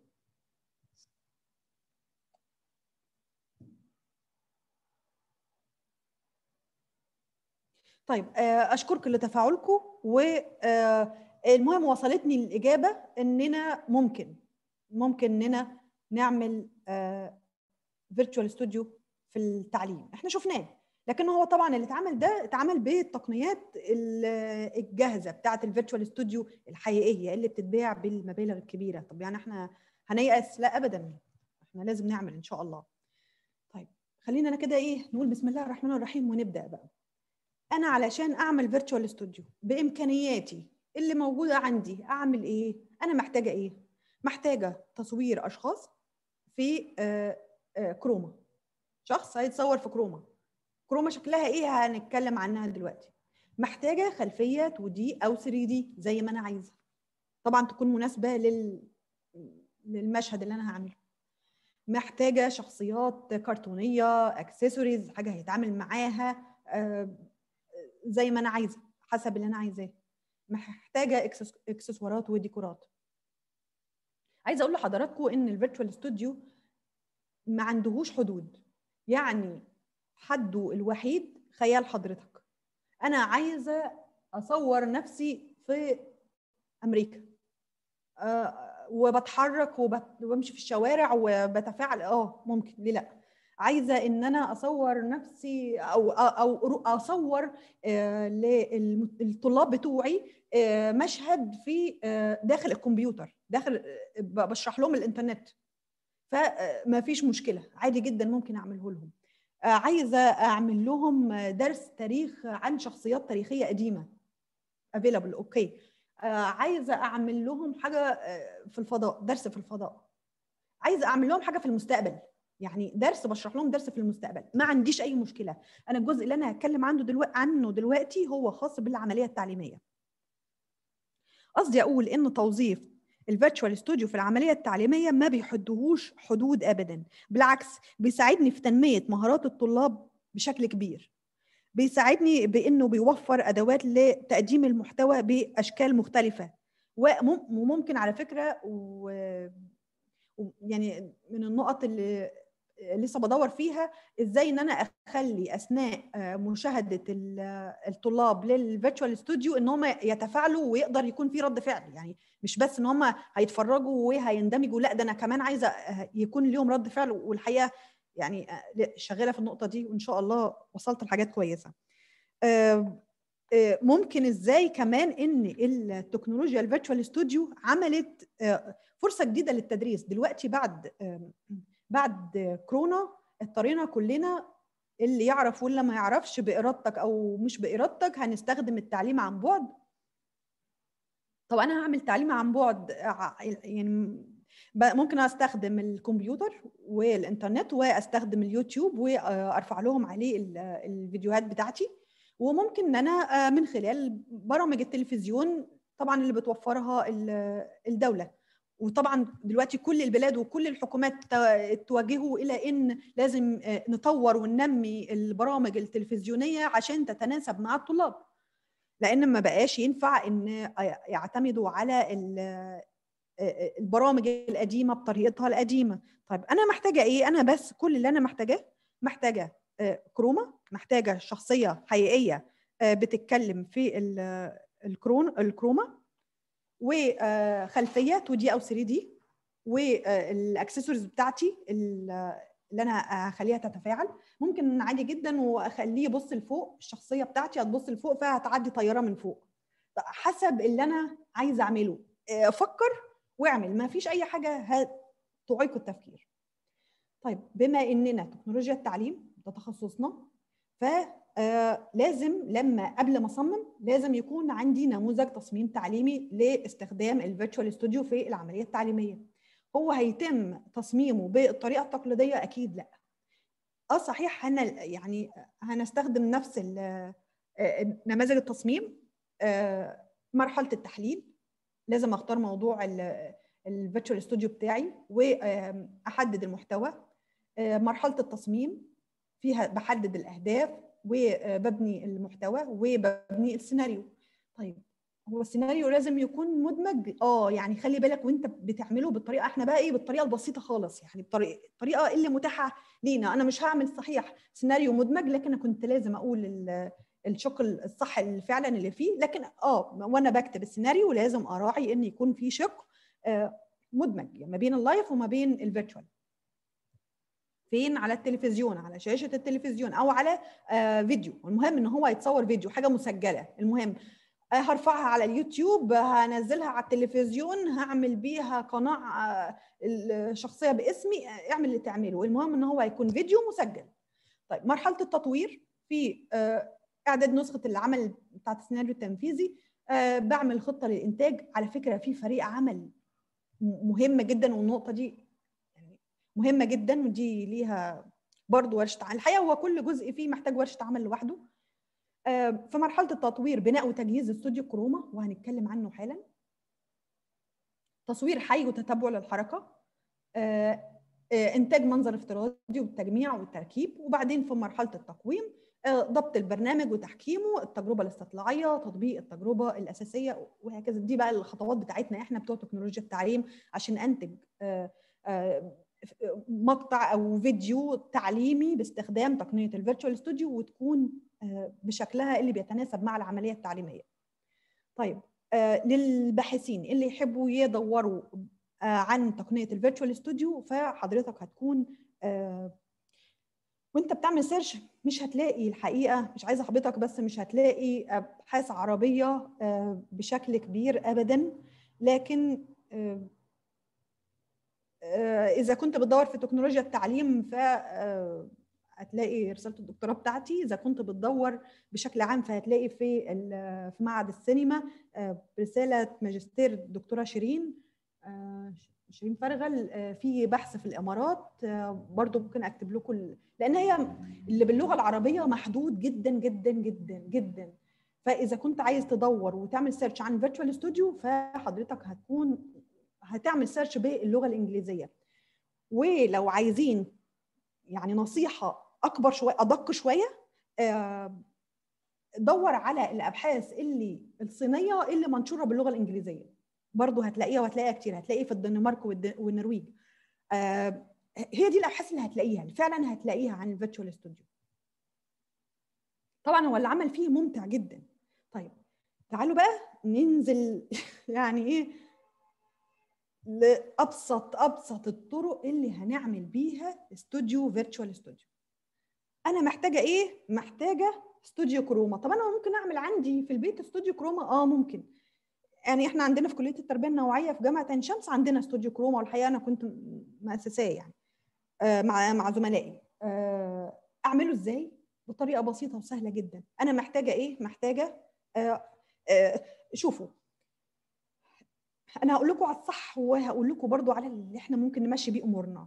طيب آه، اشكركم لتفاعلكم والمهم وصلتني الاجابه اننا ممكن ممكن اننا نعمل فيرتشوال ستوديو في التعليم احنا شفناه لكن هو طبعا اللي اتعمل ده اتعمل بالتقنيات ال- الجاهزه بتاعه الفيرتشوال ستوديو الحقيقيه اللي بتتباع بالمبالغ الكبيره طب يعني احنا هنيأس لا ابدا احنا لازم نعمل ان شاء الله طيب خلينا انا كده ايه نقول بسم الله الرحمن الرحيم ونبدا بقى انا علشان اعمل فيرتشوال ستوديو بامكانياتي اللي موجوده عندي اعمل ايه انا محتاجه ايه محتاجه تصوير اشخاص في آه، آه، كروما شخص هيتصور في كروما كروما شكلها ايه هنتكلم عنها دلوقتي محتاجه خلفيه 2 دي او 3 دي زي ما انا عايزه طبعا تكون مناسبه لل للمشهد اللي انا هعمله محتاجه شخصيات كرتونيه اكسسوارز حاجه هيتعامل معاها آه، زي ما انا عايزه حسب اللي انا عايزاه محتاجه إكسس- اكسسوارات وديكورات عايزه اقول لحضراتكم ان الفيرتشوال ستوديو ما عندهوش حدود يعني حده الوحيد خيال حضرتك انا عايزه اصور نفسي في امريكا آه، وبتحرك وبت- وبمشي في الشوارع وبتفاعل اه ممكن ليه لا عايزه ان انا اصور نفسي او او اصور آه، للطلاب بتوعي آه، مشهد في آه، داخل الكمبيوتر داخل آه، ب- بشرح لهم الانترنت فما فيش مشكله عادي جدا ممكن اعمله لهم آه، عايزه اعمل لهم درس تاريخ عن شخصيات تاريخيه قديمه افيلابل اوكي آه، عايزه اعمل لهم حاجه آه، في الفضاء درس في الفضاء عايزه اعمل لهم حاجه في المستقبل يعني درس بشرح لهم درس في المستقبل ما عنديش اي مشكله انا الجزء اللي انا هتكلم عنه دلوقتي عنه دلوقتي هو خاص بالعمليه التعليميه قصدي اقول ان توظيف الفيرتشوال ستوديو في العمليه التعليميه ما بيحدهوش حدود ابدا بالعكس بيساعدني في تنميه مهارات الطلاب بشكل كبير بيساعدني بانه بيوفر ادوات لتقديم المحتوى باشكال مختلفه ومم- وممكن على فكره و... و- يعني من النقط اللي لسه بدور فيها ازاي ان انا اخلي اثناء آه، مشاهده ال- الطلاب للفيرتشوال ستوديو ان هم يتفاعلوا ويقدر يكون في رد فعل يعني مش بس ان هم هيتفرجوا وهيندمجوا لا ده انا كمان عايزه آه، يكون ليهم رد فعل والحقيقه يعني آه، لا، شغاله في النقطه دي وان شاء الله وصلت لحاجات كويسه آه، آه، ممكن ازاي كمان ان التكنولوجيا الفيرتشوال ستوديو عملت آه، فرصه جديده للتدريس دلوقتي بعد آم، بعد كورونا اضطرينا كلنا اللي يعرف واللي ما يعرفش بارادتك او مش بارادتك هنستخدم التعليم عن بعد طب انا هعمل تعليم عن بعد ع- يعني ب- ممكن استخدم الكمبيوتر والانترنت واستخدم اليوتيوب وارفع لهم عليه ال- الفيديوهات بتاعتي وممكن ان انا آه، من خلال برامج التلفزيون طبعا اللي بتوفرها ال- الدوله وطبعا دلوقتي كل البلاد وكل الحكومات ت- توجهوا الى ان لازم آه، نطور وننمي البرامج التلفزيونيه عشان تتناسب مع الطلاب لان ما بقاش ينفع ان يعتمدوا على ال- البرامج القديمه بطريقتها القديمه طيب انا محتاجه ايه انا بس كل اللي انا محتاجاه محتاجه آه، كروما محتاجه شخصيه حقيقيه آه، بتتكلم في ال- الكرون الكروما وخلفيه 2 دي او 3 دي والاكسسوارز بتاعتي ال- اللي انا هخليها تتفاعل ممكن عادي جدا واخليه يبص لفوق الشخصيه بتاعتي هتبص لفوق فهتعدي طياره من فوق حسب اللي انا عايزه اعمله آه، فكر واعمل ما فيش اي حاجه هتعيق التفكير طيب بما اننا تكنولوجيا التعليم ده تخصصنا فلازم لما قبل ما اصمم لازم يكون عندي نموذج تصميم تعليمي لاستخدام الفيرتشوال استوديو في العمليه التعليميه هو هيتم تصميمه بالطريقه التقليديه اكيد لا اه صحيح هن يعني هنستخدم نفس ال- آه، نماذج التصميم آه، مرحله التحليل لازم اختار موضوع الفيرتشوال استوديو بتاعي واحدد المحتوى آه، مرحله التصميم فيها بحدد الاهداف وببني المحتوى وببني السيناريو طيب هو السيناريو لازم يكون مدمج اه يعني خلي بالك وانت بتعمله بالطريقه احنا بقى ايه بالطريقه البسيطه خالص يعني بالطريقه الطريقه اللي متاحه لينا انا مش هعمل صحيح سيناريو مدمج لكن انا كنت لازم اقول ال- الشق الصح اللي فعلا اللي فيه لكن اه وانا بكتب السيناريو لازم اراعي ان يكون في شق آه، مدمج يعني ما بين اللايف وما بين الفيرتشوال فين على التلفزيون على شاشه التلفزيون او على آه، فيديو المهم ان هو يتصور فيديو حاجه مسجله المهم آه، هرفعها على اليوتيوب هنزلها على التلفزيون هعمل بيها قناه آه، الشخصيه باسمي آه، اعمل اللي تعمله المهم ان هو يكون فيديو مسجل طيب مرحله التطوير في آه، اعداد نسخه العمل بتاعت السيناريو التنفيذي آه، بعمل خطه للانتاج على فكره في فريق عمل م- مهمه جدا والنقطه دي يعني مهمه جدا ودي ليها برضه ورشه عمل الحقيقه هو كل جزء فيه محتاج ورشه عمل لوحده آه، في مرحله التطوير بناء وتجهيز استوديو كروما وهنتكلم عنه حالا تصوير حي وتتبع للحركه آه، آه، انتاج منظر افتراضي والتجميع والتركيب وبعدين في مرحله التقويم آه، ضبط البرنامج وتحكيمه التجربه الاستطلاعيه تطبيق التجربه الاساسيه وهكذا دي بقى الخطوات بتاعتنا احنا بتوع تكنولوجيا التعليم عشان انتج آه، آه، مقطع او فيديو تعليمي باستخدام تقنيه الفيرتشوال ستوديو وتكون آه، بشكلها اللي بيتناسب مع العمليه التعليميه. طيب آه، للباحثين اللي يحبوا يدوروا آه، عن تقنيه الفيرتشوال ستوديو فحضرتك هتكون آه، وانت بتعمل سيرش مش هتلاقي الحقيقه مش عايزه احبطك بس مش هتلاقي ابحاث عربيه آه، بشكل كبير ابدا لكن آه، آه، اذا كنت بتدور في تكنولوجيا التعليم ف آه، هتلاقي رساله الدكتوراه بتاعتي اذا كنت بتدور بشكل عام فهتلاقي في ال- في معهد السينما آه، رساله ماجستير الدكتوره شيرين آه، شيرين فرغل آه، في بحث في الامارات آه، برضو ممكن اكتب لكم ال- لان هي اللي باللغه العربيه محدود جدا جدا جدا جدا فاذا كنت عايز تدور وتعمل سيرش عن فيرتشوال ستوديو فحضرتك هتكون هتعمل سيرش باللغه الانجليزيه ولو عايزين يعني نصيحه اكبر شويه ادق شويه آه، دور على الابحاث اللي الصينيه اللي منشوره باللغه الانجليزيه برضو هتلاقيها وهتلاقيها كتير هتلاقي في الدنمارك والد- والنرويج آه، هي دي الابحاث اللي هتلاقيها فعلا هتلاقيها عن الفيرتشوال ستوديو طبعا هو العمل فيه ممتع جدا طيب تعالوا بقى ننزل يعني ايه لابسط ابسط الطرق اللي هنعمل بيها استوديو فيرتشوال استوديو انا محتاجه ايه محتاجه استوديو كروما طب انا ممكن اعمل عندي في البيت استوديو كروما اه ممكن يعني احنا عندنا في كليه التربيه النوعيه في جامعه عين شمس عندنا استوديو كروما والحقيقه انا كنت مؤسساه يعني آه مع مع زملائي آه اعمله ازاي بطريقه بسيطه وسهله جدا انا محتاجه ايه محتاجه آه آه شوفوا انا هقول لكم على الصح وهقول لكم برضو على اللي احنا ممكن نمشي بيه امورنا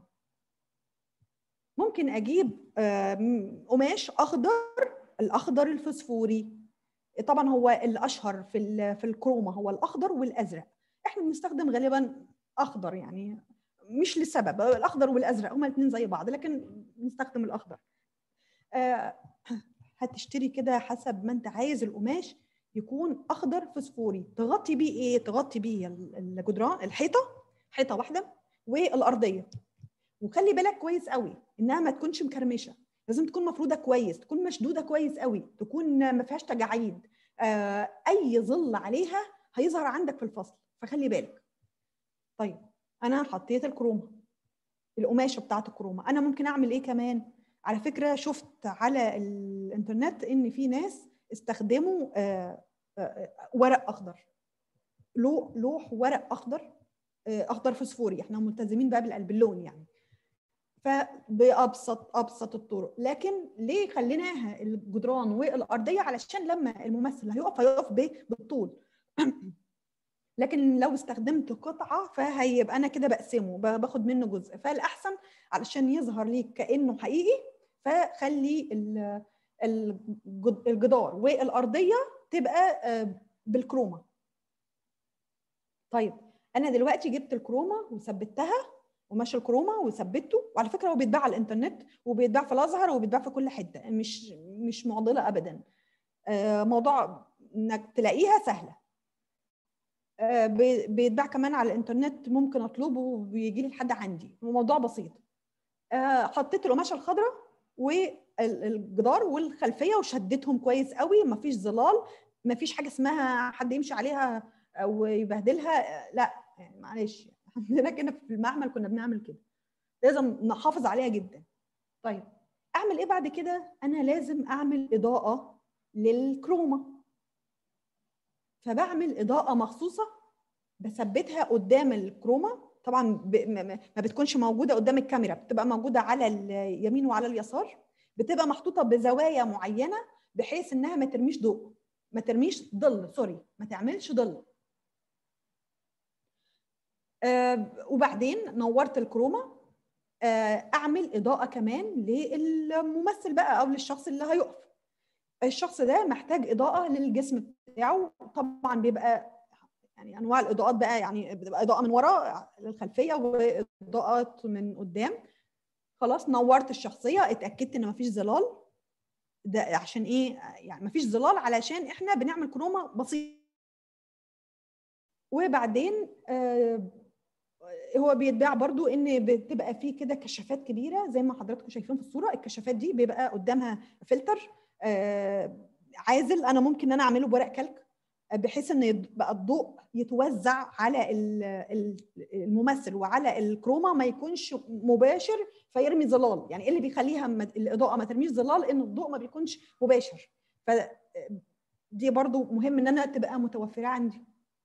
ممكن اجيب آم، قماش اخضر الاخضر الفسفوري طبعا هو الاشهر في ال- في الكروما هو الاخضر والازرق احنا بنستخدم غالبا اخضر يعني مش لسبب الاخضر والازرق هما الاثنين زي بعض لكن نستخدم الاخضر آه، هتشتري كده حسب ما انت عايز القماش يكون اخضر فسفوري تغطي بيه ايه تغطي بيه ال- الجدران الحيطه حيطه واحده والارضيه وخلي بالك كويس قوي انها ما تكونش مكرمشه لازم تكون مفروده كويس تكون مشدوده كويس قوي تكون ما فيهاش تجاعيد آه، اي ظل عليها هيظهر عندك في الفصل فخلي بالك طيب انا حطيت الكرومه القماشه بتاعت الكرومه انا ممكن اعمل ايه كمان على فكره شفت على الانترنت ان في ناس استخدموا آه، آه، ورق اخضر لو- لوح ورق اخضر آه، اخضر فسفوري احنا ملتزمين بقى بالقلب اللون يعني فبابسط ابسط الطرق لكن ليه خليناها الجدران والارضيه علشان لما الممثل هيقف هيقف ب- بالطول لكن لو استخدمت قطعه فهيبقى انا كده بقسمه ب- باخد منه جزء فالاحسن علشان يظهر ليك كانه حقيقي فخلي ال- الجد- الجدار والارضيه تبقى آه، بالكروما طيب انا دلوقتي جبت الكروما وثبتها وماشي الكروما وثبته وعلى فكره هو بيتباع على الانترنت وبيتباع في الازهر وبيتباع في كل حته مش مش معضله ابدا آه، موضوع انك تلاقيها سهله آه، بي- بيتباع كمان على الانترنت ممكن اطلبه وبيجي لي لحد عندي الموضوع بسيط آه، حطيت القماشه الخضراء والجدار والخلفيه وشدتهم كويس قوي مفيش ظلال مفيش حاجه اسمها حد يمشي عليها او يبهدلها آه، لا يعني معلش عندنا كده في المعمل كنا بنعمل كده لازم نحافظ عليها جدا طيب اعمل ايه بعد كده انا لازم اعمل اضاءه للكروما فبعمل اضاءه مخصوصه بثبتها قدام الكروما طبعا ب... ما ما بتكونش موجوده قدام الكاميرا بتبقى موجوده على اليمين وعلى اليسار بتبقى محطوطه بزوايا معينه بحيث انها ما ترميش ضوء ما ترميش ظل سوري ما تعملش ظل آه وبعدين نورت الكروما آه اعمل اضاءه كمان للممثل بقى او للشخص اللي هيقف الشخص ده محتاج اضاءه للجسم بتاعه طبعا بيبقى يعني انواع الاضاءات بقى يعني بتبقى اضاءه من وراء للخلفيه واضاءات من قدام خلاص نورت الشخصيه اتاكدت ان مفيش ظلال ده عشان ايه يعني مفيش ظلال علشان احنا بنعمل كروما بسيط وبعدين آه هو بيتباع برضو ان بتبقى فيه كده كشافات كبيره زي ما حضراتكم شايفين في الصوره الكشافات دي بيبقى قدامها فلتر آه عازل انا ممكن ان انا اعمله بورق كلك بحيث ان يبقى الضوء يتوزع على الممثل وعلى الكروما ما يكونش مباشر فيرمي ظلال يعني ايه اللي بيخليها الاضاءه ما ترميش ظلال ان الضوء ما بيكونش مباشر ف دي برضو مهم ان انا تبقى متوفره عندي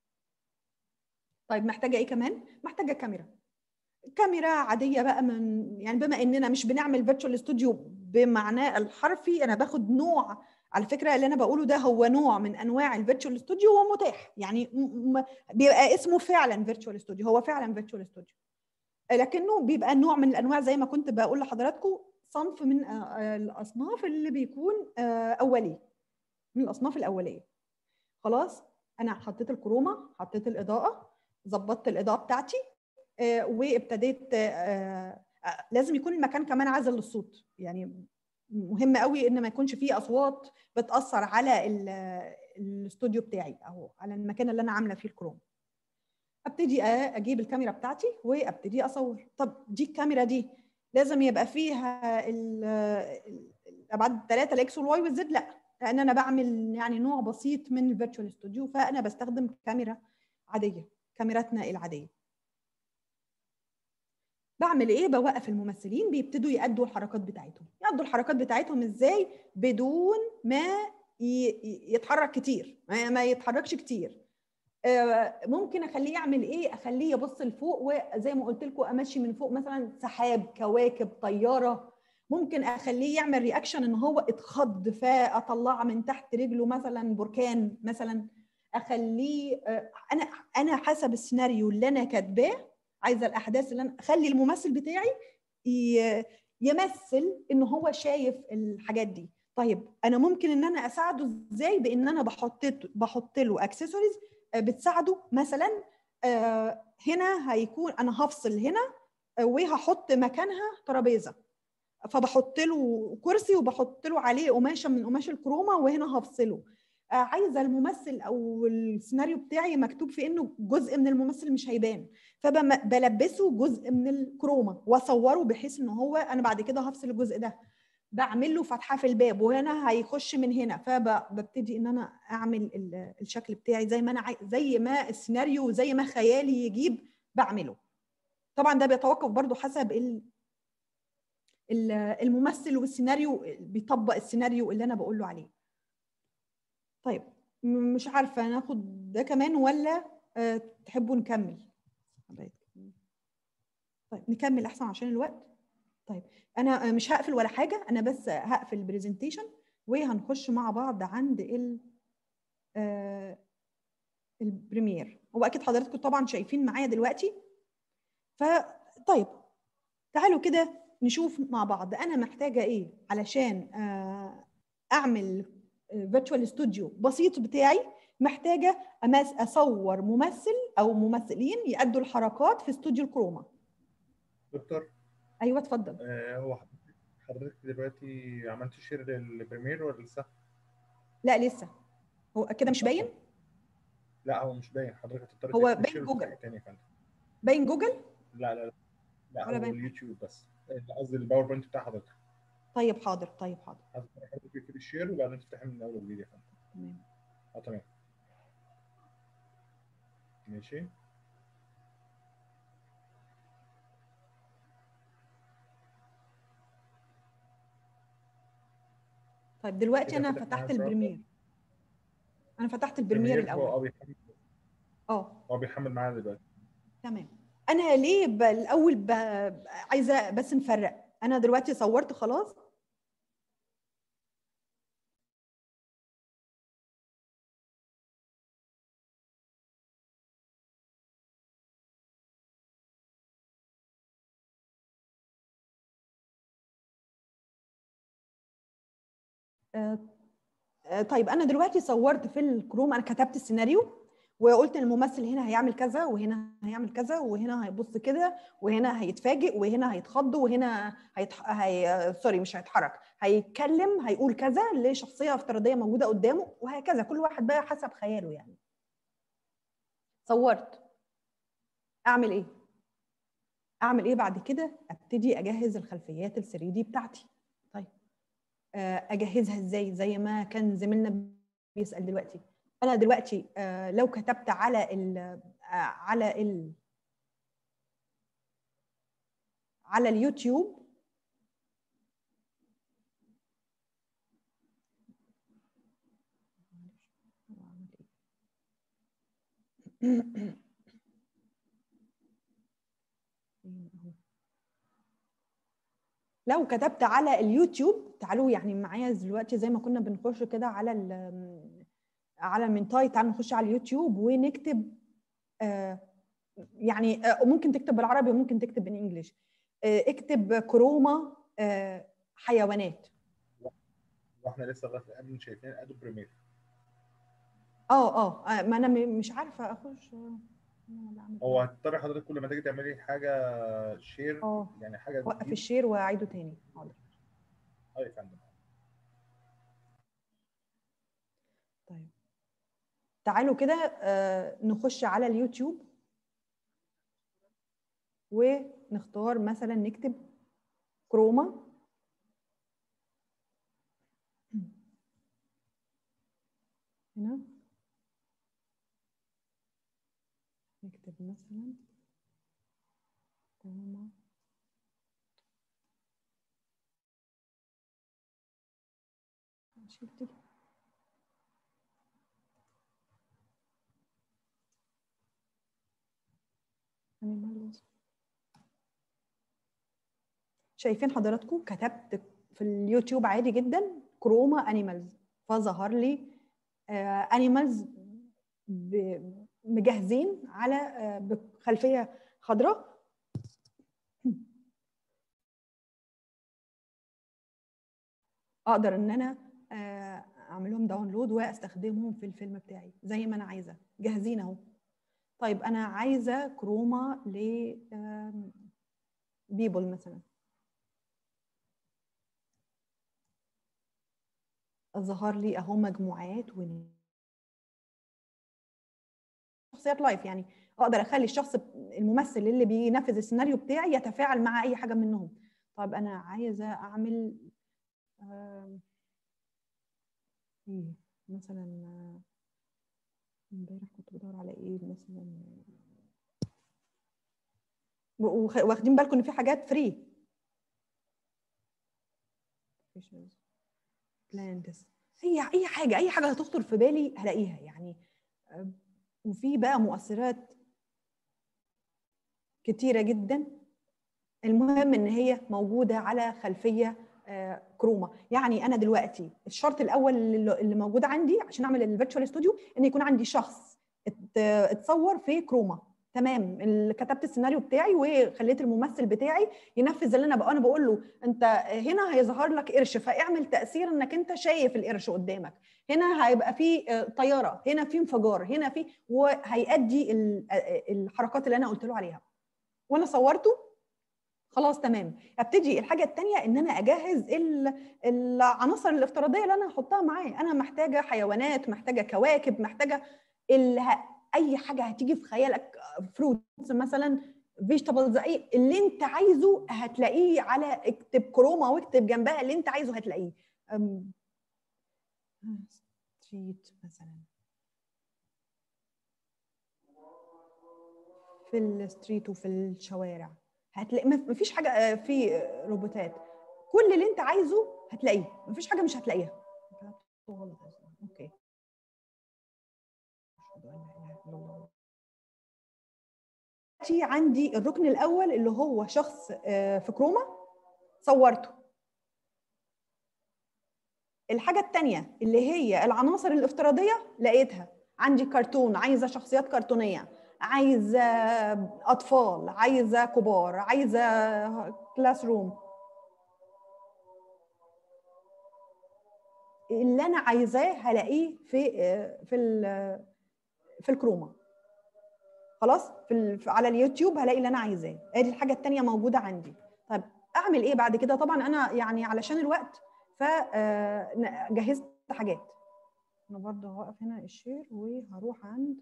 طيب محتاجه ايه كمان محتاجه كاميرا كاميرا عاديه بقى من يعني بما اننا مش بنعمل فيرتشوال استوديو بمعناه الحرفي انا باخد نوع على فكره اللي انا بقوله ده هو نوع من انواع الفيرتشوال استوديو هو متاح يعني بيبقى اسمه فعلا فيرتشوال استوديو هو فعلا فيرتشوال استوديو لكنه بيبقى نوع من الانواع زي ما كنت بقول لحضراتكم صنف من الاصناف اللي بيكون اولي من الاصناف الاوليه خلاص انا حطيت الكروما حطيت الاضاءه ظبطت الاضاءه بتاعتي وابتديت لازم يكون المكان كمان عازل للصوت يعني مهم قوي ان ما يكونش فيه اصوات بتاثر على الاستوديو بتاعي او على المكان اللي انا عامله فيه الكروم ابتدي اجيب الكاميرا بتاعتي وابتدي اصور طب دي الكاميرا دي لازم يبقى فيها الابعاد الثلاثه الاكس والواي والزد لا لان انا بعمل يعني نوع بسيط من الفيرتشوال استوديو فانا بستخدم كاميرا عاديه كاميراتنا العاديه بعمل ايه بوقف الممثلين بيبتدوا يأدوا الحركات بتاعتهم يأدوا الحركات بتاعتهم ازاي بدون ما يتحرك كتير ما يتحركش كتير ممكن اخليه يعمل ايه اخليه يبص لفوق وزي ما قلت لكم امشي من فوق مثلا سحاب كواكب طياره ممكن اخليه يعمل رياكشن ان هو اتخض فاطلع من تحت رجله مثلا بركان مثلا اخليه آه، انا انا حسب السيناريو اللي انا كاتباه عايزه الاحداث اللي انا اخلي الممثل بتاعي ي- يمثل ان هو شايف الحاجات دي طيب انا ممكن ان انا اساعده ازاي بان انا بحط بحط له اكسسوارز بتساعده مثلا آه، هنا هيكون انا هفصل هنا آه، وهحط مكانها ترابيزه فبحط له كرسي وبحط له عليه قماشه من قماش الكروما وهنا هفصله آه، عايزه الممثل او السيناريو بتاعي مكتوب في انه جزء من الممثل مش هيبان فبلبسه جزء من الكروما واصوره بحيث ان هو انا بعد كده هفصل الجزء ده بعمل له فتحه في الباب وهنا هيخش من هنا فببتدي ان انا اعمل ال- الشكل بتاعي زي ما انا عاي... زي ما السيناريو زي ما خيالي يجيب بعمله طبعا ده بيتوقف برضو حسب ال... ال- الممثل والسيناريو بيطبق السيناريو اللي انا بقول له عليه طيب م- مش عارفه ناخد ده كمان ولا آه، تحبوا نكمل طيب نكمل احسن عشان الوقت طيب انا آه، مش هقفل ولا حاجه انا بس هقفل البرزنتيشن وهنخش مع بعض عند ال آه، البريمير هو اكيد حضراتكم طبعا شايفين معايا دلوقتي فطيب تعالوا كده نشوف مع بعض انا محتاجه ايه علشان آه، اعمل فيرتشوال استوديو بسيط بتاعي محتاجه أمس اصور ممثل او ممثلين يأدوا الحركات في استوديو الكروما دكتور ايوه اتفضل آه، هو حضرتك- حضرتك دلوقتي عملت شير للبريمير ولا لسه؟ لا لسه هو كده مش باين لا هو مش باين حضرتك هتضطر هو تقفل باين الشير جوجل. وتفتحي تاني يا فندم باين جوجل لا لا لا لا ولا هو باين. اليوتيوب بس آه، قصدي الباوربوينت بتاع حضرتك طيب حاضر طيب حاضر حضرتك حضرتك تقفل الشير وبعدين تفتحي من اول وجديد يا فندم تمام اه تمام ماشي طيب دلوقتي كده انا فتحنا فتحت البراوزر. البريمير انا فتحت البريمير هو اه الاول بيحمل اه هو بيحمل معانا دلوقتي تمام انا ليه ب- الاول ب... عايزه بس نفرق انا دلوقتي صورت خلاص آه، آه، طيب انا دلوقتي صورت في الكروم انا كتبت السيناريو وقلت ان الممثل هنا هيعمل كذا وهنا هيعمل كذا وهنا هيبص كده وهنا هيتفاجئ وهنا هيتخض وهنا هيتح... هي... سوري مش هيتحرك هيتكلم هيقول كذا لشخصيه افتراضيه موجوده قدامه وهكذا كل واحد بقى حسب خياله يعني صورت اعمل ايه اعمل ايه بعد كده ابتدي اجهز الخلفيات ال 3 دي بتاعتي طيب آه، اجهزها ازاي زي ما كان زميلنا بيسال دلوقتي انا دلوقتي آه، لو كتبت على ال آه، على ال على اليوتيوب لو كتبت على اليوتيوب تعالوا يعني معايا دلوقتي زي ما كنا بنخش كده على ال- على المنتاي تعالوا نخش على اليوتيوب ونكتب آه، يعني آه، ممكن تكتب بالعربي وممكن تكتب بالانجلش آه، اكتب كروما آه، حيوانات واحنا لسه لغايه الان شايفين ادو بريمير اه اه آه، ما انا م- مش عارفه اخش آه، أنا بعمل هو إيه؟ هتضطري حضرتك كل ما تيجي تعملي حاجه شير اه يعني حاجه وقف جديدة. الشير واعيده تاني حاضر اه يا فندم طيب تعالوا كده آه، نخش على اليوتيوب ونختار مثلا نكتب كروما هنا نكتب مثلا كروما شلت دي. animals. شايفين حضراتكم كتبت في اليوتيوب عادي جدا كروما انيمالز فظهر لي انيمالز ب- مجهزين على آه، بخلفيه خضراء اقدر ان انا آه، اعملهم داونلود واستخدمهم في الفيلم بتاعي زي ما انا عايزه جاهزين اهو طيب انا عايزه كروما ل بيبل مثلا ظهر لي اهو مجموعات و شخصيات لايف يعني اقدر اخلي الشخص الممثل اللي بينفذ السيناريو بتاعي يتفاعل مع اي حاجه منهم طيب انا عايزه اعمل آم، ايه مثلا آه، امبارح كنت بدور على ايه مثلا وخ- واخدين بالكم ان في حاجات فري بلانتس هي اي حاجه اي حاجه هتخطر في بالي هلاقيها يعني آه، وفي بقى مؤثرات كتيره جدا المهم ان هي موجوده على خلفيه آه، كروما يعني انا دلوقتي الشرط الاول اللي اللي موجود عندي عشان اعمل الفيرتشوال ستوديو ان يكون عندي شخص ات- اتصور في كروما تمام ال- كتبت السيناريو بتاعي وخليت الممثل بتاعي ينفذ اللي انا بقى انا بقول له انت هنا هيظهر لك قرش فاعمل تاثير انك انت شايف القرش قدامك هنا هيبقى في آه، طياره هنا في انفجار هنا في وهيأدي ال- آه، الحركات اللي انا قلت له عليها وانا صورته خلاص تمام ابتدي الحاجه الثانيه ان انا اجهز ال- العناصر الافتراضيه اللي انا هحطها معاه انا محتاجه حيوانات محتاجه كواكب محتاجه ال- اي حاجه هتيجي في خيالك فروتس مثلا فيجيتابلز اي اللي انت عايزه هتلاقيه على اكتب كروما واكتب جنبها اللي انت عايزه هتلاقيه أم، ستريت مثلا في الستريت وفي الشوارع هتلاقي ما- مفيش حاجه آه، في آه، روبوتات كل اللي انت عايزه هتلاقيه مفيش حاجه مش هتلاقيها كتبته غلط أصلاً. اوكي أشهد أن لا إله إلا الله. دلوقتي عندي الركن الاول اللي هو شخص آه، في كروما صورته الحاجه الثانيه اللي هي العناصر الافتراضيه لقيتها عندي كرتون عايزه شخصيات كرتونيه عايزه اطفال عايزه كبار عايزه كلاس روم اللي انا عايزاه هلاقيه في في ال- في الكروما خلاص في ال- على اليوتيوب هلاقي اللي انا عايزاه ادي الحاجه الثانيه موجوده عندي طيب اعمل ايه بعد كده طبعا انا يعني علشان الوقت فجهزت حاجات انا برضه هوقف هنا الشير وهروح عند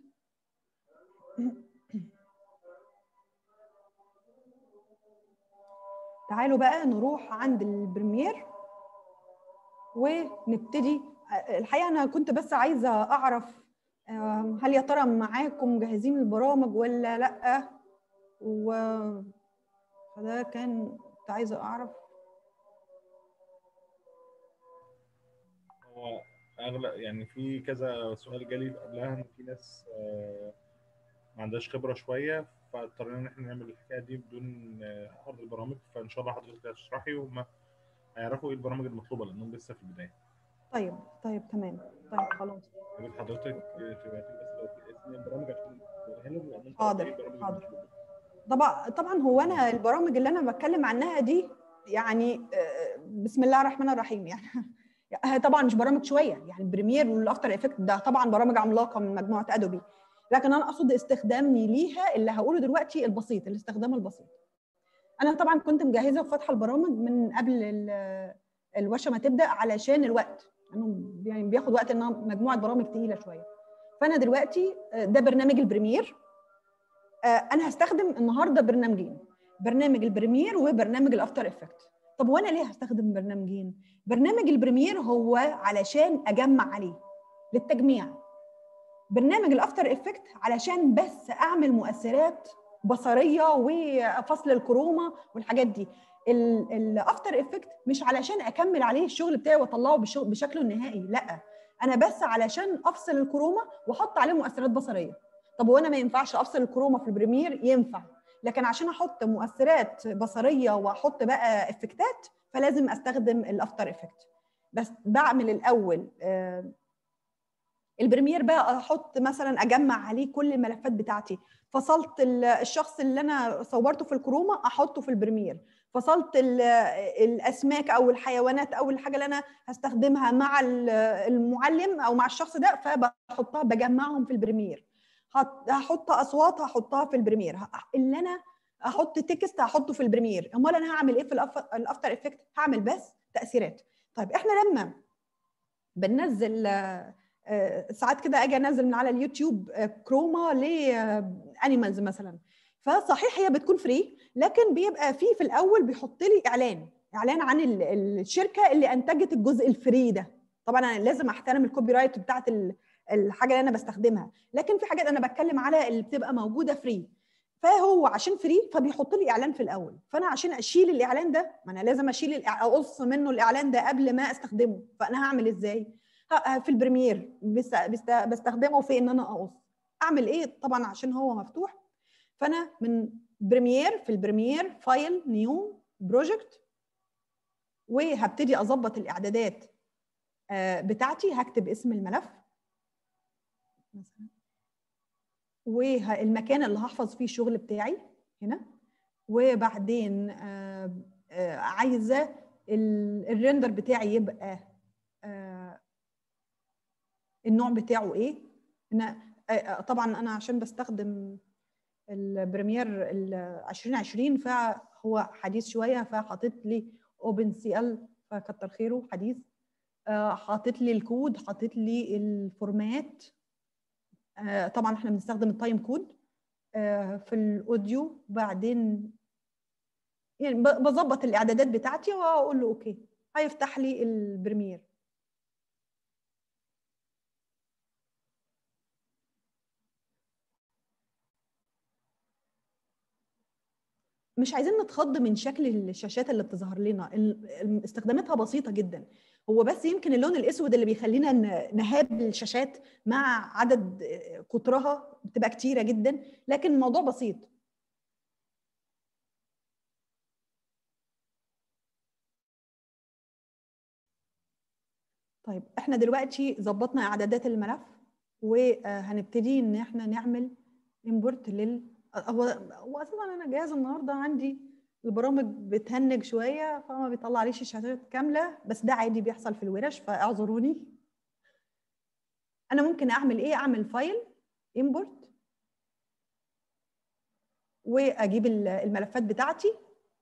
تعالوا بقى نروح عند البريمير ونبتدي الحقيقه انا كنت بس عايزه اعرف آم، هل يا ترى معاكم مجهزين البرامج ولا لا و فده كان كنت عايزه اعرف هو اغلب يعني في كذا سؤال جالي قبلها ان في ناس آه، ما عندهاش خبره شويه فاضطرينا ان احنا نعمل الحكايه دي بدون آه، عرض البرامج فان شاء الله حضرتك هتشرحي وهم هيعرفوا ايه البرامج المطلوبه لانهم لسه في البدايه طيب طيب تمام طيب خلاص يا ريت حضرتك آه، تبعتي بس لو في اسم البرامج عشان توريها لهم لأنهم حاضر، ايه البرامج حاضر. المطلوبة. طبعا طبعا هو انا البرامج اللي انا بتكلم عنها دي يعني آه، بسم الله الرحمن الرحيم يعني هي طبعا مش برامج شويه يعني البريمير والافتر افكت ده طبعا برامج عملاقه من مجموعه ادوبي لكن انا اقصد استخدامي ليها اللي هقوله دلوقتي البسيط الاستخدام البسيط انا طبعا كنت مجهزه وفاتحه البرامج من قبل ال- الورشه ما تبدا علشان الوقت لانه يعني بياخد وقت انها مجموعه برامج تقيله شويه فانا دلوقتي آه، ده برنامج البريمير آه، انا هستخدم النهارده برنامجين برنامج البريمير وبرنامج الافتر افكت طب وانا ليه هستخدم برنامجين برنامج البريمير هو علشان اجمع عليه للتجميع برنامج الافتر افكت علشان بس اعمل مؤثرات بصريه وفصل الكروما والحاجات دي الافتر افكت مش علشان اكمل عليه الشغل بتاعي واطلعه بشو- بشكله النهائي لا انا بس علشان افصل الكروما واحط عليه مؤثرات بصريه طب وانا ما ينفعش افصل الكروما في البريمير ينفع لكن عشان احط مؤثرات بصريه واحط بقى افكتات فلازم استخدم الافتر افكت بس بعمل الاول آه، البريمير بقى احط مثلا اجمع عليه كل الملفات بتاعتي فصلت ال- الشخص اللي انا صورته في الكروما احطه في البريمير فصلت ال- الاسماك او الحيوانات او الحاجه اللي انا هستخدمها مع ال- المعلم او مع الشخص ده فبحطها بجمعهم في البريمير هت- هحط اصوات هحطها في البريمير ه- اللي انا احط تكست هحطه في البريمير امال انا هعمل ايه في الأف- الافتر افكت هعمل بس تاثيرات طيب احنا لما بننزل آه، آه، ساعات كده اجي انزل من على اليوتيوب آه، كروما لانيمالز مثلا فصحيح هي بتكون فري لكن بيبقى فيه في الاول بيحط لي اعلان اعلان عن ال- الشركه اللي انتجت الجزء الفري ده طبعا انا لازم احترم الكوبي رايت بتاعت ال- الحاجه اللي انا بستخدمها لكن في حاجات انا بتكلم على اللي بتبقى موجوده فري فهو عشان فري فبيحط لي اعلان في الاول فانا عشان اشيل الاعلان ده ما انا لازم اشيل الإع- اقص منه الاعلان ده قبل ما استخدمه فانا هعمل ازاي ه- في البريمير بس- بست- بستخدمه في ان انا اقص اعمل ايه طبعا عشان هو مفتوح فانا من بريمير في البريمير فايل نيو بروجكت وهبتدي اظبط الاعدادات آه، بتاعتي هكتب اسم الملف مثلا والمكان اللي هحفظ فيه الشغل بتاعي هنا وبعدين آه، آه، عايزه ال- الريندر بتاعي يبقى آه، النوع بتاعه ايه أنا آه، آه، طبعا انا عشان بستخدم البريمير ال 2020 فهو حديث شويه فحاطط لي اوبن سي ال فكتر خيره حديث آه، حاطط لي الكود حاطط لي الفورمات آه، طبعا احنا بنستخدم التايم كود آه، في الاوديو بعدين يعني ب- بظبط الاعدادات بتاعتي واقول له اوكي هيفتح لي البريمير مش عايزين نتخض من شكل الشاشات اللي بتظهر لنا ال- ال- استخداماتها بسيطة جدا هو بس يمكن اللون الاسود اللي بيخلينا ن- نهاب الشاشات مع عدد آه، قطرها بتبقى كتيرة جدا لكن الموضوع بسيط طيب احنا دلوقتي ظبطنا اعدادات الملف وهنبتدي ان احنا نعمل امبورت لل هو هو اساسا انا جاهز النهارده عندي البرامج بتهنج شويه فما بيطلعليش الشاشات كامله بس ده عادي بيحصل في الورش فاعذروني انا ممكن اعمل ايه اعمل فايل امبورت واجيب ال- الملفات بتاعتي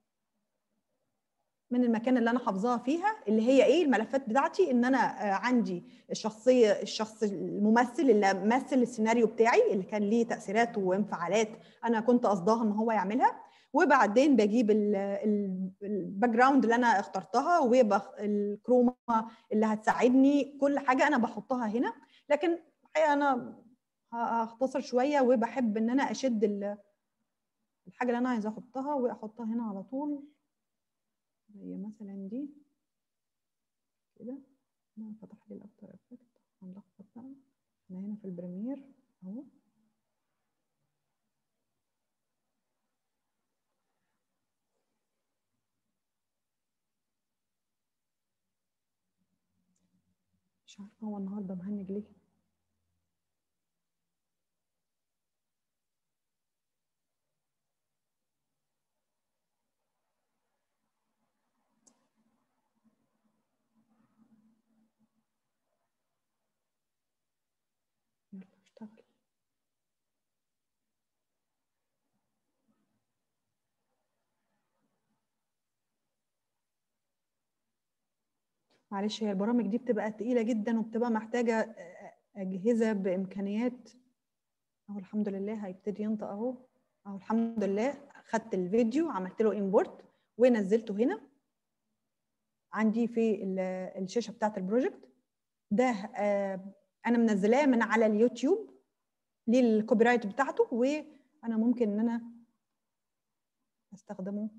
من المكان اللي انا حافظاها فيها اللي هي ايه الملفات بتاعتي ان انا آه، عندي الشخصيه الشخص الممثل اللي مثل السيناريو بتاعي اللي كان ليه تاثيرات وانفعالات انا كنت قصدها ان هو يعملها وبعدين بجيب الباك جراوند اللي انا اخترتها والكروما اللي هتساعدني كل حاجه انا بحطها هنا لكن الحقيقه انا ه- هختصر شويه وبحب ان انا اشد ال- الحاجه اللي انا عايزه احطها واحطها هنا على طول زي مثلا دي كده انا فتح لي الافتر افكت هنلخبط بقى احنا هنا في البريمير اهو مش عارفه هو النهارده مهنج ليه يلا اشتغل معلش هي البرامج دي بتبقى تقيلة جدا وبتبقى محتاجة آه، أجهزة بإمكانيات أهو الحمد لله هيبتدي ينطق أهو أهو الحمد لله خدت الفيديو عملت له امبورت ونزلته هنا عندي في ال- الشاشة بتاعت البروجكت ده آه، أنا منزلاه من على اليوتيوب للكوبي رايت بتاعته وأنا ممكن إن أنا أستخدمه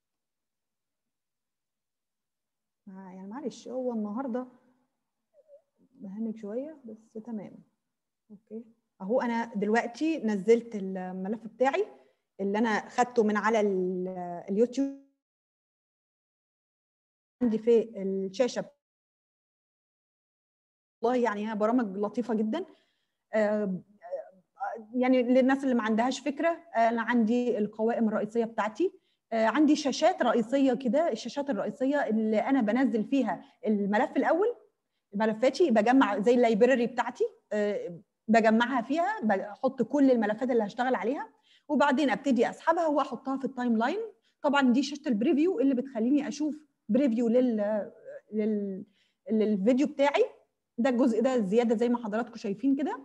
مع- يعني معلش هو النهارده بهنج شويه بس تمام اوكي اهو انا دلوقتي نزلت الملف بتاعي اللي انا خدته من على ال- اليوتيوب عندي في الشاشه يعني هي برامج لطيفه جدا آه، يعني للناس اللي ما عندهاش فكره انا عندي القوائم الرئيسيه بتاعتي آه، عندي شاشات رئيسيه كده الشاشات الرئيسيه اللي انا بنزل فيها الملف الاول ملفاتي بجمع زي اللايبراري بتاعتي آه، بجمعها فيها بحط كل الملفات اللي هشتغل عليها وبعدين ابتدي اسحبها واحطها في التايم لاين طبعا دي شاشه البريفيو اللي بتخليني اشوف بريفيو لل لل للفيديو بتاعي ده الجزء ده زياده زي ما حضراتكم شايفين كده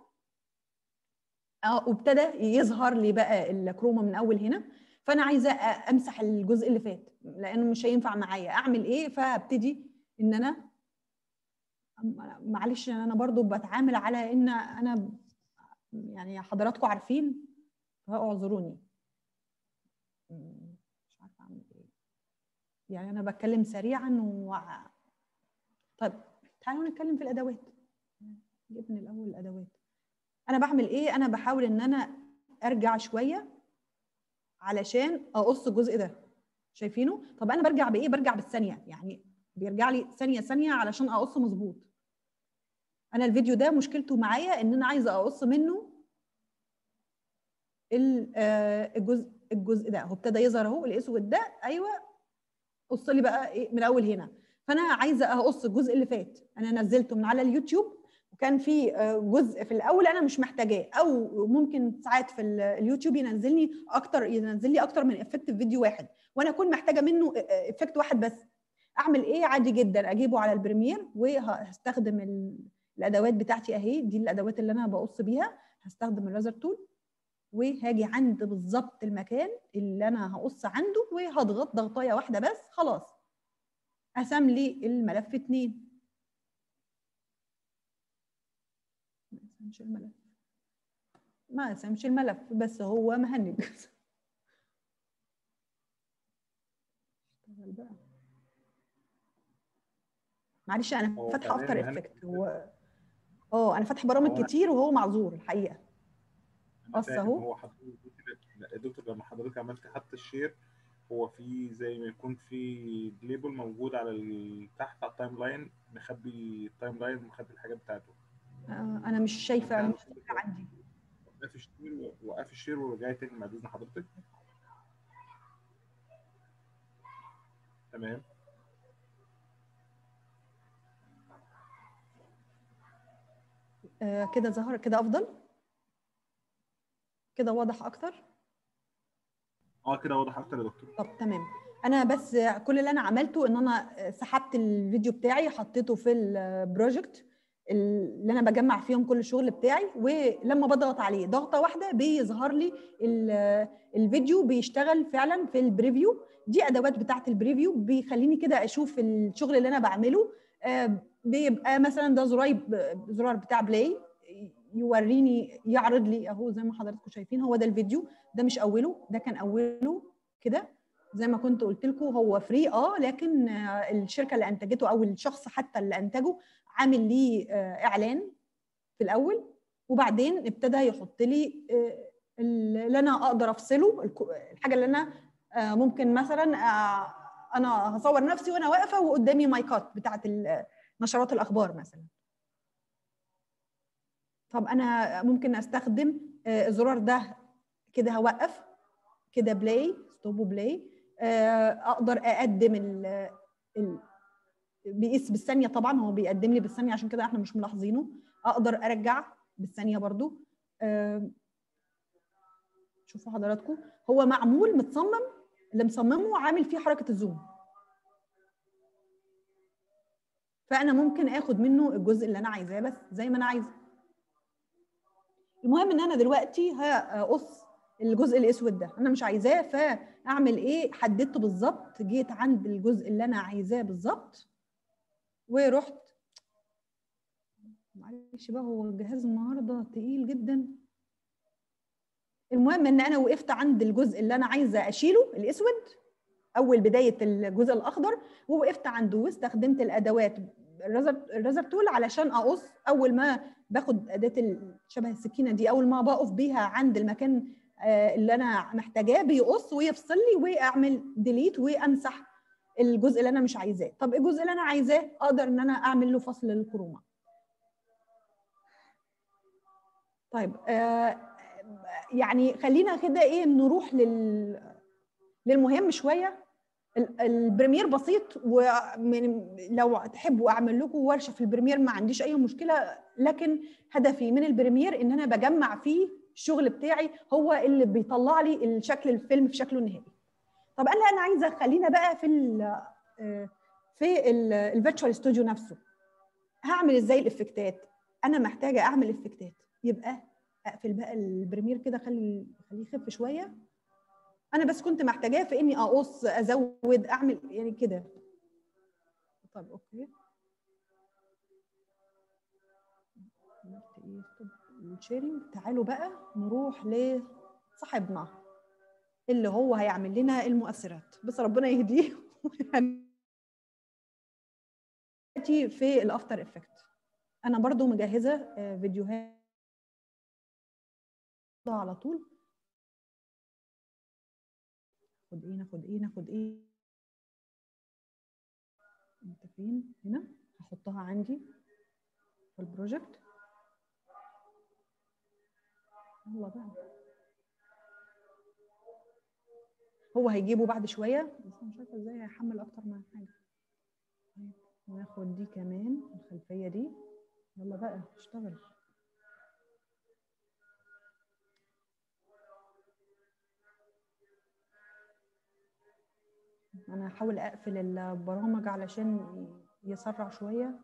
اه وابتدى يظهر لي بقى الكروما من اول هنا فانا عايزه أ- امسح الجزء اللي فات لانه مش هينفع معايا اعمل ايه فابتدي ان انا أم- معلش انا برضو بتعامل على ان انا ب- يعني حضراتكم عارفين فاعذروني م- مش عارفه اعمل ايه يعني انا بتكلم سريعا و طيب تعالوا نتكلم في الادوات جبنا الاول الادوات انا بعمل ايه انا بحاول ان انا ارجع شويه علشان اقص الجزء ده شايفينه طب انا برجع بايه برجع بالثانيه يعني بيرجع لي ثانيه ثانيه علشان اقص مظبوط انا الفيديو ده مشكلته معايا ان انا عايزه اقص منه ال- آه، الجزء الجزء ده هو ابتدى يظهر اهو الاسود ده ايوه قص لي بقى إيه من اول هنا فانا عايزه اقص الجزء اللي فات انا نزلته من على اليوتيوب وكان في آه، جزء في الاول انا مش محتاجاه او ممكن ساعات في ال- اليوتيوب ينزلني اكتر ينزل لي اكتر من افكت في فيديو واحد وانا اكون محتاجه منه افكت واحد بس اعمل ايه عادي جدا اجيبه على البريمير وهستخدم ال- الادوات بتاعتي اهي دي الادوات اللي انا بقص بيها هستخدم الرازر تول وهاجي عند بالظبط المكان اللي انا هقص عنده وهضغط ضغطايه واحده بس خلاص قسم لي الملف اتنين ما قسمش الملف ما قسمش الملف بس هو مهنج اشتغل بقى معلش انا هو فاتحه فعلياً افتر مهنج افكت هو اه انا فاتحه برامج هو- كتير وهو معذور الحقيقه أنا قص فاهم، أهو. هو حضرتك لا يا دكتور لما حضرتك عملت حتى الشير هو في زي ما يكون في ليبل موجود على ال- تحت على التايم لاين مخبي التايم لاين ومخبي الحاجات بتاعته آه، انا مش شايفه مش شايفة عندي وقف الشير وقف الشير ورجعي تاني بعد اذن حضرتك تمام آه، كده ظهر كده افضل كده واضح اكتر اه كده واضح اكتر يا دكتور طب تمام انا بس كل اللي انا عملته ان انا سحبت الفيديو بتاعي حطيته في البروجكت اللي انا بجمع فيهم كل الشغل بتاعي ولما بضغط عليه ضغطه واحده بيظهر لي ال- الفيديو بيشتغل فعلا في البريفيو دي ادوات بتاعه البريفيو بيخليني كده اشوف الشغل اللي انا بعمله آه، بيبقى مثلا ده زرار زرار بتاع بلاي يوريني يعرض لي اهو زي ما حضراتكم شايفين هو ده الفيديو ده مش اوله ده كان اوله كده زي ما كنت قلت لكم هو فري اه لكن آه، الشركه اللي انتجته او الشخص حتى اللي انتجه عامل ليه آه، اعلان في الاول وبعدين ابتدى يحط لي آه، اللي انا اقدر افصله الك- الحاجه اللي انا آه، ممكن مثلا آه، انا هصور نفسي وانا واقفه وقدامي مايكات بتاعت ال- نشرات الاخبار مثلا طب انا ممكن استخدم آه، الزرار ده كده هوقف كده بلاي ستوب وبلاي آه، اقدر اقدم ال ال بيقيس بالثانيه طبعا هو بيقدم لي بالثانيه عشان كده احنا مش ملاحظينه اقدر ارجع بالثانيه برضو آه، شوفوا حضراتكم هو معمول متصمم اللي مصممه عامل فيه حركه الزوم فانا ممكن اخد منه الجزء اللي انا عايزاه بس زي ما انا عايزه المهم ان انا دلوقتي هقص الجزء الاسود ده انا مش عايزاه فاعمل ايه حددته بالظبط جيت عند الجزء اللي انا عايزاه بالظبط ورحت معلش بقى هو الجهاز النهارده تقيل جدا المهم ان انا وقفت عند الجزء اللي انا عايزه اشيله الاسود اول بدايه الجزء الاخضر ووقفت عنده واستخدمت الادوات الرزر الرزر تول علشان اقص اول ما باخد اداه ال- شبه السكينه دي اول ما بقف بيها عند المكان آه، اللي انا محتاجاه بيقص ويفصل لي واعمل ديليت وامسح الجزء اللي انا مش عايزاه طب الجزء اللي انا عايزاه اقدر ان انا اعمل له فصل للكروما طيب آه يعني خلينا كده ايه نروح لل للمهم شويه ال- البريمير بسيط ومن لو تحبوا اعمل لكم ورشه في البريمير ما عنديش اي مشكله لكن هدفي من البريمير ان انا بجمع فيه الشغل بتاعي هو اللي بيطلع لي الشكل الفيلم في شكله النهائي طب انا انا عايزه خلينا بقى في ال آه، في الفيرتشوال ستوديو نفسه هعمل ازاي الافكتات انا محتاجه اعمل افكتات يبقى اقفل بقى البريمير كده خلي خليه يخف شويه انا بس كنت محتاجاه في اني اقص ازود اعمل يعني كده طب اوكي عملت ايه ستوب الشيرنج تعالوا بقى نروح لصاحبنا اللي هو هيعمل لنا المؤثرات بس ربنا يهديه دلوقتي في الافتر افكت انا برضو مجهزه آه، فيديوهات على طول ناخد ايه ناخد ايه ناخد ايه انت فين هنا هحطها عندي في البروجكت يلا بقى هو هيجيبه بعد شويه بس أنا مش عارفه ازاي هيحمل اكتر من حاجه طيب ناخد دي كمان الخلفيه دي يلا بقى اشتغل انا هحاول اقفل البرامج علشان يسرع شويه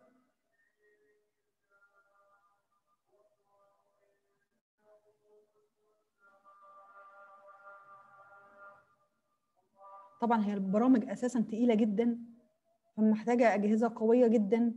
طبعا هي البرامج اساسا تقيله جدا فمحتاجه اجهزه قويه جدا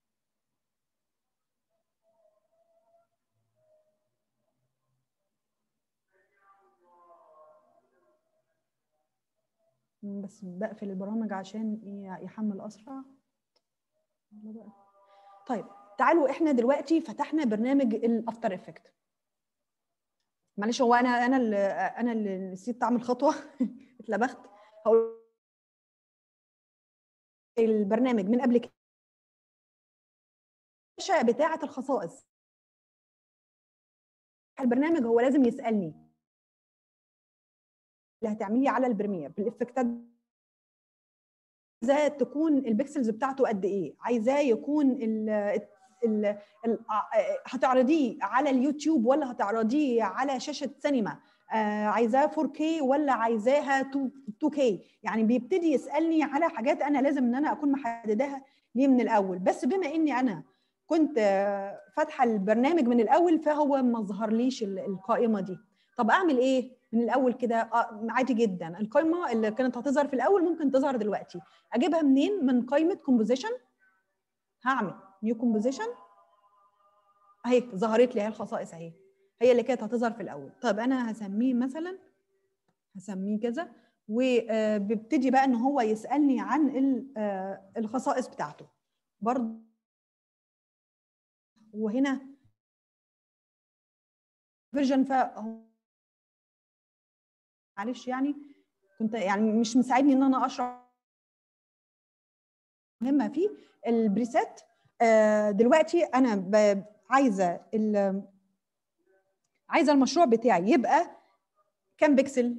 بس بقفل البرامج عشان ي- يحمل اسرع يلا بقى. طيب تعالوا احنا دلوقتي فتحنا برنامج الافتر افكت معلش هو انا انا اللي انا اللي نسيت اعمل خطوه اتلبخت هقول البرنامج من قبل كده الشاشة بتاعه الخصائص البرنامج هو لازم يسالني اللي هتعملي على البريمير بالافكتات عايزاه تكون البكسلز بتاعته قد ايه عايزاه يكون ال ال ال هتعرضيه على اليوتيوب ولا هتعرضيه على شاشه سينما آه عايزاه 4K ولا عايزاها 2K يعني بيبتدي يسالني على حاجات انا لازم ان انا اكون محدداها ليه من الاول بس بما اني انا كنت آه، فاتحه البرنامج من الاول فهو ما ظهرليش ال- القائمه دي طب اعمل ايه من الاول كده آه، عادي جدا القائمه اللي كانت هتظهر في الاول ممكن تظهر دلوقتي اجيبها منين من قائمه كومبوزيشن هعمل نيو كومبوزيشن اهي ظهرت لي اهي الخصائص اهي هي اللي كانت هتظهر في الاول طب انا هسميه مثلا هسميه كذا وبيبتدي بقى ان هو يسالني عن ال- آه، الخصائص بتاعته برضه وهنا فيرجن ف معلش يعني كنت يعني مش مساعدني ان انا اشرح مهمه فيه البريسيت آه، دلوقتي انا ب- عايزه ال- عايزه المشروع بتاعي يبقى كام بكسل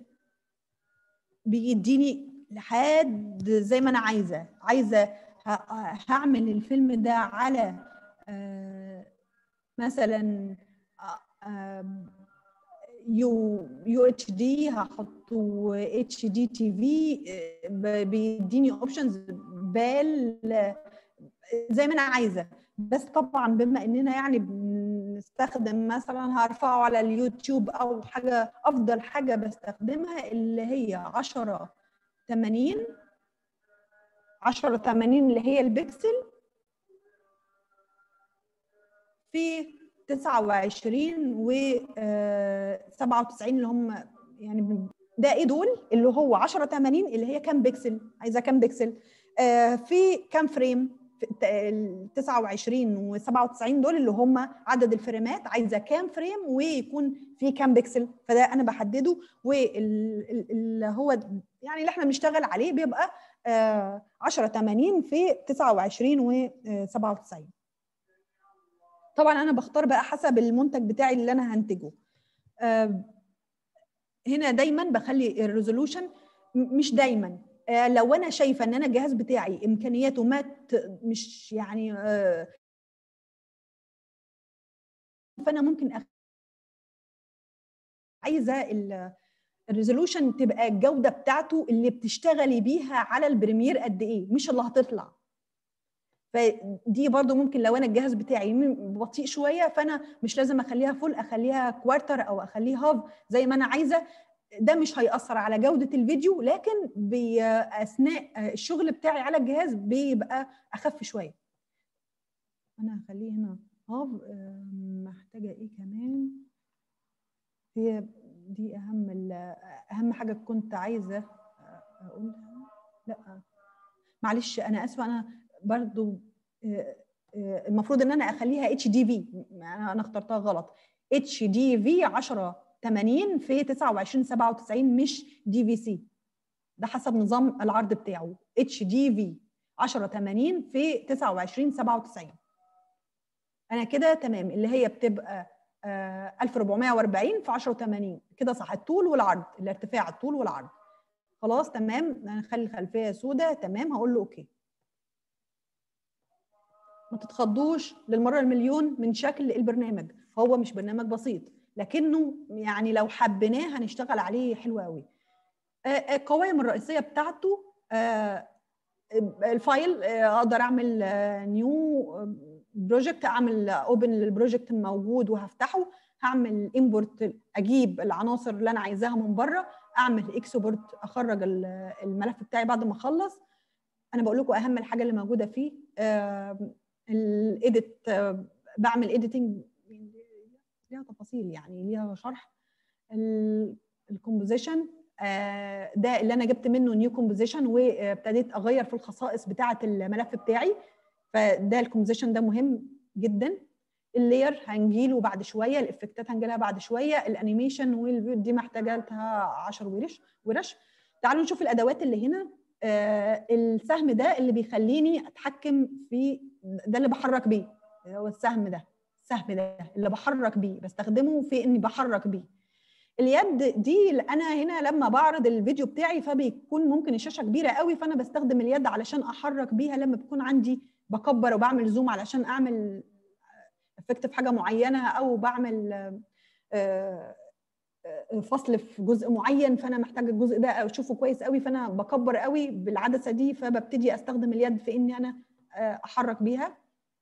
بيديني لحد زي ما انا عايزه عايزه ه- هعمل الفيلم ده على آه، مثلا آه، آم، يو يو اتش دي هحطه اتش دي تي في بيديني اوبشنز بال زي ما انا عايزه بس طبعا بما اننا يعني بنستخدم مثلا هرفعه على اليوتيوب او حاجه افضل حاجه بستخدمها اللي هي 10 80 10 80 اللي هي البكسل في 29 و آه، 97 اللي هم يعني بن- ده ايه دول اللي هو 10 80 اللي هي كام بكسل عايزه كام بكسل آه، في كام فريم في الت- ال 29 و 97 دول اللي هم عدد الفريمات عايزه كام فريم ويكون في كام بكسل فده انا بحدده واللي هو يعني اللي احنا بنشتغل عليه بيبقى آه، 10 80 في 29 و 97 طبعا انا بختار بقى حسب المنتج بتاعي اللي انا هنتجه آه، هنا دايما بخلي الريزولوشن مش دايما آه، لو انا شايفه ان انا الجهاز بتاعي امكانياته ما ت- مش يعني آه، فانا ممكن أخ... عايزه ال- الريزولوشن تبقى الجوده بتاعته اللي بتشتغلي بيها على البريمير قد ايه مش اللي هتطلع فدي برضو ممكن لو انا الجهاز بتاعي م- بطيء شويه فانا مش لازم اخليها فول اخليها كوارتر او اخليها هاف زي ما انا عايزه ده مش هيأثر على جودة الفيديو لكن بي أثناء الشغل بتاعي على الجهاز بيبقى أخف شوية أنا هخليه هنا هاف آه، محتاجة إيه كمان هي دي أهم ال- أهم حاجة كنت عايزة أقولها لا معلش أنا آسفة أنا برضو آه، آه، المفروض إن أنا أخليها اتش دي في أنا أنا اخترتها غلط اتش دي في 10 80 في 29 97 مش دي في سي ده حسب نظام العرض بتاعه اتش دي في 10 80 في 29 97 انا كده تمام اللي هي بتبقى آه 1440 في 10 80 كده صح الطول والعرض الارتفاع الطول والعرض خلاص تمام هنخلي الخلفيه سوداء تمام هقول له اوكي ما تتخضوش للمره المليون من شكل البرنامج هو مش برنامج بسيط لكنه يعني لو حبيناه هنشتغل عليه حلو قوي آه، آه، القوائم الرئيسيه بتاعته آه، الفايل آه، اقدر اعمل نيو بروجكت اعمل اوبن للبروجكت الموجود وهفتحه هعمل امبورت اجيب العناصر اللي انا عايزاها من بره اعمل اكسبورت اخرج ال- الملف بتاعي بعد ما اخلص انا بقول لكم اهم الحاجه اللي موجوده فيه الايديت بعمل ايديتنج ليها تفاصيل يعني ليها شرح الكومبوزيشن ده اللي انا جبت منه نيو كومبوزيشن وابتديت اغير في الخصائص بتاعه الملف بتاعي فده الكومبوزيشن ده مهم جدا اللاير هنجيله بعد شويه الافكتات هنجيلها بعد شويه الانيميشن والفيو دي محتاجه لها 10 ورش ورش تعالوا نشوف الادوات اللي هنا آه السهم ده اللي بيخليني اتحكم في ده اللي بحرك بيه هو السهم ده السهم ده اللي بحرك بيه بستخدمه في اني بحرك بيه اليد دي اللي انا هنا لما بعرض الفيديو بتاعي فبيكون ممكن الشاشه كبيره قوي فانا بستخدم اليد علشان احرك بيها لما بيكون عندي بكبر وبعمل زوم علشان اعمل افكت في حاجه معينه او بعمل آه، آه، فصل في جزء معين فانا محتاجه الجزء ده اشوفه كويس قوي فانا بكبر قوي بالعدسه دي فببتدي استخدم اليد في اني انا آه، احرك بيها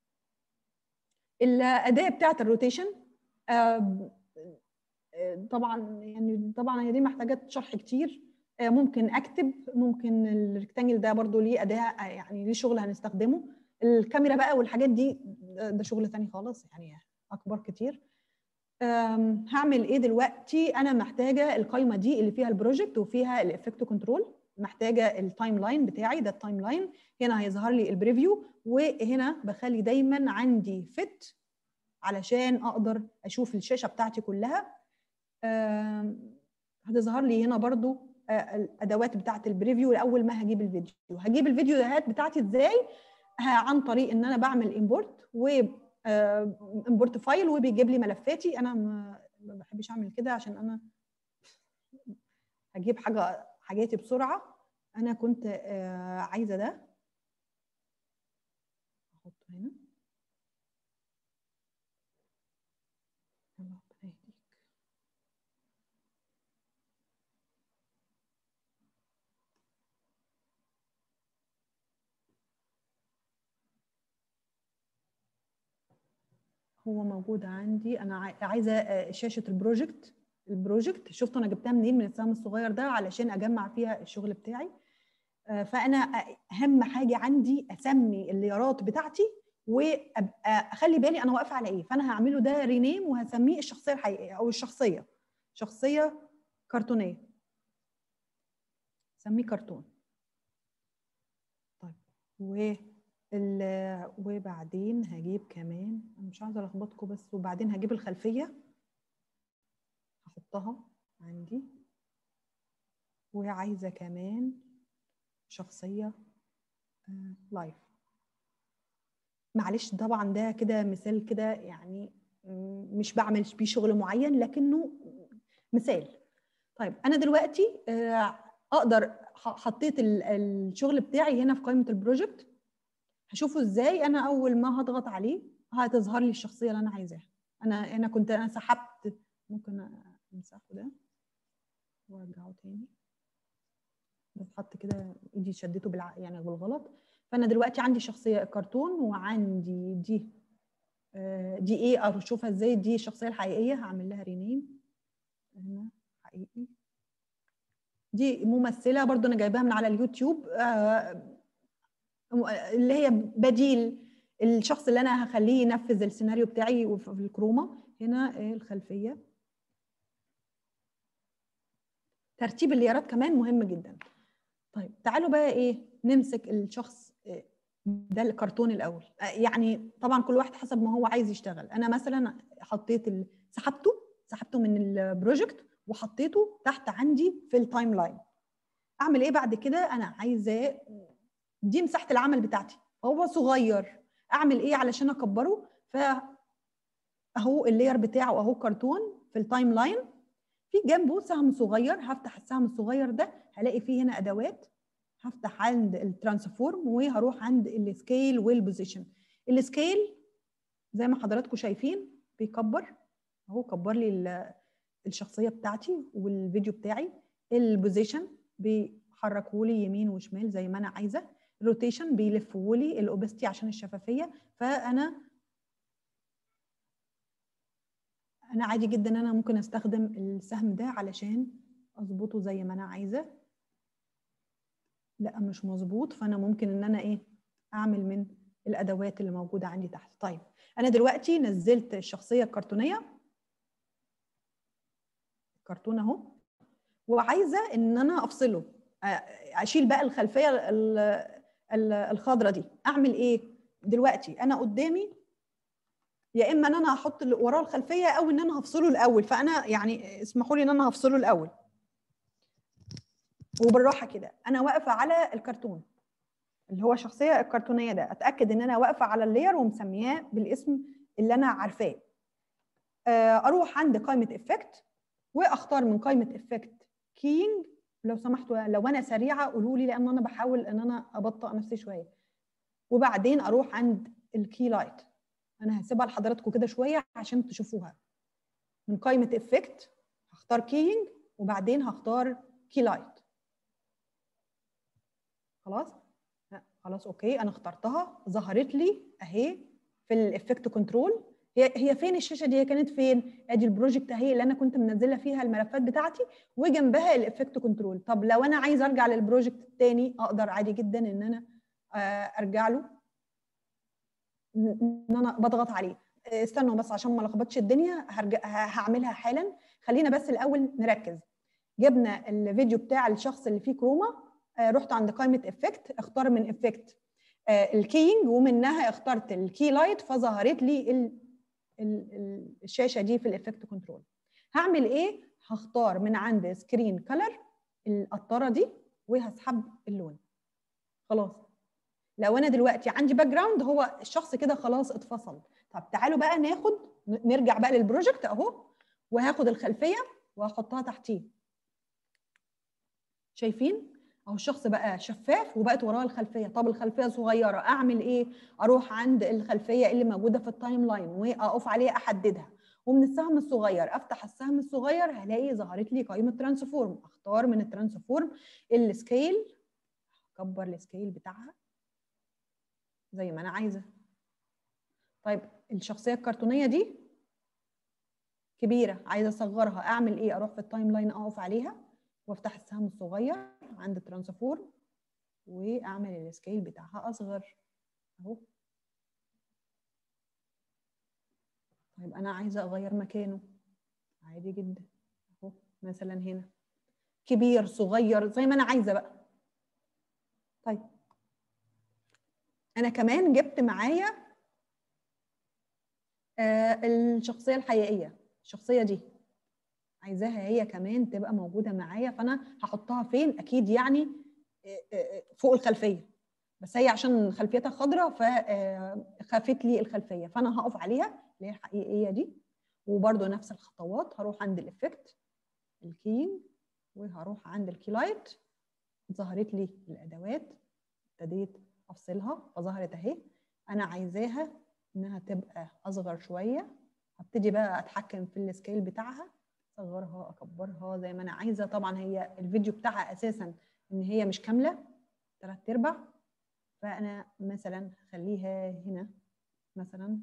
الاداه بتاعه الروتيشن آه، آه، طبعا يعني طبعا هي دي محتاجه شرح كتير آه، ممكن اكتب ممكن الريكتانجل ده برضو ليه اداه آه، يعني ليه شغل هنستخدمه الكاميرا بقى والحاجات دي ده ده شغل تاني خالص يعني اكبر كتير أم، هعمل ايه دلوقتي انا محتاجه القائمه دي اللي فيها البروجكت وفيها الافكت كنترول محتاجه التايم لاين بتاعي ده التايم لاين هنا هيظهر لي البريفيو وهنا بخلي دايما عندي فت علشان اقدر اشوف الشاشه بتاعتي كلها أم، هتظهر لي هنا برضو آه، الادوات بتاعت البريفيو اول ما هجيب الفيديو هجيب الفيديوهات بتاعتي ازاي ه- عن طريق ان انا بعمل امبورت و امبورت فايل وبيجيب لي ملفاتي انا ما ما بحبش اعمل كده عشان انا هجيب حاجه حاجاتي بسرعه انا كنت آه، عايزه ده احطه هنا يلا ربنا يهديك هو موجود عندي انا عاي- عايزه آه، شاشه البروجكت البروجكت شفتوا انا جبتها منين من السهم الصغير ده علشان اجمع فيها الشغل بتاعي آه، فانا آه، اهم حاجه عندي اسمي الليارات بتاعتي وابقى اخلي بالي انا واقفه على ايه فانا هعمله ده رينيم وهسميه الشخصيه الحقيقيه او الشخصيه شخصيه كرتونيه سميه كرتون طيب و ال- وبعدين هجيب كمان انا مش عايزه الخبطكم بس وبعدين هجيب الخلفيه هحطها عندي وعايزه كمان شخصيه لايف معلش طبعا ده كده مثال كده يعني م- مش بعمل بيه شغل معين لكنه مثال طيب انا دلوقتي آه، اقدر ح- حطيت ال- الشغل بتاعي هنا في قائمه البروجكت هشوفه ازاي انا اول ما هضغط عليه هتظهر لي الشخصيه اللي انا عايزاها انا انا كنت انا سحبت ممكن امسحه ده وارجعه تاني بتحط كده ايدي شدته بالع... يعني بالغلط فانا دلوقتي عندي شخصيه كرتون وعندي دي آه، دي ايه اشوفها ازاي دي الشخصيه الحقيقيه هعمل لها رينيم هنا حقيقي دي ممثله برضو انا جايباها من على اليوتيوب آه، اللي هي بديل الشخص اللي انا هخليه ينفذ السيناريو بتاعي في الكروما هنا الخلفيه ترتيب الليارات كمان مهم جدا طيب تعالوا بقى ايه نمسك الشخص آه، ده الكرتون الاول آه، يعني طبعا كل واحد حسب ما هو عايز يشتغل انا مثلا حطيت ال... سحبته سحبته من البروجكت وحطيته تحت عندي في التايم لاين اعمل ايه بعد كده انا عايزاه دي مساحه العمل بتاعتي هو صغير اعمل ايه علشان اكبره ف اهو اللاير بتاعه اهو كرتون في التايم لاين في جنبه سهم صغير هفتح السهم الصغير ده هلاقي فيه هنا ادوات هفتح عند الترانسفورم وهروح عند السكيل والبوزيشن السكيل زي ما حضراتكم شايفين بيكبر اهو كبر لي ال- الشخصيه بتاعتي والفيديو بتاعي البوزيشن بيحركه لي يمين وشمال زي ما انا عايزه الروتيشن بيلفوا لي الاوبستي عشان الشفافيه فانا انا عادي جدا انا ممكن استخدم السهم ده علشان اظبطه زي ما انا عايزه لا مش مظبوط فانا ممكن ان انا ايه اعمل من الادوات اللي موجوده عندي تحت طيب انا دلوقتي نزلت الشخصيه الكرتونيه الكرتون اهو وعايزه ان انا افصله آه، اشيل بقى الخلفيه ال- ال- الخضراء دي اعمل ايه دلوقتي انا قدامي يا اما ان انا هحط اللي وراه الخلفيه او ان انا هفصله الاول فانا يعني اسمحوا لي ان انا هفصله الاول وبالراحه كده انا واقفه على الكرتون اللي هو الشخصيه الكرتونيه ده اتاكد ان انا واقفه على اللاير ومسمياه بالاسم اللي انا عارفاه آه، اروح عند قائمه افكت واختار من قائمه افكت كينج لو سمحتوا لو انا سريعه قولوا لي لان انا بحاول ان انا ابطئ نفسي شويه وبعدين اروح عند الكي لايت انا هسيبها لحضراتكم كده شويه عشان تشوفوها من قائمه افكت هختار كينج وبعدين هختار كي لايت خلاص لا، خلاص اوكي انا اخترتها ظهرت لي اهي في الافكت كنترول هي هي فين الشاشه دي هي كانت فين ادي البروجكت اهي اللي انا كنت منزله فيها الملفات بتاعتي وجنبها الافكت كنترول طب لو انا عايزه ارجع للبروجكت الثاني اقدر عادي جدا ان انا آه، ارجع له ان انا بضغط عليه آه، استنوا بس عشان ما لخبطش الدنيا هرجع ه- هعملها حالا خلينا بس الاول نركز جبنا الفيديو بتاع الشخص اللي فيه كروما آه، رحت عند قائمه افكت اختار من افكت الكينج ومنها اخترت الكي لايت فظهرت لي ال ال ال الشاشه دي في الافكت كنترول هعمل ايه هختار من عند سكرين كلر القطاره دي وهسحب اللون خلاص لو انا دلوقتي عندي باك جراوند هو الشخص كده خلاص اتفصل طب تعالوا بقى ناخد ن- نرجع بقى للبروجكت اهو وهاخد الخلفيه وهحطها تحتيه شايفين اهو الشخص بقى شفاف وبقت وراه الخلفيه طب الخلفيه صغيره اعمل ايه اروح عند الخلفيه اللي موجوده في التايم لاين واقف عليها احددها ومن السهم الصغير افتح السهم الصغير هلاقي ظهرت لي قائمه ترانسفورم اختار من الترانسفورم السكيل اكبر السكيل بتاعها زي ما انا عايزه طيب الشخصيه الكرتونيه دي كبيره عايزه اصغرها اعمل ايه اروح في التايم لاين اقف عليها وافتح السهم الصغير عند الترانسفورم واعمل السكيل بتاعها اصغر اهو طيب انا عايزه اغير مكانه عادي جدا اهو مثلا هنا كبير صغير زي ما انا عايزه بقى طيب انا كمان جبت معايا آه، الشخصيه الحقيقيه الشخصيه دي عايزاها هي كمان تبقى موجوده معايا فانا هحطها فين اكيد يعني آه، آه، فوق الخلفيه بس هي عشان خلفيتها خضراء فخافت لي الخلفيه فانا هقف عليها اللي هي الحقيقيه دي وبرده نفس الخطوات هروح عند الافكت الكي وهروح عند الكي لايت ظهرت لي الادوات ابتديت افصلها فظهرت اهي انا عايزاها انها تبقى اصغر شويه هبتدي بقى اتحكم في السكيل بتاعها اصغرها اكبرها زي ما انا عايزه طبعا هي الفيديو بتاعها اساسا ان هي مش كامله ثلاث ارباع فانا مثلا هخليها هنا مثلا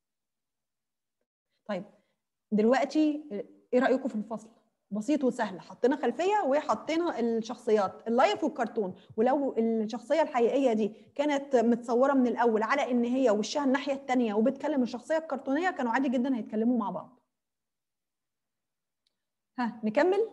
طيب دلوقتي ايه رايكم في الفصل بسيط وسهل حطينا خلفيه وحطينا الشخصيات اللايف والكرتون ولو الشخصيه الحقيقيه دي كانت متصوره من الاول على ان هي وشها الناحيه الثانيه وبتكلم الشخصيه الكرتونيه كانوا عادي جدا هيتكلموا مع بعض ها نكمل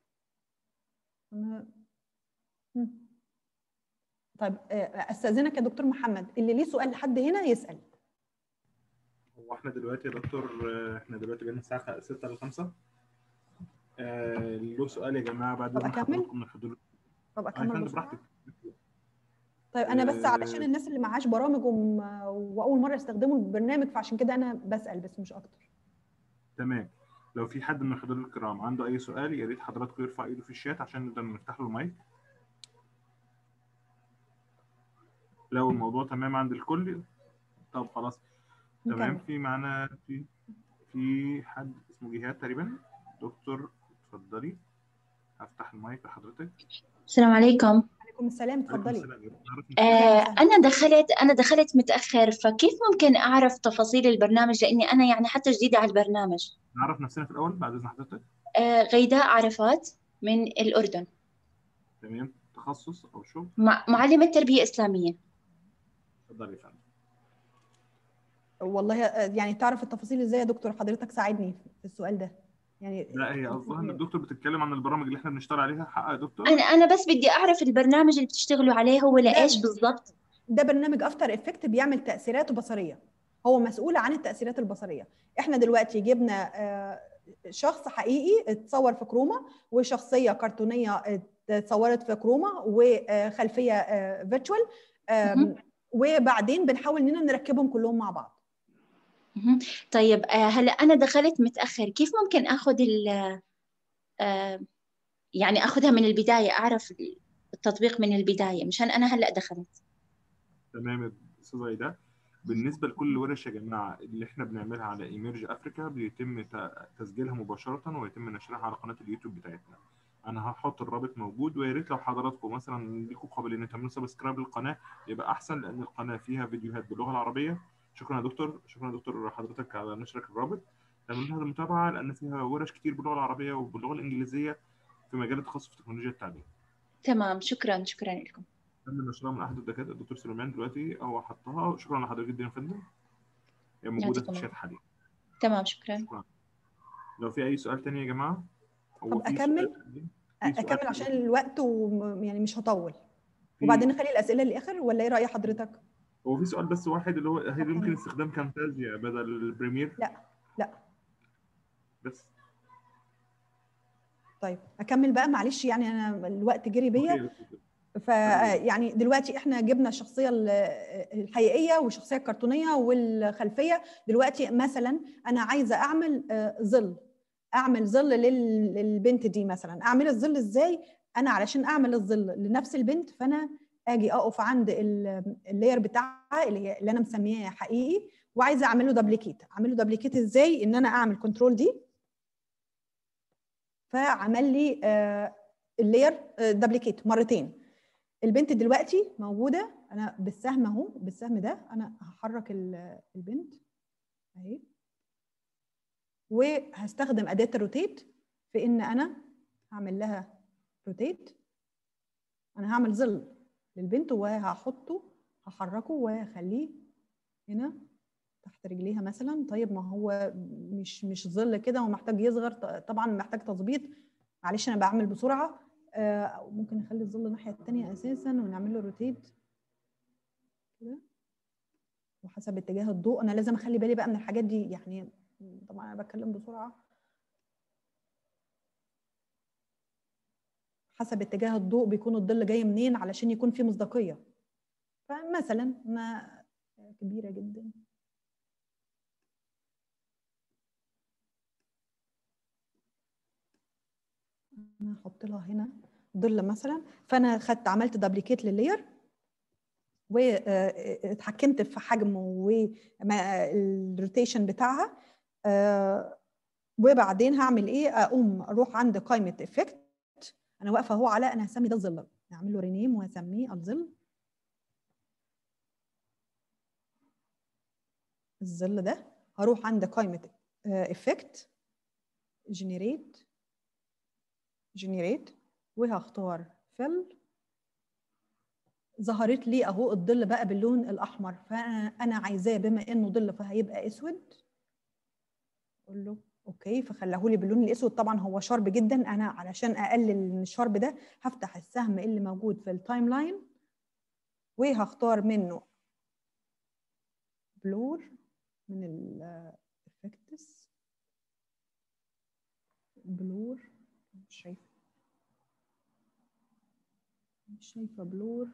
طيب استاذنك يا دكتور محمد اللي ليه سؤال لحد هنا يسال هو احنا دلوقتي يا دكتور احنا دلوقتي بقينا الساعه 6 ل 5 آه له سؤال يا جماعه بعد طب ما أكمل؟ حضراتكم من الحضور طب آه، اكمل فندم، بسرعه براحتك طيب انا بس آه، علشان الناس اللي معاش برامج وم... واول مره يستخدموا البرنامج فعشان كده انا بسال بس مش اكتر تمام لو في حد من الحضور الكرام عنده اي سؤال يا ريت حضراتكم يرفع ايده في الشات عشان نقدر نفتح له المايك لو الموضوع تمام عند الكل طب خلاص تمام نكمل. في معانا في في حد اسمه جهاد تقريبا دكتور اتفضلي هفتح المايك لحضرتك السلام عليكم عليكم السلام عليكم اتفضلي السلام. نعرف آه وسهلا. أنا دخلت أنا دخلت متأخر فكيف ممكن أعرف تفاصيل البرنامج لأني أنا يعني حتى جديدة على البرنامج نعرف نفسنا في الاول بعد اذن حضرتك آه غيداء عرفات من الأردن تمام تخصص او شغل مع معلمة تربية إسلامية اتفضلي يا فندم والله آه، يعني تعرف التفاصيل ازاي يا دكتور حضرتك ساعدني في السؤال ده يعني لا هي قصدها ان الدكتور بتتكلم عن البرامج اللي احنا بنشتغل عليها حق يا دكتور أنا أنا بس بدي أعرف البرنامج اللي بتشتغلوا عليه هو لإيش لا. بالضبط ده برنامج افتر افكت بيعمل تاثيرات بصريه هو مسؤول عن التاثيرات البصريه احنا دلوقتي جبنا آه، شخص حقيقي اتصور في كروما وشخصيه كرتونيه اتصورت في كروما وخلفيه فيرتشوال مهم. وبعدين بنحاول اننا نركبهم كلهم مع بعض مهم. طيب آه هلا أنا دخلت متأخر كيف ممكن أخذ ال آه يعني أخذها من البداية أعرف التطبيق من البداية مشان أنا هلا دخلت تمام يا استاذ ده بالنسبه لكل ورش يا جماعه اللي احنا بنعملها على ايميرج افريكا بيتم ت- تسجيلها مباشره ويتم نشرها على قناه اليوتيوب بتاعتنا انا هحط الرابط موجود ويا ريت لو حضراتكم مثلا ليكم قابليه ان تعملوا سبسكرايب للقناه يبقى احسن لان القناه فيها فيديوهات باللغه العربيه شكرا يا دكتور شكرا يا دكتور حضرتك على نشرك الرابط تعملوا لها المتابعه لان فيها ورش كتير باللغه العربيه وباللغه الانجليزيه في مجال التخصص في تكنولوجيا التعليم تمام شكرا شكرا لكم تم نشرها من احد الدكاتره الدكتور سليمان دلوقتي هو حطها شكرا لحضرتك جدا يا فندم هي موجوده في يعطيكم الشات حاليا تمام شكرا شكرا لو في اي سؤال تاني يا جماعه هو طب في أكمل؟ سؤال تاني؟ في سؤال اكمل عشان تاني. الوقت ويعني مش هطول في- وبعدين نخلي الاسئله للاخر ولا ايه راي حضرتك هو في سؤال بس واحد اللي هو هل تمام. يمكن استخدام كامتازيا بدل البريمير لا لا بس طيب اكمل بقى معلش يعني انا الوقت جري بيا أوكي. فيعني دلوقتي احنا جبنا الشخصيه ال- الحقيقيه والشخصيه الكرتونيه والخلفيه دلوقتي مثلا انا عايزه اعمل آه، ظل اعمل ظل لل- للبنت دي مثلا اعمل الظل ازاي انا علشان اعمل الظل لنفس البنت فانا اجي اقف عند ال- اللاير بتاعها اللي هي اللي انا مسمياه حقيقي وعايزه اعمل له دبليكيت اعمل له دبليكيت ازاي ان انا اعمل كنترول دي فعمل لي آه، اللاير دبليكيت مرتين البنت دلوقتي موجوده انا بالسهم اهو بالسهم ده انا هحرك ال- البنت اهي وهستخدم اداه الروتيت في ان انا هعمل لها روتيت انا هعمل ظل للبنت وهحطه هحركه وهخليه هنا تحت رجليها مثلا طيب ما هو مش مش ظل كده ومحتاج يصغر ط- طبعا محتاج تظبيط معلش انا بعمل بسرعه آه، أو ممكن نخلي الظل الناحيه التانية اساسا ونعمل له روتيت كده وحسب اتجاه الضوء انا لازم اخلي بالي بقى من الحاجات دي يعني طبعا انا بتكلم بسرعه حسب اتجاه الضوء بيكون الظل جاي منين علشان يكون في مصداقيه فانا مثلا ما كبيره جدا انا هحط لها هنا ظل مثلا فانا خدت عملت دبليكيت لللاير واتحكمت في حجمه والروتيشن بتاعها آه، وبعدين هعمل ايه اقوم اروح عند قائمه افكت انا واقفه اهو على انا هسمي ده الظل هعمل له رينيم وهسميه الظل الظل ده هروح عند قائمه افكت جنريت جنريت وهختار فيل ظهرت لي اهو الظل بقى باللون الاحمر فانا انا عايزاه بما انه ظل فهيبقى اسود اقول له اوكي فخلاه لي باللون الاسود طبعا هو شارب جدا انا علشان اقلل من الشارب ده هفتح السهم اللي موجود في التايم لاين وهختار منه بلور من الافكتس بلور مش شايفه مش شايفه بلور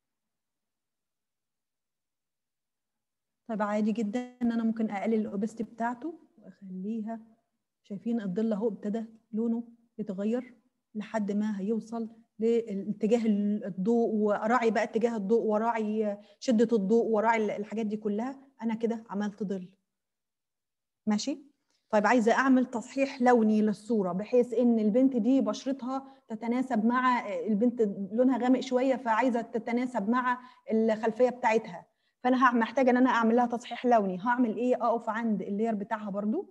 طيب عادي جدا ان انا ممكن اقلل الاوبستي بتاعته واخليها شايفين الظل اهو ابتدى لونه يتغير لحد ما هيوصل لاتجاه الضوء وراعي بقى اتجاه الضوء وراعي شده الضوء وراعي الحاجات دي كلها انا كده عملت ظل ماشي طيب عايزه اعمل تصحيح لوني للصوره بحيث ان البنت دي بشرتها تتناسب مع البنت لونها غامق شويه فعايزه تتناسب مع الخلفيه بتاعتها فانا محتاجه ان انا اعمل لها تصحيح لوني هعمل ايه اقف عند اللير بتاعها برضو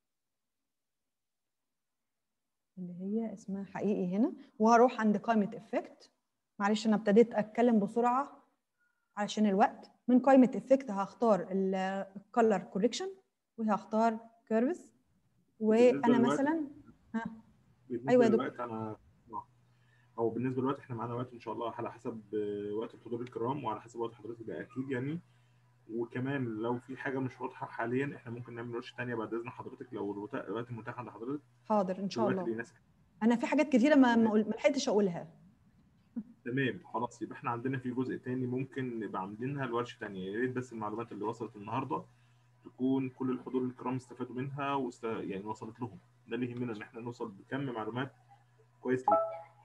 اللي هي اسمها حقيقي هنا وهروح عند قائمه افكت معلش انا ابتديت اتكلم بسرعه علشان الوقت من قائمه افكت هختار الكالر كوريكشن وهختار كيرفز وانا مثلا ها ايوه يا دكتور انا او بالنسبه للوقت احنا معانا وقت ان شاء الله على حسب وقت الحضور الكرام وعلى حسب وقت حضرتك ده اكيد يعني وكمان لو في حاجه مش واضحه حاليا احنا ممكن نعمل ورشه ثانيه بعد اذن حضرتك لو الوقت متاح عند حضرتك حاضر ان شاء الله انا في حاجات كتيره ما ما لحقتش اقولها تمام خلاص يبقى احنا عندنا في جزء تاني ممكن نبقى عاملينها لورشه ثانيه يا ريت بس المعلومات اللي وصلت النهارده تكون كل الحضور الكرام استفادوا منها وست... يعني وصلت لهم ده اللي يهمنا ان احنا نوصل بكم معلومات كويس ليهم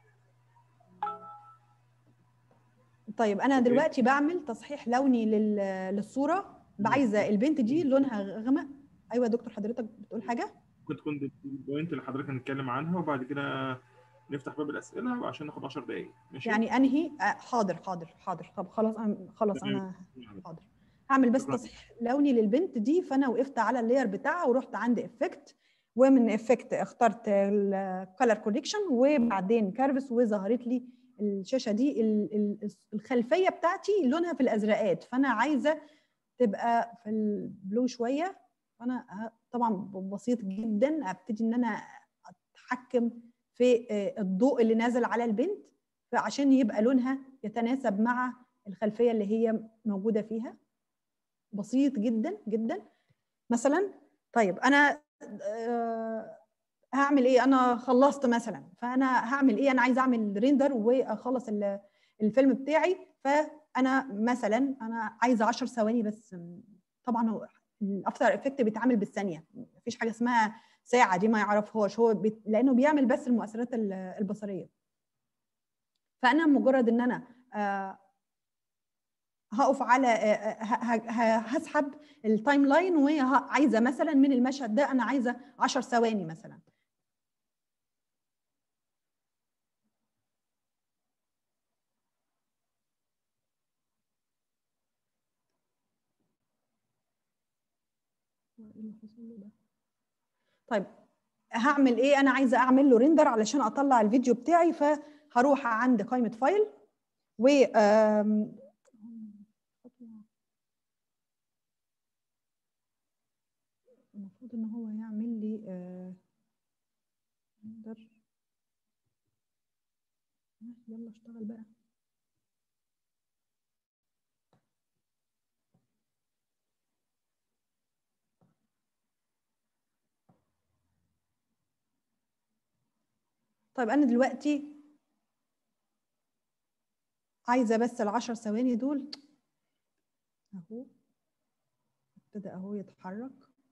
طيب انا أوكي. دلوقتي بعمل تصحيح لوني لل... للصوره عايزه البنت دي لونها غامق ايوه يا دكتور حضرتك بتقول حاجه ممكن تكون دي البوينت اللي حضرتك هنتكلم عنها وبعد كده نفتح باب الاسئله عشان ناخد 10 دقائق ماشي يعني انهي آه حاضر حاضر حاضر طب خلاص انا خلاص انا حاضر هعمل بس شكراً. تصحيح لوني للبنت دي فانا وقفت على اللاير بتاعها ورحت عند افكت ومن افكت اخترت الكالر كوريكشن وبعدين كارفس وظهرت لي الشاشه دي ال- ال- الخلفيه بتاعتي لونها في الازرقات فانا عايزه تبقى في البلو شويه فانا ه- طبعا بسيط جدا ابتدي ان انا اتحكم في آه، الضوء اللي نازل على البنت فعشان يبقى لونها يتناسب مع الخلفيه اللي هي موجوده فيها بسيط جدا جدا مثلا طيب انا آه، هعمل ايه انا خلصت مثلا فانا هعمل ايه انا عايزه اعمل ريندر واخلص ال- الفيلم بتاعي فانا مثلا انا عايزه 10 ثواني بس طبعا هو الافتر افكت بيتعامل بالثانيه مفيش حاجه اسمها ساعه دي ما يعرفهاش هو بي... لانه بيعمل بس المؤثرات ال- البصريه فانا مجرد ان انا آه، هقف على آه، ه- ه- ه- هسحب التايم لاين وعايزه مثلا من المشهد ده انا عايزه 10 ثواني مثلا إيه اللي حصل له ده؟ طيب هعمل ايه انا عايزه اعمل له ريندر علشان اطلع الفيديو بتاعي فهروح عند قائمه فايل و آم، المفروض ان هو يعمل لي آه، ريندر يلا اشتغل بقى طيب انا دلوقتي عايزه بس العشر ثواني دول اهو ابتدى اهو يتحرك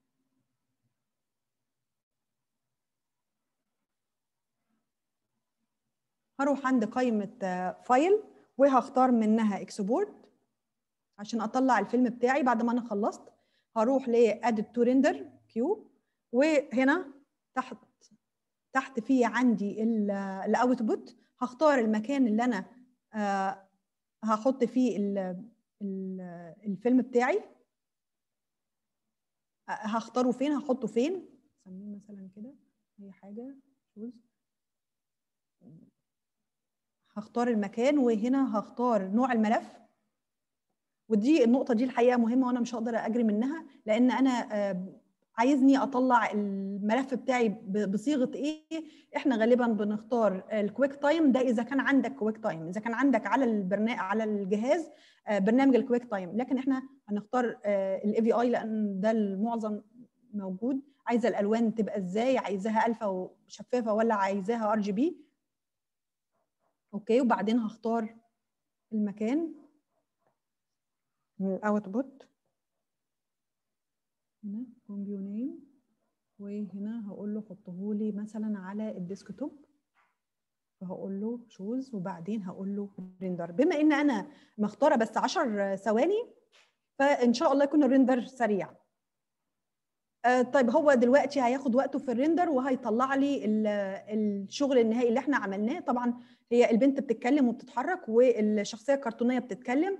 هروح عند قائمة فايل وهختار منها اكسبورت عشان اطلع الفيلم بتاعي بعد ما انا خلصت هروح لادد تو ريندر كيو وهنا تحت تحت في عندي الاوتبوت هختار المكان اللي انا آه هحط فيه ال ال الفيلم بتاعي هختاره فين هحطه فين سميه مثلا كده اي حاجه شوز هختار المكان وهنا هختار نوع الملف ودي النقطة دي الحقيقة مهمة وأنا مش هقدر أجري منها لأن أنا عايزني أطلع الملف بتاعي بصيغة إيه؟ إحنا غالبا بنختار الكويك تايم ده إذا كان عندك كويك تايم، إذا كان عندك على البرنامج على الجهاز برنامج الكويك تايم، لكن إحنا هنختار الاي في اي لأن ده المعظم موجود، عايزة الألوان تبقى إزاي؟ عايزاها ألفا وشفافة ولا عايزاها ار جي بي؟ اوكي وبعدين هختار المكان الاوتبوت هنا كومبيو نيم وهنا هقول له حطه لي مثلا على الديسكتوب فهقول له شوز وبعدين هقول له ريندر بما ان انا مختاره بس 10 ثواني فان شاء الله يكون الريندر سريع آه طيب هو دلوقتي هياخد وقته في الريندر وهيطلع لي الشغل النهائي اللي احنا عملناه طبعا هي البنت بتتكلم وبتتحرك والشخصيه الكرتونيه بتتكلم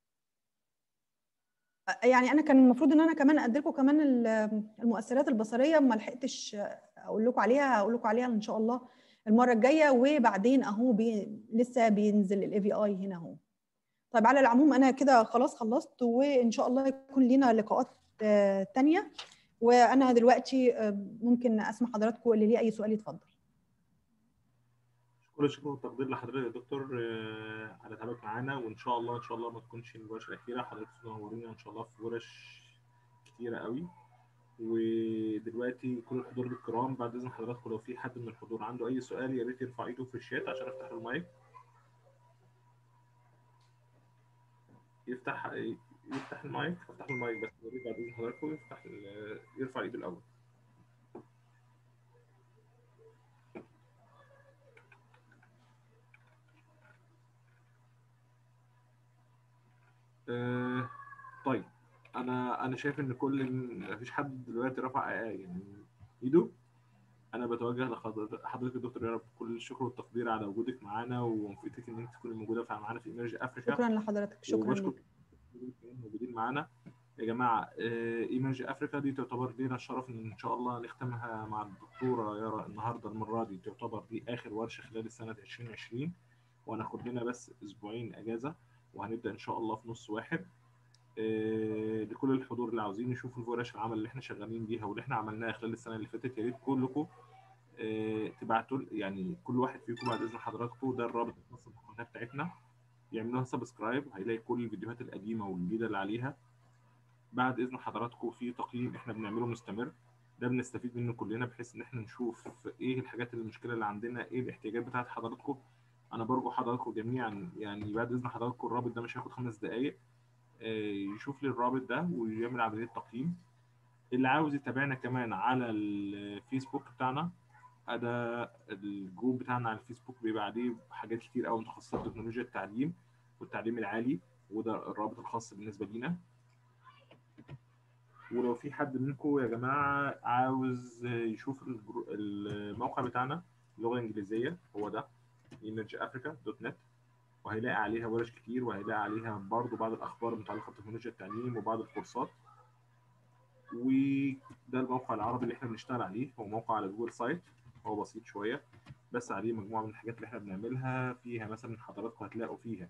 يعني انا كان المفروض ان انا كمان اقدم لكم كمان المؤثرات البصريه ما لحقتش اقول لكم عليها هقول لكم عليها ان شاء الله المره الجايه وبعدين اهو بي لسه بينزل الاي في اي هنا اهو طيب على العموم انا كده خلاص خلصت وان شاء الله يكون لينا لقاءات تانية وانا دلوقتي ممكن اسمع حضراتكم اللي ليه اي سؤال يتفضل كل الشكر والتقدير لحضرتك يا دكتور على تعبك معانا وان شاء الله ان شاء الله ما تكونش الورشه الاخيره حضرتك تنورينا ان شاء الله في ورش كتيره قوي ودلوقتي كل الحضور الكرام بعد اذن حضراتكم لو في حد من الحضور عنده اي سؤال يا ريت يرفع ايده في الشات عشان افتح له المايك يفتح يفتح المايك افتح له المايك بس يا ريت بعد اذن حضراتكم يفتح يرفع ايده الاول آه طيب انا انا شايف ان كل مفيش حد دلوقتي رفع يعني ايده انا بتوجه لحضرتك الدكتور يا رب كل الشكر والتقدير على وجودك معانا وموافقتك ان انت تكوني موجوده معانا في ايمرج افريكا شكرا لحضرتك شكرا لك موجودين معانا يا جماعه ايمرج افريكا دي تعتبر لينا الشرف ان ان شاء الله نختمها مع الدكتوره يارا النهارده المره دي تعتبر دي اخر ورشه خلال السنه 2020 وهناخد لنا بس اسبوعين اجازه وهنبدا ان شاء الله في نص واحد آه لكل الحضور اللي عاوزين يشوفوا ورش العمل اللي احنا شغالين بيها واللي احنا عملناها خلال السنه اللي فاتت يا ريت كلكم آه تبعتوا يعني كل واحد فيكم بعد اذن حضراتكم ده الرابط الخاص بالقناه بتاعتنا يعملوها سبسكرايب هيلاقي كل الفيديوهات القديمه والجديده اللي عليها بعد اذن حضراتكم في تقييم احنا بنعمله مستمر ده بنستفيد منه كلنا بحيث ان احنا نشوف ايه الحاجات المشكله اللي عندنا ايه الاحتياجات بتاعت حضراتكم انا برجو حضراتكم جميعا يعني بعد اذن حضراتكم الرابط ده مش هياخد خمس دقائق يشوف لي الرابط ده ويعمل عمليه تقييم اللي عاوز يتابعنا كمان على الفيسبوك بتاعنا ده الجروب بتاعنا على الفيسبوك بيبقى عليه حاجات كتير قوي متخصصه بتكنولوجيا التعليم والتعليم العالي وده الرابط الخاص بالنسبه لينا ولو في حد منكم يا جماعه عاوز يشوف الموقع بتاعنا اللغه الانجليزيه هو ده imageafrica.net وهيلاقي عليها ورش كتير وهيلاقي عليها برضو بعض الاخبار المتعلقه بتكنولوجيا التعليم وبعض الكورسات وده الموقع العربي اللي احنا بنشتغل عليه هو موقع على جوجل سايت هو بسيط شويه بس عليه مجموعه من الحاجات اللي احنا بنعملها فيها مثلا حضراتكم هتلاقوا فيها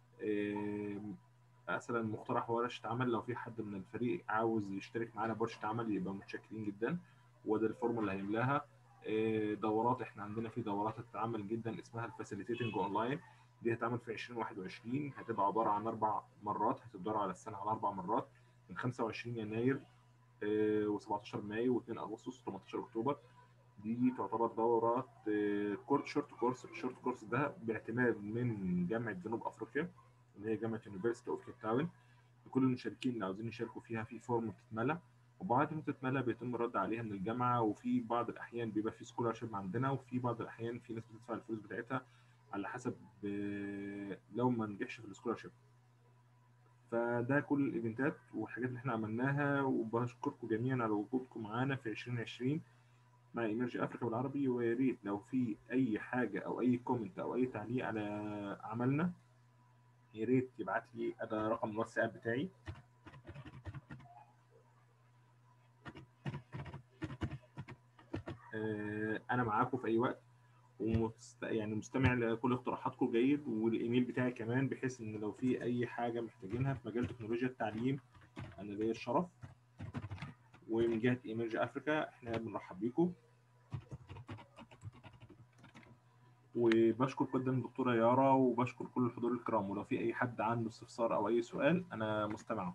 مثلا مقترح ورشه عمل لو في حد من الفريق عاوز يشترك معانا بورشه عمل يبقى متشكرين جدا وده الفورم اللي هيملاها دورات احنا عندنا في دورات هتتعمل جدا اسمها الفاسيليتيتنج اونلاين دي هتعمل في 2021 هتبقى عباره عن اربع مرات هتتدرب على السنه على اربع مرات من 25 يناير و17 مايو و2 اغسطس و18 اكتوبر دي تعتبر دورات كورت شورت كورس الشورت كورس ده باعتماد من جامعه جنوب افريقيا اللي هي جامعه يونيفرسيتي اوف كيب تاون لكل المشاركين اللي عاوزين يشاركوا فيها في فورم بتتملى وبعد ما تتملى بيتم الرد عليها من الجامعه وفي بعض الاحيان بيبقى في سكولارشيب عندنا وفي بعض الاحيان في ناس بتدفع الفلوس بتاعتها على حسب آه، لو ما نجحش في السكولارشيب فده كل الايفنتات والحاجات اللي احنا عملناها وبشكركم جميعا على وجودكم معانا في 2020 مع ايمرج افريكا بالعربي ويا ريت لو في اي حاجه او اي كومنت او اي تعليق على عملنا يا ريت يبعت لي انا رقم الواتساب بتاعي آه، انا معاكم في اي وقت ومست... يعني مستمع لكل اقتراحاتكم جيد والايميل بتاعي كمان بحيث ان لو في اي حاجه محتاجينها في مجال تكنولوجيا التعليم انا ليا الشرف ومن جهه ايمرج افريكا احنا بنرحب بيكم وبشكر جدا الدكتوره يارا وبشكر كل الحضور الكرام ولو في اي حد عنده استفسار او اي سؤال انا مستمع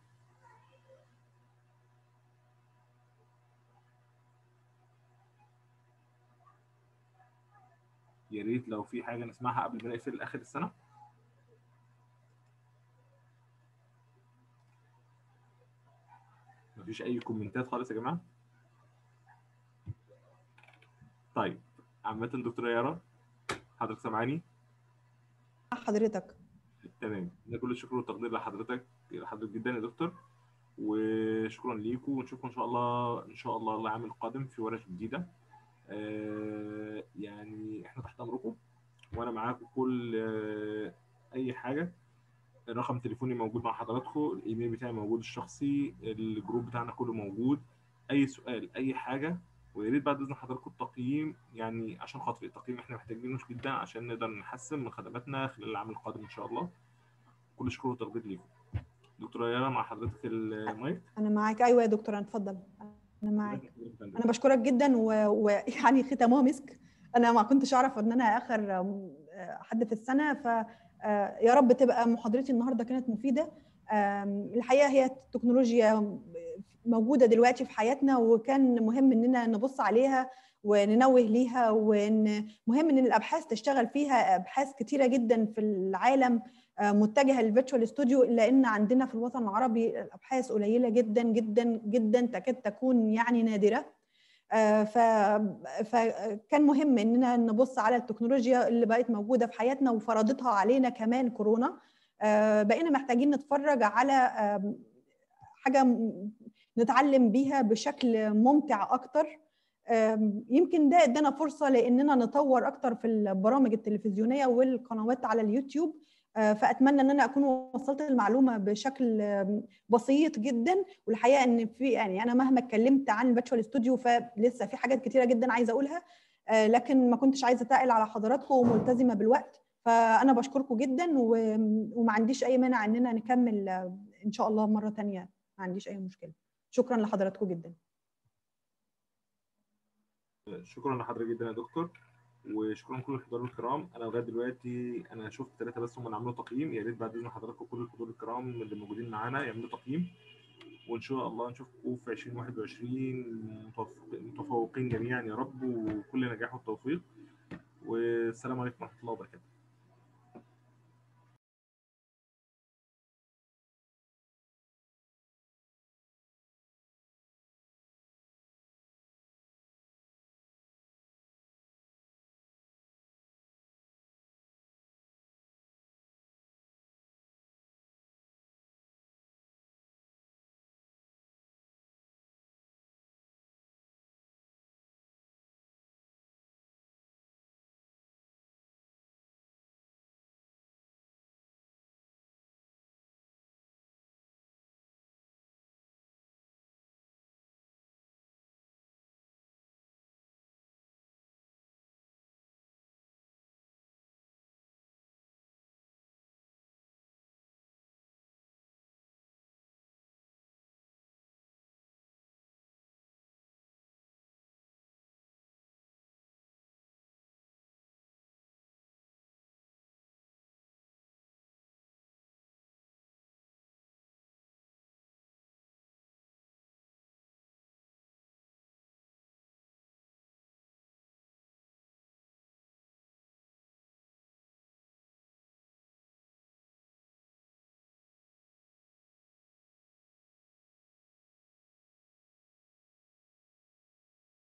يا ريت لو في حاجه نسمعها قبل ما نقفل اخر السنه مفيش اي كومنتات خالص يا جماعه طيب عامه دكتوره يارا حضرتك سامعاني حضرتك تمام ده كل الشكر والتقدير لحضرتك لحضرتك جدا يا دكتور وشكرا ليكم ونشوفكم ان شاء الله ان شاء الله العام القادم في ورش جديده آه، يعني احنا تحت امركم وانا معاكم كل آه، اي حاجه رقم تليفوني موجود مع حضراتكم الايميل بتاعي موجود الشخصي الجروب بتاعنا كله موجود اي سؤال اي حاجه ويا ريت بعد اذن حضراتكم التقييم يعني عشان خاطر التقييم احنا محتاجينه جدا عشان نقدر نحسن من خدماتنا خلال العام القادم ان شاء الله كل شكر وتقدير ليكم دكتوره يارا مع حضرتك المايك انا معاك ايوه يا دكتور اتفضل انا معاك انا بشكرك جدا و- ويعني ختامها مسك انا ما كنتش اعرف ان انا اخر آم، آه، حد في السنه ف آه، يا رب تبقى محاضرتي النهارده كانت مفيده آم، الحقيقه هي التكنولوجيا موجوده دلوقتي في حياتنا وكان مهم اننا نبص عليها وننوه ليها وان مهم ان الابحاث تشتغل فيها ابحاث كتيره جدا في العالم آه، متجهه للفيرتشوال استوديو الا ان عندنا في الوطن العربي الابحاث قليله جدا جدا جدا تكاد تكون يعني نادره آه، ف... فكان مهم اننا نبص على التكنولوجيا اللي بقت موجوده في حياتنا وفرضتها علينا كمان كورونا آه، بقينا محتاجين نتفرج على آم، حاجه م- نتعلم بيها بشكل ممتع اكتر آم، يمكن ده ادانا فرصه لاننا نطور اكتر في البرامج التلفزيونيه والقنوات على اليوتيوب آه، فاتمنى ان انا اكون وصلت المعلومه بشكل آم، بسيط جدا والحقيقه ان في يعني انا مهما اتكلمت عن الفيرتشوال استوديو فلسه في حاجات كتيره جدا عايزه اقولها آه، لكن ما كنتش عايزه اتقل على حضراتكم وملتزمه بالوقت فانا بشكركم جدا و- وما عنديش اي مانع اننا نكمل آه، ان شاء الله مره تانية ما عنديش اي مشكله شكرا لحضراتكم جدا شكرا لحضرتك جدا يا دكتور وشكرا لكل الحضور الكرام انا لغايه دلوقتي انا شفت ثلاثه بس هم اللي عملوا تقييم يا ريت بعد اذن حضراتكم كل الحضور الكرام اللي موجودين معانا يعملوا تقييم وان شاء الله نشوفكم في 2021 متفوق- متفوقين جميعا يا رب وكل نجاح وتوفيق والسلام عليكم ورحمه الله وبركاته